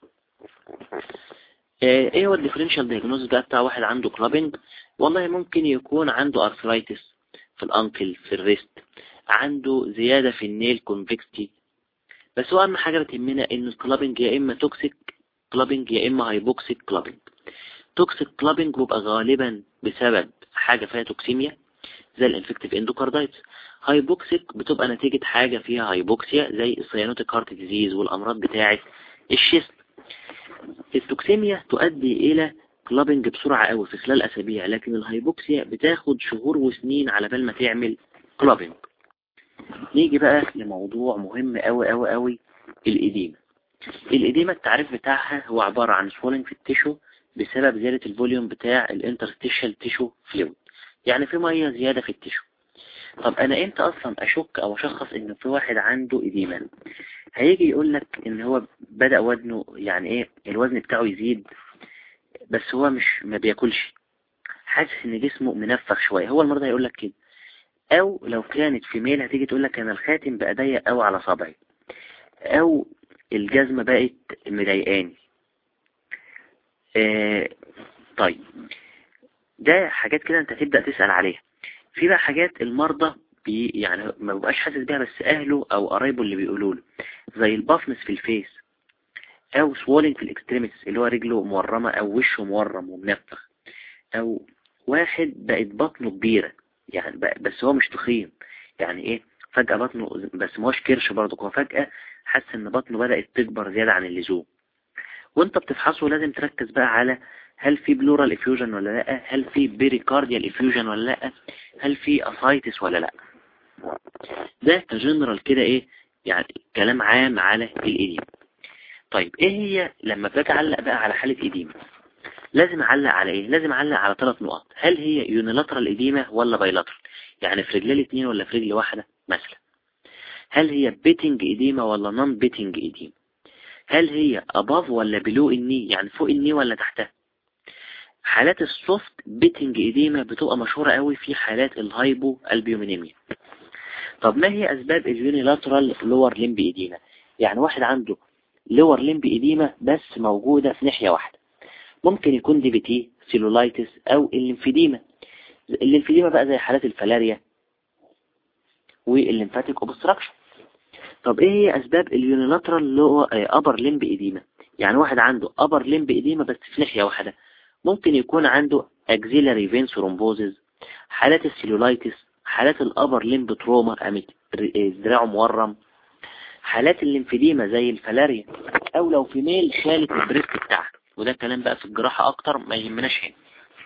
ايه هو الديفرنشال دياجنوز بقى بتاع واحد عنده كلابنج والله ممكن يكون عنده ارثرايتس في الانكل في الريست عنده زيادة في النيل كونفكستي بس هو اهم حاجة بتهمنا ان الكلابنج يا اما توكسيك كلابنج يا اما هايبوكسيك كلابنج توكسيك كلابنج بيبقى غالبا بسبب حاجة فيها توكسيميا زي الانفكتيف اندوكاردايتس هايبوكسيك بتبقى نتيجة حاجة فيها هايبوكسيا زي السيانوتيك هارت ديزيز والامراض بتاعة الشيست التوكسيميا تؤدي الى كلابنج بسرعة قوي في خلال اسابيع لكن الهايبوكسيا بتاخد شهور وسنين على بال ما تعمل كلابنج نيجي بقى لموضوع مهم قوي قوي قوي الإديمة الإديمة التعريف بتاعها هو عبارة عن swelling في التشو بسبب زيادة الفوليوم بتاع الانترستيشال تيشو فلويد يعني في مية زيادة في التشو طب انا امتى اصلا اشك او اشخص ان في واحد عنده اديمة هيجي يقول لك ان هو بدأ وزنه يعني ايه الوزن بتاعه يزيد بس هو مش ما بياكلش حاسس ان جسمه منفخ شوية هو المرضى هيقول لك كده او لو كانت في ميل هتيجي تقول لك انا الخاتم بقى ضيق قوي على صبعي او الجزمة بقت مضايقاني آه طيب ده حاجات كده انت تبدأ تسأل عليها في بقى حاجات المرضى بي يعني ما بقاش حاسس بيها بس اهله او قرايبه اللي بيقولوا له زي البافنس في الفيس او سوالين في الاكستريميتس اللي هو رجله مورمة او وشه مورم ومنفخ او واحد بقت بطنه كبيرة يعني بس هو مش تخين يعني ايه فجأة بطنه بس ما هوش كرش برضه هو فجأة حس ان بطنه بدأت تكبر زيادة عن اللزوم وانت بتفحصه لازم تركز بقى على هل في بلورال افيوجن ولا لا هل في بيريكارديال افيوجن ولا لا هل في اسايتس ولا لا ده كجنرال كده ايه يعني كلام عام على الإديم طيب ايه هي لما باجي اعلق بقى على حالة إديمة لازم اعلق على ايه لازم اعلق على ثلاث نقط هل هي يونيلاترال إديمة ولا بايلاترال يعني في رجلين الاثنين ولا في رجل واحدة مثلا هل هي بيتنج إديمة ولا نون بيتنج إديمة هل هي above ولا below الني يعني فوق الني ولا تحتها حالات السوفت بيتنج إديمة بتبقى مشهورة قوي في حالات الهايبو البيومينيميا طب ما هي أسباب اليونيلاترال لور لمب إديمة يعني واحد عنده لور لمب إديمة بس موجودة في ناحية واحدة ممكن يكون دي بي تي سيلولايتس أو الليمفيديما الليمفيديما بقى زي حالات الفلاريا والليمفاتيك اوبستراكشن طب ايه هي اسباب اليونيلاترال اللي هو ابر لمب اديمة يعني واحد عنده ابر لمب اديمة بس في ناحية واحدة ممكن يكون عنده اكزيلاري فين ثرومبوزز حالات السيلولايتس حالات الابر لمب تروما قامت دراعه مورم حالات الليمفيديما زي الفلاريا او لو في ميل شالت البريست بتاعها وده الكلام بقى في الجراحة اكتر ما يهمناش هنا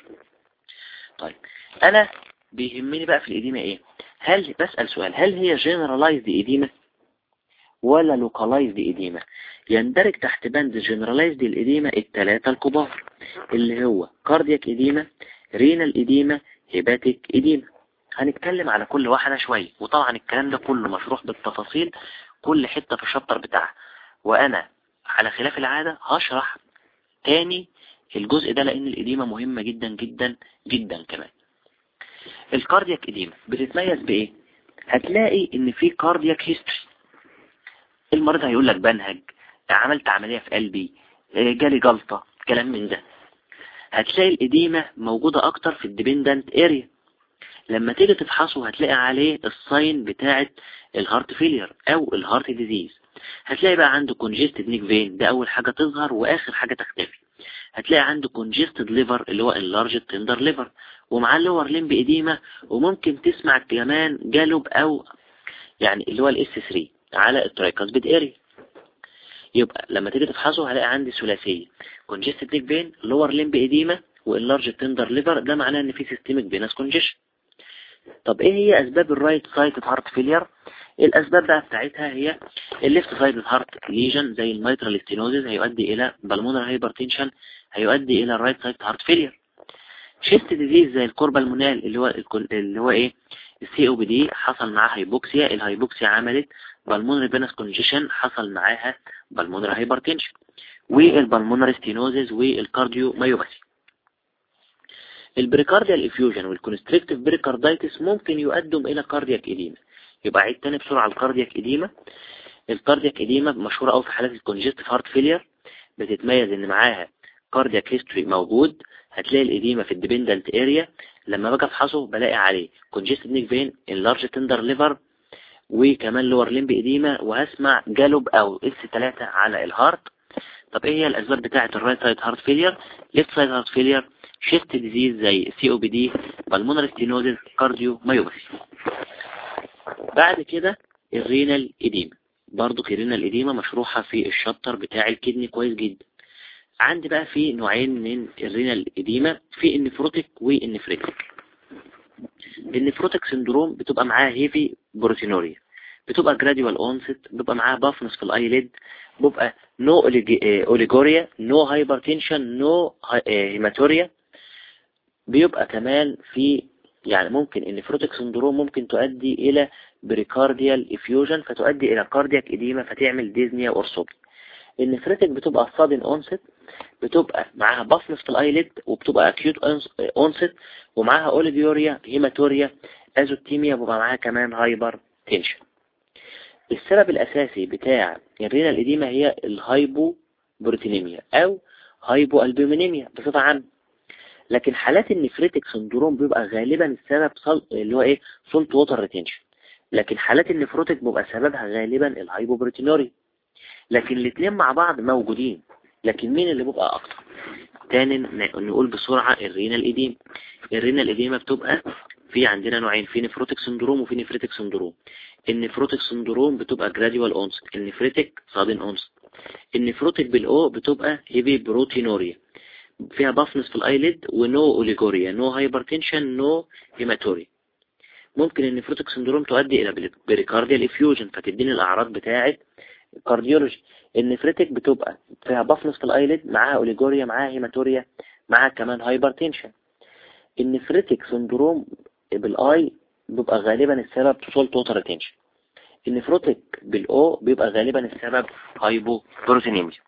طيب انا بيهمني بقى في الإديمة ايه هل بسأل سؤال هل هي جنرالايزد إديمة ولا لوكالايزد إديمة يندرج تحت بند جنرالايزد الإديمة الثلاثة الكبار اللي هو كاردياك إديمة رينال إديمة هيباتيك إديمة هنتكلم على كل واحدة شوية وطبعا الكلام ده كله مشروح بالتفاصيل كل حتة في الشابتر بتاعها وأنا على خلاف العادة هشرح تاني الجزء ده لأن الإديمة مهمة جدا جدا جدا كمان الكاردياك إديمة بتتميز بإيه هتلاقي إن في كاردياك هيستوري المريض هيقول لك بنهج عملت عملية في قلبي جالي جلطة كلام من ده هتلاقي الإديمة موجودة أكتر في الديبندنت اريا لما تيجي تفحصه هتلاقي عليه الساين بتاعة الهارت فيلير أو الهارت ديزيز هتلاقي بقى عنده كونجستد نيك فين ده أول حاجة تظهر وآخر حاجة تختفي هتلاقي عنده كونجستد ليفر اللي هو اللارج تندر ليفر ومعاه اللور لمب إديمة وممكن تسمع كمان جالوب أو يعني اللي هو الاس 3 على الترايكاسبيد اريا يبقى لما تيجي تفحصه هلاقي عندي ثلاثيه كونجستد نيك فين لور لمب اديما واللارج تندر ليفر ده معناه ان في سيستميك فينس كونجيشن طب ايه هي اسباب الرايت سايت هارت فيلير الأسباب بقى بتاعتها هي الليفت سايد هارت ليجن زي الميترال ستينوزيس هيؤدي إلى بالمونر هايبرتنشن هيؤدي إلى الرايت سايد هارت فيلير شيست ديزيز زي الكوربا المونال اللي هو اللي هو ايه السي او بي دي حصل معاها هايبوكسيا الهايبوكسيا عملت بالمونري فينس كونجيشن حصل معاها بالمونري هايبرتنشن والبالمونري ستينوزيس والكارديو مايوباثي البريكارديال افيوجن والكونستريكتيف بريكاردايتس ممكن يؤدم الى كاردياك اديما يبقى عيد تاني بسرعة على الكاردياك اديما الكاردياك اديما مشهورة قوي في حالات الكونجستيف هارت فيلير بتتميز ان معاها كاردياك هيستوري موجود هتلاقي الاديمة في الديبندنت اريا لما باجي افحصه بلاقي عليه كونجستيف نيك فين اللارج تندر ليفر وكمان لور ليمب اديمة وهسمع جالوب او اس 3 على الهارت طب ايه هي الاسباب بتاعه الرايت سايد هارت فيلير ليفت سايد هارت فيلير شيست ديزيز زي سي او بي دي بالمونر ستينوزيس كارديو مايوباثي بعد كده الرينال اديما برضو الرينال اديما مشروحة في الشابتر بتاع الكدني كويس جدا عندي بقى في نوعين من الرينال اديما في النفروتيك والنفريتيك النفروتيك سندروم بتبقى معاه هيفي بروتينوريا بتبقى جراديوال اونست بيبقى معاه بافنس في الايليد بيبقى نو اوليجوريا نو هايبرتنشن نو هيماتوريا بيبقى كمان في يعني ممكن النفروتيك سندروم ممكن تؤدي الى بريكارديال افيوجن فتؤدي الى كاردياك اديما فتعمل ديزنيا اورسوبي النفريتك بتبقى صادن اونست بتبقى معاها بافنس في الايليد وبتبقى اكيوت اونست ومعاها اوليجيوريا هيماتوريا ازوتيميا وبقى معاها كمان هايبر تنشن السبب الاساسي بتاع الرينال اديما هي الهايبو بروتينيميا او هايبو البومينيميا بصفة عامة لكن حالات النفريتك سندروم بيبقى غالبا السبب صل... اللي هو ايه سولت ووتر ريتنشن لكن حالات النفروتك بيبقى سببها غالبا الهايبوبروتينوري لكن الاثنين مع بعض موجودين لكن مين اللي بيبقى اكتر تاني نقول بسرعة الرينال ايديم الرينال ايديما بتبقى في عندنا نوعين في نفروتك سندروم وفي نفريتك سندروم النفروتك سندروم بتبقى جراديوال اونست النفريتك صادن اونست النفروتك بالاو بتبقى هيفي بروتينوريا فيها بافنس في الايليد ونو اوليجوريا نو هايبرتنشن نو هيماتوري ممكن النفروتك سندروم تؤدي الى بريكارديال افيوجن فتديني الاعراض بتاعه كارديولوجي النفريتك بتبقى فيها بافنس في الايليد معاها اوليجوريا معاها هيماتوريا معاها كمان هايبرتنشن النفريتك سندروم بالاي بيبقى غالبا السبب سولت ووتر ريتنشن النفروتك بالاو بيبقى غالبا السبب هايبو بروتينيميا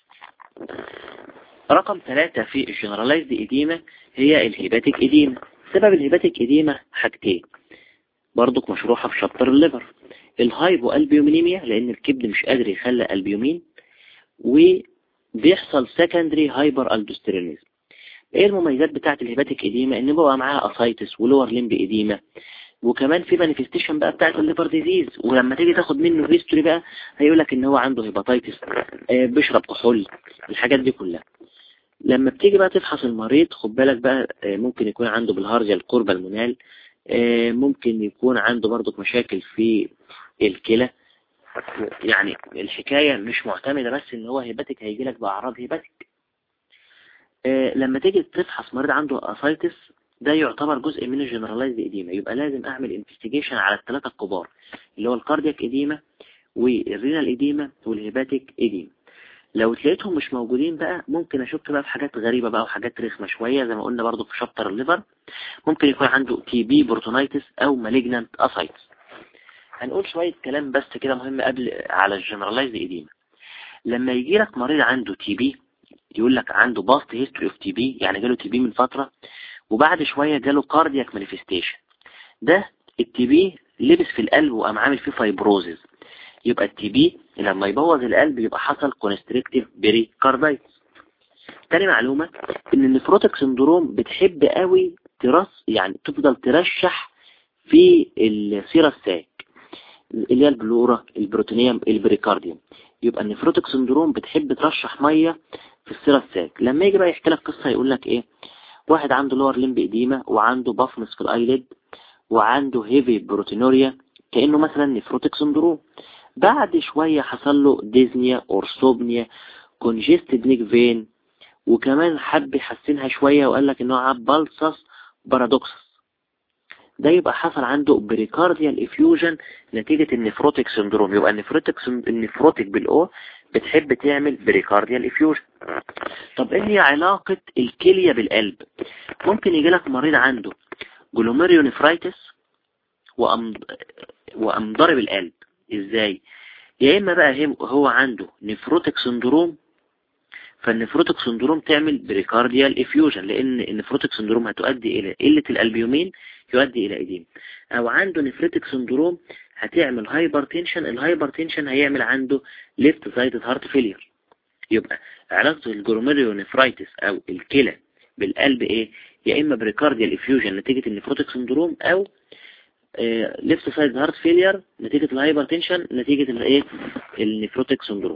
رقم ثلاثة في الجنرالايزد إديمة هي الهيباتيك إديمة سبب الهيباتيك إديمة حاجتين برضك مشروحة في شابتر الليفر الهايبو البيومينيميا لأن الكبد مش قادر يخلق البيومين وبيحصل سكندري هايبر الدوستيرينيزم ايه المميزات بتاعة الهيباتيك إديمة ان بقى معاها أسايتس ولور ليمب إديمة وكمان في مانيفستيشن بقى بتاعة الليفر ديزيز ولما تيجي تاخد منه هيستوري بقى هيقولك ان هو عنده هيباتيتس بيشرب كحول الحاجات دي كلها لما بتيجي بقى تفحص المريض خد بالك بقى ممكن يكون عنده بالهارجة القربة المنال ممكن يكون عنده برضك مشاكل في الكلى يعني الحكاية مش معتمدة بس ان هو هيباتك هيجي لك بأعراض هيباتك لما تيجي تفحص مريض عنده اسايتس ده يعتبر جزء من الجنرالايزد اديما يبقى لازم اعمل انفستيجيشن على الثلاثة الكبار اللي هو الكاردياك اديما والرينال اديما والهيباتيك اديما لو تلاقيتهم مش موجودين بقى ممكن اشك بقى في حاجات غريبة بقى وحاجات رخمة شوية زي ما قلنا برضو في شابتر الليفر ممكن يكون عنده تي بي بورتونايتس او مالجنانت اسايتس هنقول شوية كلام بس كده مهم قبل على الجنرالايزد اديما لما يجي لك مريض عنده تي بي يقول لك عنده باست هيستوري اوف تي بي يعني جاله تي بي من فترة وبعد شوية جاله كاردياك مانيفستيشن ده التي بي لبس في القلب وقام عامل فيه فايبروزز يبقى التي بي لما يبوظ القلب يبقى حصل كونستريكتيف بري كاردايتس تاني معلومة ان النفروتك سندروم بتحب قوي ترص يعني تفضل ترشح في السيرة الساك اللي هي البلورة البروتينيوم البريكارديوم يبقى النفروتك سندروم بتحب ترشح مية في السيرة الساك لما يجي بقى يحكي لك قصة يقول لك ايه واحد عنده لور ليمب اديمة وعنده بافنس في الايليد وعنده هيفي بروتينوريا كأنه مثلا نفروتك سندروم بعد شوية حصل له ديزنيا اورسوبنيا كونجستد نيك فين وكمان حب يحسنها شوية وقال لك انه عب بالسس بارادوكسس ده يبقى حصل عنده بريكارديال افيوجن نتيجة النفروتيك سندروم يبقى النفروتيك النفروتيك بالاو بتحب تعمل بريكارديال افيوجن طب ايه هي علاقة الكلية بالقلب ممكن يجي لك مريض عنده جلوميريونيفرايتس وأم وأم ضرب القلب ازاي يا اما بقى هو عنده نفروتيك سندروم فالنفروتيك سندروم تعمل بريكارديال افيوجن لان النفروتيك سندروم هتؤدي الى قلة الالبيومين يؤدي الى ايديم او عنده نفروتيك سندروم هتعمل هايبرتنشن الهايبرتنشن هيعمل عنده ليفت سايد هارت فيلير يبقى علاقة الجلوميريونيفرايتس او الكلى بالقلب ايه يا اما بريكارديال افيوجن نتيجة النفروتيك سندروم او ليفت سايد هارت فيلير نتيجة الهايبرتنشن نتيجة الايه النفروتيك سندروم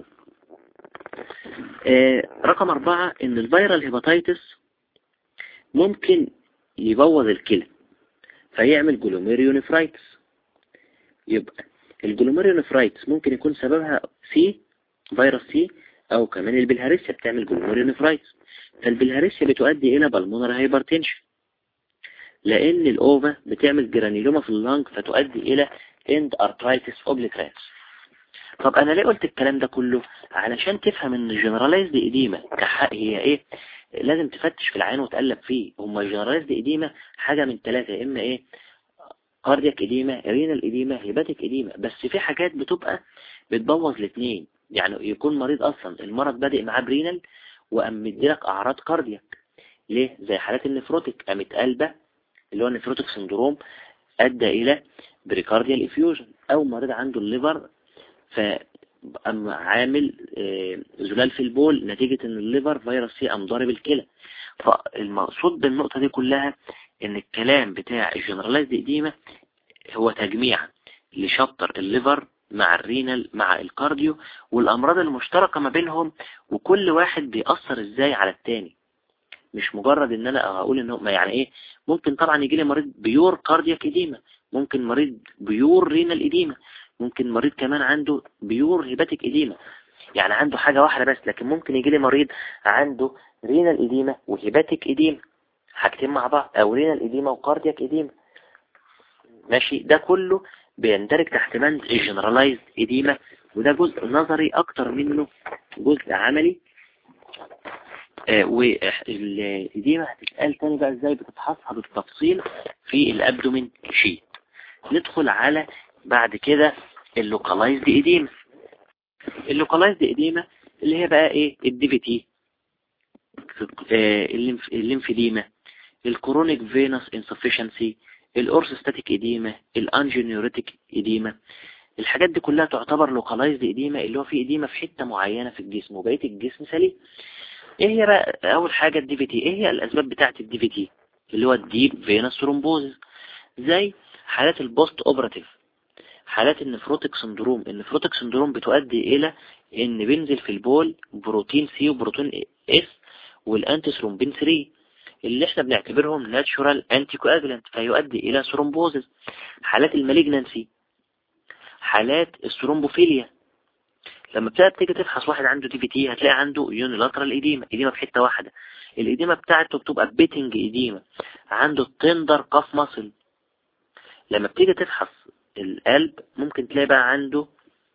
آه، رقم أربعة إن الفيرال هيباتيتس ممكن يبوظ الكلى فيعمل جلوميريونيفرايتس يبقى الجلوميريونيفرايتس ممكن يكون سببها سي فيروس سي أو كمان البلهارسيا بتعمل جلوميريونيفرايتس فالبلهارسيا بتؤدي إلى بالمونر هايبرتنشن لأن الأوفا بتعمل جرانيلوما في اللنج فتؤدي إلى اند ارترايتس اوبليترانس طب انا ليه قلت الكلام ده كله علشان تفهم ان الجنرالايزد اديمة كحق هي ايه لازم تفتش في العين وتقلب فيه هما الجنرالايزد اديمة حاجة من ثلاثة يا اما ايه كاردياك اديمة رينال اديمة هيباتيك اديمة بس في حاجات بتبقى بتبوظ الاثنين يعني يكون مريض اصلا المرض بادئ معاه برينال وقام مديلك اعراض كاردياك ليه زي حالات النفروتيك قامت قلبة اللي هو النفروتيك سندروم ادى الى بريكارديال افيوجن او مريض عنده الليفر فأم عامل آه، زلال في البول نتيجة ان الليفر فيروس سي قام ضارب الكلى فالمقصود بالنقطة دي كلها ان الكلام بتاع الجنرالايز إديمة هو تجميع لشابتر الليفر مع الرينال مع الكارديو والأمراض المشتركة ما بينهم وكل واحد بيأثر ازاي على التاني مش مجرد ان انا اقول انه ما يعني ايه ممكن طبعا يجي لي مريض بيور كاردياك إديمة ممكن مريض بيور رينال إديمة ممكن مريض كمان عنده بيور هيباتيك إديمة يعني عنده حاجة واحدة بس لكن ممكن يجي لي مريض عنده رينال إديمة وهيباتيك إديمة حاجتين مع بعض أو رينال إديمة وكاردياك إديمة ماشي ده كله بيندرج تحت بند الجنرالايزد إديمة وده جزء نظري أكتر منه جزء عملي آه والإديمة هتتقال تاني بقى ازاي بتتحصها بالتفصيل في الأبدومين شيت ندخل على بعد كده اللوكالايزد إديمة اللوكالايزد إديمة اللي هي بقى ايه الدي في تي الليمفيديما الكرونيك فينوس انسفشنسي الاورثوستاتيك إديمة الانجينيوريتيك إديمة الحاجات دي كلها تعتبر لوكالايزد إديمة اللي هو في إديمة في حتة معينة في الجسم وبقية الجسم سليم ايه هي بقى اول حاجة الدي في تي ايه هي الاسباب بتاعة الدي في تي اللي هو الديب فينوس ثرومبوزس زي حالات البوست اوبراتيف حالات النفروتيك سندروم النفروتيك سندروم بتؤدي الى ان بينزل في البول بروتين سي وبروتين اس والانتي ثرومبين 3 اللي احنا بنعتبرهم ناتشورال انتي كواجلانت فيؤدي الى ثرومبوزس حالات المالجنانسي حالات الثرومبوفيليا لما بتبقى تيجي تفحص واحد عنده دي في تي هتلاقي عنده يونيلاترال ايديما ايديما في حته واحده الايديما بتاعته بتبقى بيتنج ايديما عنده التندر قاف ماسل لما بتيجي تفحص القلب ممكن تلاقي بقى عنده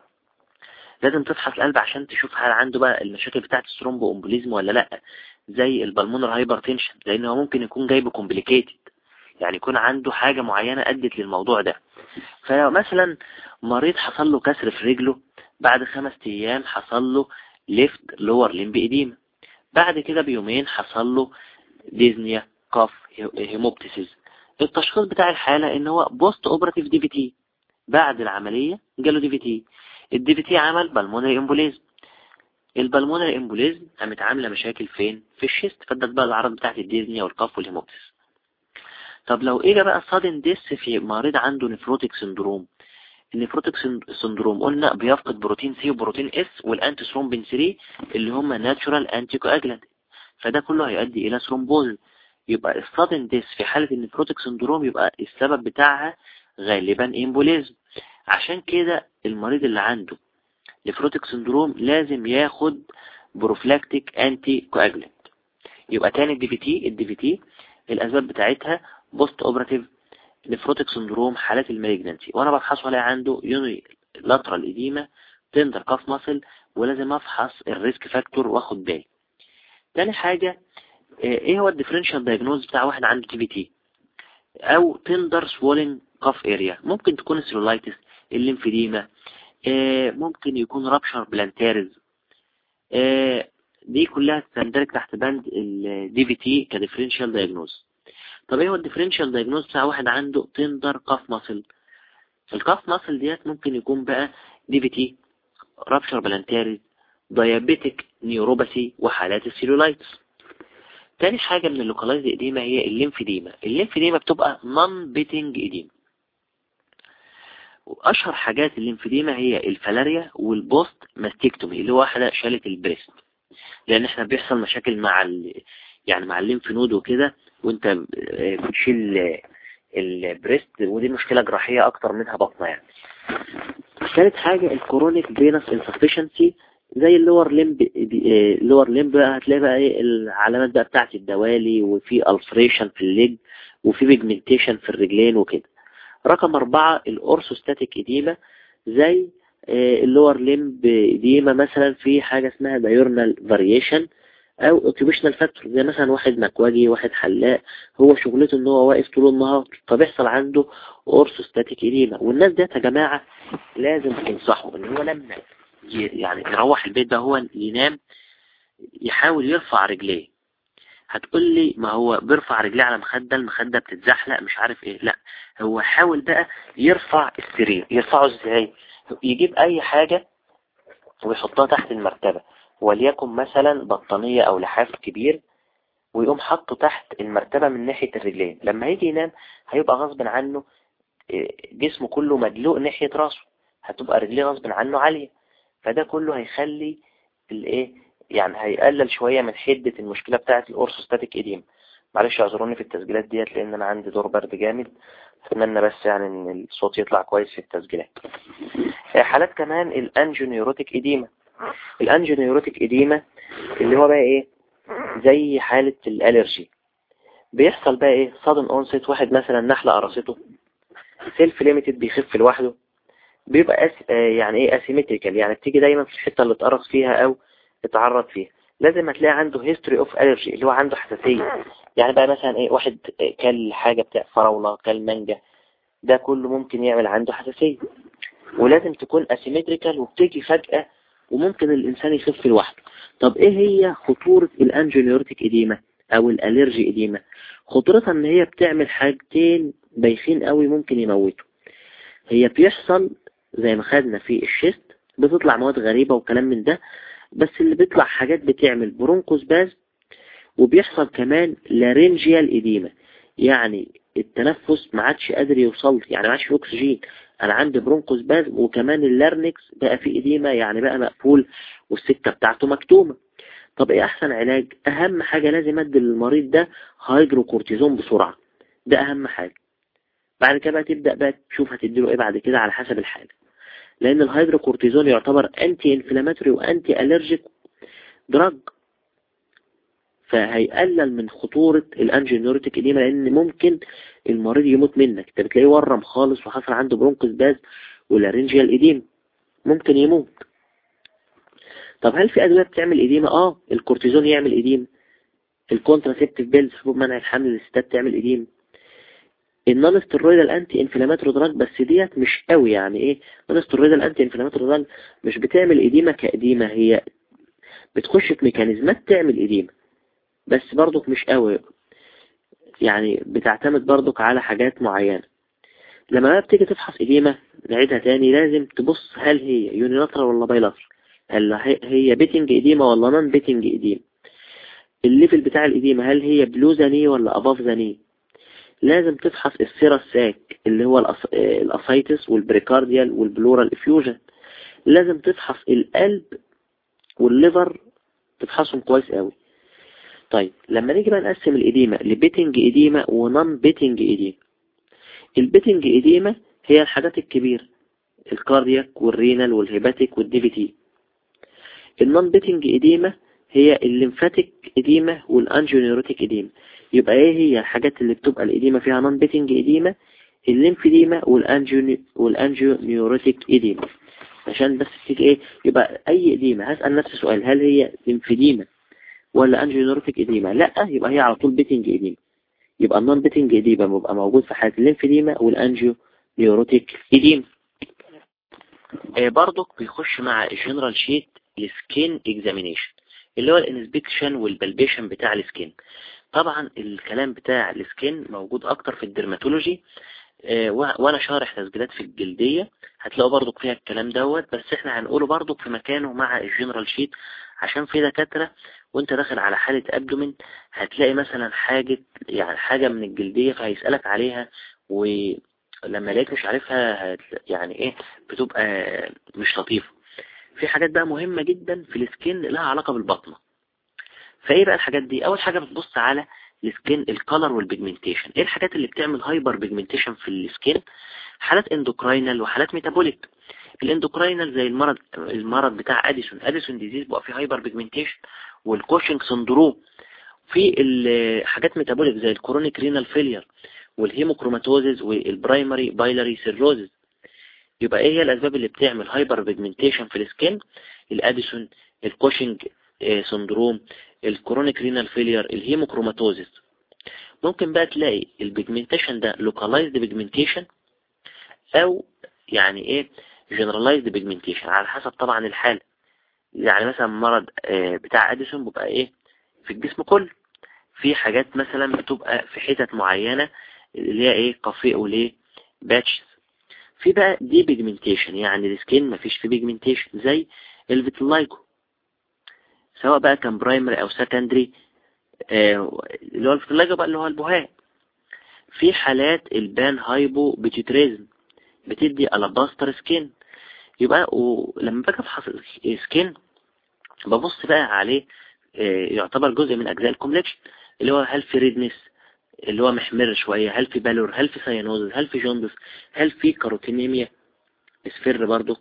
لازم تفحص القلب عشان تشوف هل عنده بقى المشاكل بتاعت الثرومبو امبوليزم ولا لا زي البلمونر هايبرتنشن لان هو ممكن يكون جايبه كومبليكيتد يعني يكون عنده حاجة معينة ادت للموضوع ده فمثلا مريض حصل له كسر في رجله بعد خمس ايام حصل له ليفت لور ليمب ايديما بعد كده بيومين حصل له ديزنيا كاف هيموبتيسيز التشخيص بتاع الحالة ان هو بوست اوبراتيف دي في تي بعد العملية جاله دي في تي الدي في تي عمل بالمونري امبوليزم البالمونري امبوليزم قامت عاملة مشاكل فين في الشيست فدت بقى الاعراض بتاعت الديزنيا والقف والهيموبتيس طب لو اجى بقى صادن ديس في مريض عنده نفروتيك سندروم النفروتيك سندروم قلنا بيفقد بروتين سي وبروتين اس والانتي ثرومبين 3 اللي هم ناتشورال انتي كواجلانت فده كله هيؤدي الى ثرومبوز يبقى الصادن ديس في حالة النفروتيك سندروم يبقى السبب بتاعها غالبا امبوليزم عشان كده المريض اللي عنده نفروتيك سندروم لازم ياخد بروفلاكتيك انتي كواجلانت يبقى تاني الدي في تي الدي في تي الاسباب بتاعتها بوست اوبراتيف نفروتك سندروم حالات المالجنانسي وانا بفحصه الاقي عنده يوني لاترال اديما تندر كاف ماسل ولازم افحص الريسك فاكتور واخد بالي تاني حاجة آه، ايه هو الديفرنشال دايجنوز بتاع واحد عنده تي بي تي او تندر سوولين كاف اريا ممكن تكون السيلولايتس الليمفيديما آه، ممكن يكون رابشر بلانتارز آه، دي كلها تندرج تحت بند الدي في تي كديفرنشال دايجنوز طب ايه هو الديفرنشال دايجنوز بتاع واحد عنده تندر كاف ماسل الكاف ماسل ديت ممكن يكون بقى دي في تي رابشر بلانتارز ديابيتك نيوروباثي وحالات السيلولايتس تاني حاجة من اللوكالايز اديما هي الليمفيديما الليمفيديما بتبقى نون بيتنج اديما واشهر حاجات الليمفيديما هي الفلاريا والبوست ماستيكتومي اللي هو واحدة شالت البريست لان احنا بيحصل مشاكل مع ال... يعني مع الليمف نود وكده وانت بتشيل البريست ودي مشكلة جراحية اكتر منها بطنة يعني ثالث حاجة الكورونيك فينس انسفشنسي زي اللور ليمب اللور ليمب بقى هتلاقي بقى ايه العلامات بقى بتاعت الدوالي وفي الفريشن في الليج وفي بيجمنتيشن في الرجلين وكده رقم أربعة الأورثوستاتيك إديما زي اللور ليمب إديما مثلا في حاجة اسمها دايورنال فاريشن أو اوكيبيشنال فاكتور زي مثلا واحد مكواجي واحد حلاق هو شغلته ان هو واقف طول النهار فبيحصل عنده أورثوستاتيك إديما والناس ديت يا جماعة لازم تنصحوا ان هو لما يعني يروح البيت ده هو ينام يحاول يرفع رجليه هتقول لي ما هو بيرفع رجليه على مخدة المخدة بتتزحلق مش عارف ايه لا هو حاول بقى يرفع السرير يرفعه ازاي يجيب اي حاجة ويحطها تحت المرتبة وليكن مثلا بطانية او لحاف كبير ويقوم حطه تحت المرتبة من ناحية الرجلين لما يجي ينام هيبقى غصب عنه جسمه كله مدلوق ناحية راسه هتبقى رجليه غصب عنه عالية فده كله هيخلي الايه يعني هيقلل شوية من حدة المشكلة بتاعة الأورثوستاتيك إديم معلش اعذروني في التسجيلات ديت لأن أنا عندي دور برد جامد أتمنى بس يعني إن الصوت يطلع كويس في التسجيلات حالات كمان الأنجونيوروتيك إديما الأنجونيوروتيك إديما اللي هو بقى إيه زي حالة الألرجي بيحصل بقى إيه صادم أونست واحد مثلا نحلة قرصته سيلف ليميتد بيخف لوحده بيبقى أس... يعني ايه اسيمتريكال يعني بتيجي دايما في الحتة اللي اتقرص فيها او اتعرض فيها لازم هتلاقي عنده هيستوري اوف الرجي اللي هو عنده حساسية يعني بقى مثلا ايه واحد كل حاجة بتاع فراولة كل مانجا ده كله ممكن يعمل عنده حساسية ولازم تكون اسيمتريكال وبتيجي فجأة وممكن الانسان يخف لوحده طب ايه هي خطورة الانجينيورتيك اديمة او الالرجي اديمة خطورتها ان هي بتعمل حاجتين بايخين قوي ممكن يموتوا هي بيحصل زي ما خدنا في الشيست بتطلع مواد غريبة وكلام من ده بس اللي بيطلع حاجات بتعمل برونكوس باز وبيحصل كمان لارنجيال إديمة يعني التنفس ما عادش قادر يوصل يعني ما عادش في أكسجين أنا عندي برونكوس باز وكمان اللارنكس بقى في إديمة يعني بقى مقفول والسكة بتاعته مكتومة طب إيه أحسن علاج أهم حاجة لازم أدي للمريض ده هيدروكورتيزون بسرعة ده أهم حاجة بعد كده بقى تبدأ بقى تشوف هتديله إيه بعد كده على حسب الحالة لأن الهيدروكورتيزون يعتبر أنتي انفلاماتوري وأنتي ألرجيك دراج فهيقلل من خطورة الانجينيورتيك إديما لأن ممكن المريض يموت منك انت بتلاقيه ورم خالص وحصل عنده برونكوس باز والارنجيال إديم ممكن يموت طب هل في أدوية بتعمل إديمة؟ آه الكورتيزون يعمل إديمة الكونتراسيبتيف بيلز حبوب منع الحمل للستات تعمل إديمة النون ستيرويدال انتي انفلاماتوري دراج بس ديت مش قوي يعني ايه نون ستيرويدال انتي انفلاماتوري دراج مش بتعمل اديمه كاديمه هي بتخش في ميكانيزمات تعمل اديمه بس برضك مش قوي يعني بتعتمد برضك على حاجات معينه لما بقى بتيجي تفحص اديمه نعيدها تاني لازم تبص هل هي يونيلاترال ولا بايلاترال هل هي بيتنج اديمه ولا نون بيتنج اديمه الليفل بتاع الاديمه هل هي بلو زاني ولا اباف زاني لازم تفحص السيرا الساك اللي هو الاسايتس والبريكارديال والبلورال افيوجن لازم تفحص القلب والليفر تفحصهم كويس قوي طيب لما نيجي بقى نقسم الإديمة لبيتنج إديمة ونون بيتنج إديمة البيتنج إديمة هي الحاجات الكبيرة الكاردياك والرينال والهيباتيك والديفيتي النون بيتنج إديمة هي الليمفاتيك إديمة والأنجيونيروتيك إديمة يبقى ايه هي الحاجات اللي بتبقى الإديمة فيها نون بيتنج إديمة الليمفيديما والانجيو والانجيو نيوروتيك ايديما عشان بس تيجي ايه يبقى اي اديمة هسأل نفس السؤال هل هي ليمفيديما ولا انجيو نيوروتيك اديما لا يبقى هي على طول بيتنج اديما يبقى النون بيتنج اديما بيبقى موجود في حالة الليمفيديما والانجيو نيوروتيك اديما آه برضك بيخش مع الجنرال شيت السكين اكزامينيشن اللي هو الانسبكشن والبلبيشن بتاع السكين طبعا الكلام بتاع السكين موجود اكتر في الدرماتولوجي آه، وانا شارح تسجيلات في الجلدية هتلاقوا برضو فيها الكلام دوت بس احنا هنقوله برضو في مكانه مع الجنرال شيت عشان في دكاترة وانت داخل على حالة ابدومين هتلاقي مثلا حاجة يعني حاجة من الجلدية فهيسألك عليها ولما لقيت مش عارفها يعني ايه بتبقى مش لطيفة في حاجات بقى مهمة جدا في السكين لها علاقة بالبطنة فايه بقى الحاجات دي اول حاجة بتبص على السكين الكالر والبيجمنتيشن ايه الحاجات اللي بتعمل هايبر بيجمنتيشن في السكين حالات اندوكراينال وحالات ميتابوليك الاندوكراينال زي المرض المرض بتاع اديسون اديسون ديزيز بقى فيه هايبر بيجمنتيشن والكوشنج سندروم في الحاجات ميتابوليك زي الكرونيك رينال فيلير والهيموكروماتوزيز والبرايمري بايلري سيروزز يبقى ايه هي الاسباب اللي بتعمل هايبر بيجمنتيشن في السكين الاديسون الكوشنج سندروم الكرونيك رينال فيلير الهيموكروماتوزيس ممكن بقى تلاقي البيجمنتيشن ده لوكالايزد بيجمنتيشن او يعني ايه جنرالايزد بيجمنتيشن على حسب طبعا الحالة يعني مثلا مرض آه، بتاع اديسون بيبقى ايه في الجسم كله في حاجات مثلا بتبقى في حتت معينة اللي هي ايه قفيء وليه باتشز في بقى دي بيجمنتيشن يعني السكين مفيش فيه بيجمنتيشن زي الفيتلايكو سواء بقى كان برايمري او سكندري آه، اللي هو الفيتلايكو بقى اللي هو البهاء في حالات البان هايبو بيتيتريزم بتدي الاباستر سكين يبقى ولما باجي افحص سكين ببص بقى عليه آه، يعتبر جزء من اجزاء الكومبلكشن اللي هو هل في ريدنس اللي هو محمر شوية هل في بالور هل في سيانوزس هل في جوندس هل في كاروتينيميا اسفر برضو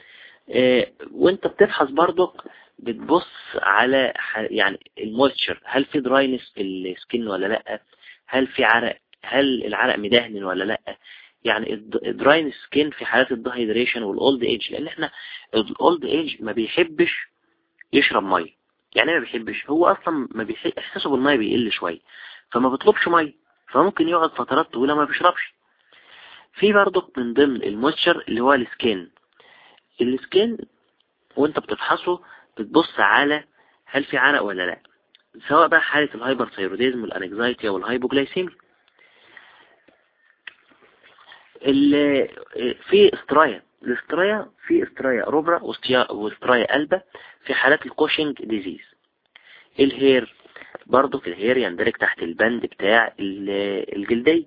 اه وانت بتفحص برضو بتبص على يعني المويستشر هل في دراينس في السكين ولا لا هل في عرق هل العرق مدهن ولا لا يعني الدراين سكين في حالات الدهيدريشن والاولد ايج لان احنا الاولد ايج ما بيحبش يشرب ميه يعني ما بيحبش هو اصلا ما بيحب احساسه بالميه بيقل شويه فما بيطلبش ميه فممكن يقعد فترات طويله ما بيشربش في برضه من ضمن المويستشر اللي هو السكين السكين وانت بتفحصه بتبص على هل في عرق ولا لا سواء بقى حالة الهايبر ثيروديزم والانكزايتيا والهايبوجلايسيميا في استرايا الاسترايا في استرايا روبرا واسترايا ألبا في حالات الكوشنج ديزيز الهير برضو في الهير يندرج تحت البند بتاع الجلدية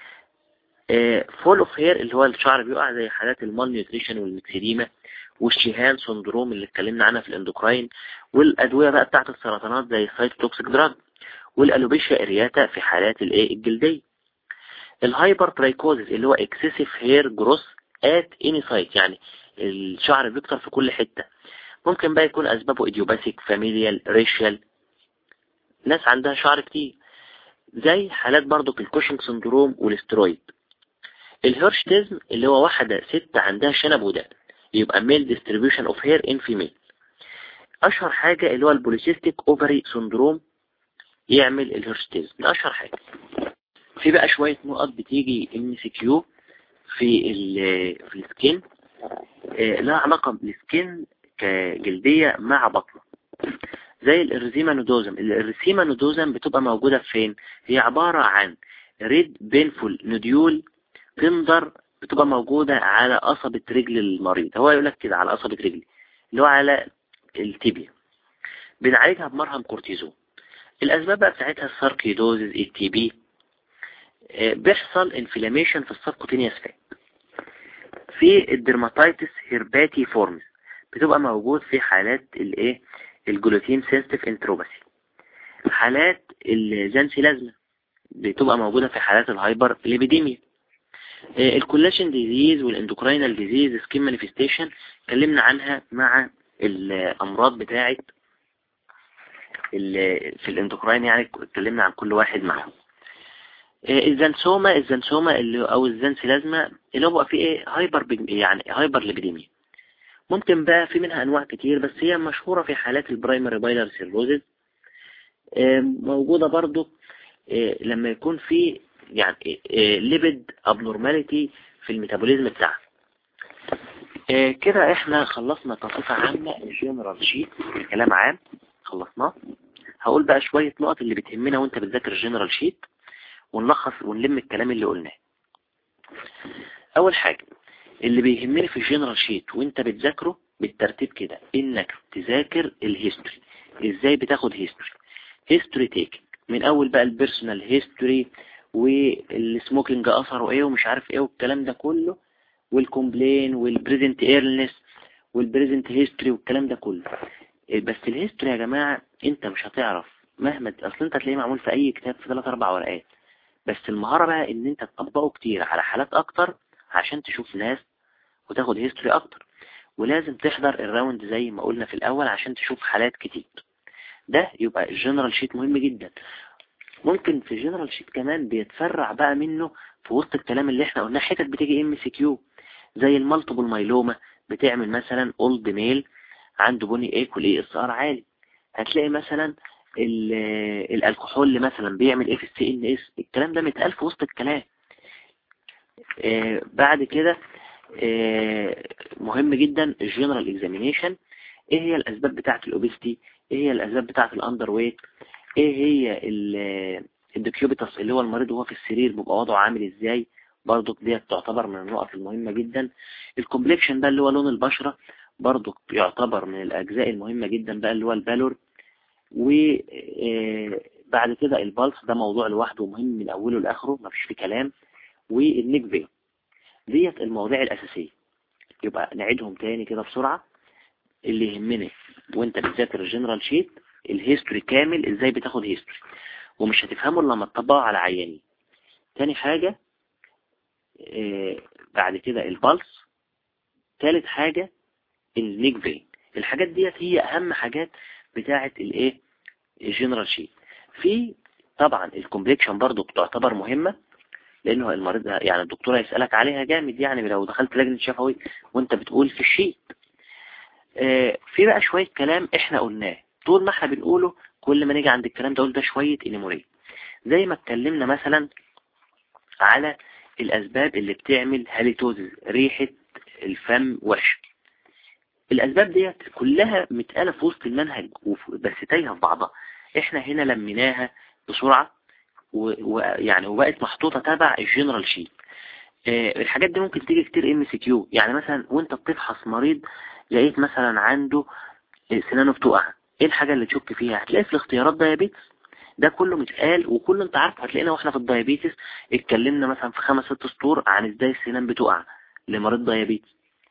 فول اوف هير اللي هو الشعر بيقع زي حالات المال نيوتريشن والمكسيديما والشيهان سندروم اللي اتكلمنا عنها في الاندوكراين والادوية بقى بتاعت السرطانات زي السايتوتوكسيك دراج والالوبيشيا ارياتا في حالات الايه الجلدية الهايبر ترايكوزيس اللي هو اكسسيف هير جروس ات اني سايت يعني الشعر بيكتر في كل حتة ممكن بقى يكون اسبابه ايديوباثيك فاميليال ريشيال ناس عندها شعر كتير زي حالات برضو الكوشنج سندروم والاسترويد الهيرشتيزم اللي هو واحدة ست عندها شنب ودان يبقى ميل ديستريبيوشن اوف هير ان فيميل اشهر حاجة اللي هو البوليسيستيك اوفري سندروم يعمل الهيرشتيزم ده اشهر حاجة في بقى شوية نقط بتيجي ام سي كيو في في السكين آه، لها علاقة بالسكين كجلدية مع بطنة زي الارزيما نودوزم الارزيما نودوزم بتبقى موجودة فين هي عبارة عن ريد بينفول نوديول تندر بتبقى موجودة على قصبة رجل المريض هو يقول لك كده على قصبة رجلي اللي هو على التيبيا بنعالجها بمرهم كورتيزون الأسباب بقى بتاعتها الساركيدوزز التي بي آه، بيحصل انفلاميشن في السبكوتينيوس فات في الدرماتيتس هيرباتي فورمز بتبقى موجود في حالات الايه الجلوتين سيستيف انتروباسي حالات الجانسيلازما بتبقى موجودة في حالات الهايبر ليبيديميا آه، الكولاجين ديزيز والاندوكراينال ديزيز سكين مانيفستيشن اتكلمنا عنها مع الامراض بتاعه في الاندوكراين يعني اتكلمنا عن كل واحد معهم آه، الزنسوما الزنسوما اللي او الزنسلازما اللي هو بقى فيه ايه هايبر يعني هايبر ليبيديميا ممكن بقى في منها انواع كتير بس هي مشهورة في حالات البرايمري بايلر سيروزز موجودة برضو آه، لما يكون في يعني ليبيد ابنورماليتي في الميتابوليزم بتاعها آه، كده احنا خلصنا كصفة عامة الجنرال شيت كلام عام خلصناه هقول بقى شوية نقط اللي بتهمنا وانت بتذاكر الجنرال شيت ونلخص ونلم الكلام اللي قلناه اول حاجة اللي بيهمني في الجنرال شيت وانت بتذاكره بالترتيب كده انك تذاكر الهيستوري ازاي بتاخد هيستوري هيستوري تيكنج من اول بقى البيرسونال هيستوري والسموكينج اثره ايه ومش عارف ايه والكلام ده كله والكومبلين والبريزنت ايرنس والبريزنت هيستوري والكلام ده كله بس الهيستوري يا جماعة انت مش هتعرف مهما اصل انت تلاقيه معمول في اي كتاب في ثلاث اربع ورقات بس المهارة بقى ان انت تطبقه كتير على حالات اكتر عشان تشوف ناس وتاخد هيستوري اكتر ولازم تحضر الراوند زي ما قلنا في الاول عشان تشوف حالات كتير ده يبقى الجنرال شيت مهم جدا ممكن في الجنرال شيت كمان بيتفرع بقى منه في وسط الكلام اللي احنا قلناه حتت بتيجي ام سي كيو زي المالتيبل مايلوما بتعمل مثلا اولد ميل عنده بني ايه والاي اس ار عالي هتلاقي مثلا الالكحول اللي مثلا بيعمل ايه في السي ان اس الكلام ده متقال في وسط الكلام آه بعد كده آه مهم جدا الجنرال اكزامينيشن ايه هي الاسباب بتاعه الاوبستي ايه هي الاسباب بتاعه الاندر ويت ايه هي الديكيوبيتس اللي هو المريض وهو في السرير بيبقى وضعه عامل ازاي برضو ديت تعتبر من النقط المهمة جدا الكومبليكشن بقى اللي هو لون البشرة برضو يعتبر من الأجزاء المهمة جدا بقى اللي هو البالور وبعد آه، كده البلس ده موضوع لوحده مهم من أوله لآخره مفيش فيه كلام والنيك فين ديت المواضيع الأساسية يبقى نعيدهم تاني كده بسرعة اللي يهمني وانت بتذاكر الجنرال شيت الهيستوري كامل ازاي بتاخد هيستوري ومش هتفهمه الا لما تطبقه على عيانين تاني حاجة آه، بعد كده البلس ثالث حاجة النيك فين الحاجات ديت هي اهم حاجات بتاعة الايه الجنرال شيت في طبعا الكومبليكشن برضو بتعتبر مهمة لانه المريض يعني الدكتور هيسألك عليها جامد يعني لو دخلت لجنة شفوي وانت بتقول في الشيت آه، في بقى شوية كلام احنا قلناه طول ما احنا بنقوله كل ما نيجي عند الكلام ده قول ده شوية انيموري زي ما اتكلمنا مثلا على الأسباب اللي بتعمل هاليتوزز ريحة الفم وحشة الأسباب ديت كلها متقالة في وسط المنهج بس تايهة في بعضها احنا هنا لميناها بسرعة ويعني وبقت محطوطة تبع الجنرال شيت اه الحاجات دي ممكن تيجي كتير ام سي كيو يعني مثلا وانت بتفحص مريض لقيت مثلا عنده سنانه بتقع ايه الحاجة اللي تشك فيها هتلاقي في الاختيارات دايابيتس ده كله متقال وكله انت عارف هتلاقينا واحنا في الدايابيتس اتكلمنا مثلا في خمس ست سطور عن ازاي السنان بتقع لمريض دايابيتس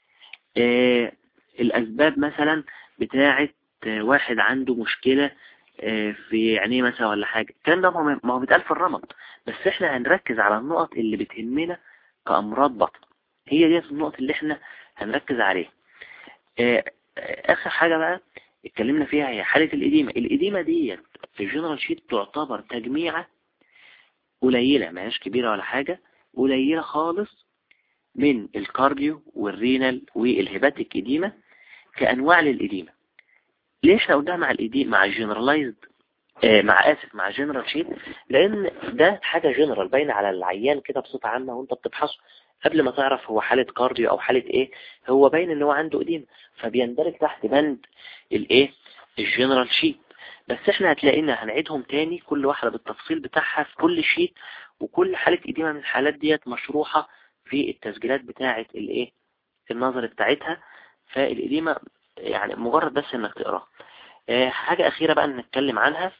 آه الاسباب مثلا بتاعه واحد عنده مشكلة آه في عينيه مثلا ولا حاجة الكلام ده ما هو بيتقال في الرمض بس احنا هنركز على النقط اللي بتهمنا كأمراض بطن هي دي النقط اللي احنا هنركز عليها آه اخر حاجة بقى اتكلمنا فيها هي حالة الإديمة الإديمة ديت في الجنرال شيت تعتبر تجميعة قليلة ما هيش كبيرة ولا حاجة قليلة خالص من الكارديو والرينال والهيباتيك إديمة كأنواع للإديمة ليش احنا قلناها مع الإديمة مع الجنرالايزد آه مع آسف مع جنرال شيت لأن ده حاجة جنرال باينة على العيان كده بصفة عامة وانت بتبحثه قبل ما تعرف هو حالة كارديو أو حالة إيه هو باين إن هو عنده إديمة فبيندرج تحت بند الإيه الجنرال شيت بس إحنا هتلاقينا هنعيدهم تاني كل واحدة بالتفصيل بتاعها في كل شيت وكل حالة إديمة من الحالات ديت مشروحة في التسجيلات بتاعة الإيه النظر بتاعتها فالإديمة يعني مجرد بس إنك تقراها آه، حاجة أخيرة بقى نتكلم عنها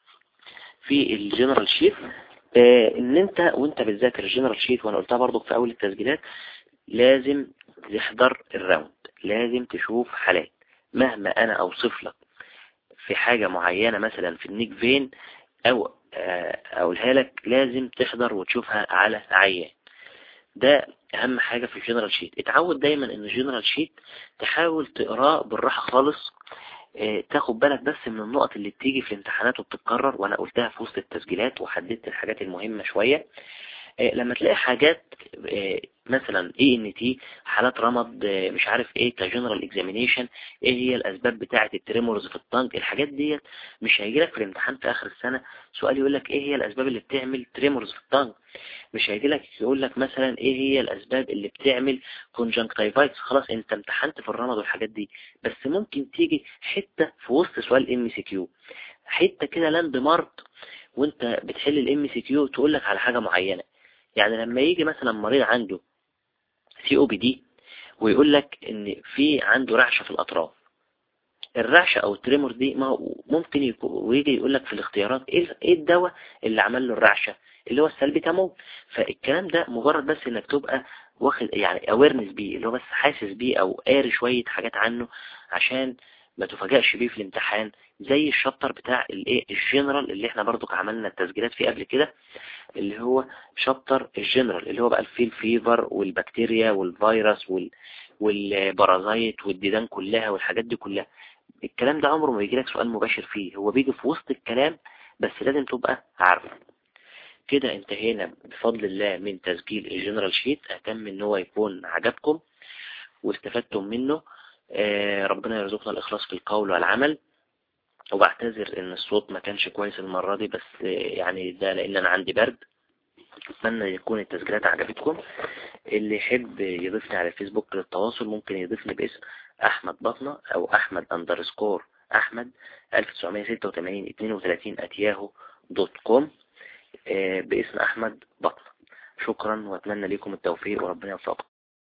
في الجنرال شيت آه، ان انت وانت بتذاكر الجنرال شيت وانا قلتها برضو في اول التسجيلات لازم تحضر الراوند لازم تشوف حالات مهما انا اوصف لك في حاجة معينة مثلا في النيك فين او آه، اقولها لك لازم تحضر وتشوفها على عيان ده اهم حاجة في الجنرال شيت اتعود دايما ان الجنرال شيت تحاول تقراه بالراحة خالص اه تاخد بالك بس من النقط اللي بتيجي في الامتحانات وبتتكرر وانا قلتها في وسط التسجيلات وحددت الحاجات المهمة شوية اه لما تلاقي حاجات اه مثلا اي ان تي حالات رمض مش عارف ايه كجنرال اكزامينيشن ايه هي الاسباب بتاعه التريمورز في الطنج الحاجات ديت مش هيجي لك في الامتحان في اخر السنة سؤال يقول لك ايه هي الاسباب اللي بتعمل تريمورز في الطنج مش هيجي لك يقول لك مثلا ايه هي الاسباب اللي بتعمل كونجنكتيفايتس خلاص انت امتحنت في الرمض والحاجات دي بس ممكن تيجي حتة في وسط سؤال ام سي كيو حتة كده لاند مارك وانت بتحل الام سي كيو تقول لك على حاجة معينة يعني لما يجي مثلا مريض عنده سي او بي دي ويقول لك ان في عنده رعشة في الاطراف الرعشة او التريمور دي ما ممكن يكون ويجي يقول لك في الاختيارات ايه الدواء اللي عمل له الرعشة اللي هو السلبيتامول فالكلام ده مجرد بس انك تبقى واخد يعني اويرنس بيه اللي هو بس حاسس بيه او قاري شوية حاجات عنه عشان ما تفاجئش بيه في الامتحان زي الشابتر بتاع الايه الجنرال اللي احنا برضو عملنا التسجيلات فيه قبل كده اللي هو شابتر الجنرال اللي هو بقى الفيل فيفر والبكتيريا والفيروس وال والبرازيت والديدان كلها والحاجات دي كلها الكلام ده عمره ما بيجي لك سؤال مباشر فيه هو بيجي في وسط الكلام بس لازم تبقى عارفه كده انتهينا بفضل الله من تسجيل الجنرال شيت اتمنى ان هو يكون عجبكم واستفدتم منه آه ربنا يرزقنا الإخلاص في القول والعمل وبعتذر ان الصوت ما كانش كويس المرة دي بس يعني ده لان انا عندي برد اتمنى يكون التسجيلات عجبتكم اللي يحب يضيفني على الفيسبوك للتواصل ممكن يضيفني باسم احمد بطنة او احمد اندرسكور احمد 1986 32 اتياهو دوت كوم باسم احمد بطنة شكرا واتمنى لكم التوفيق وربنا يوفقكم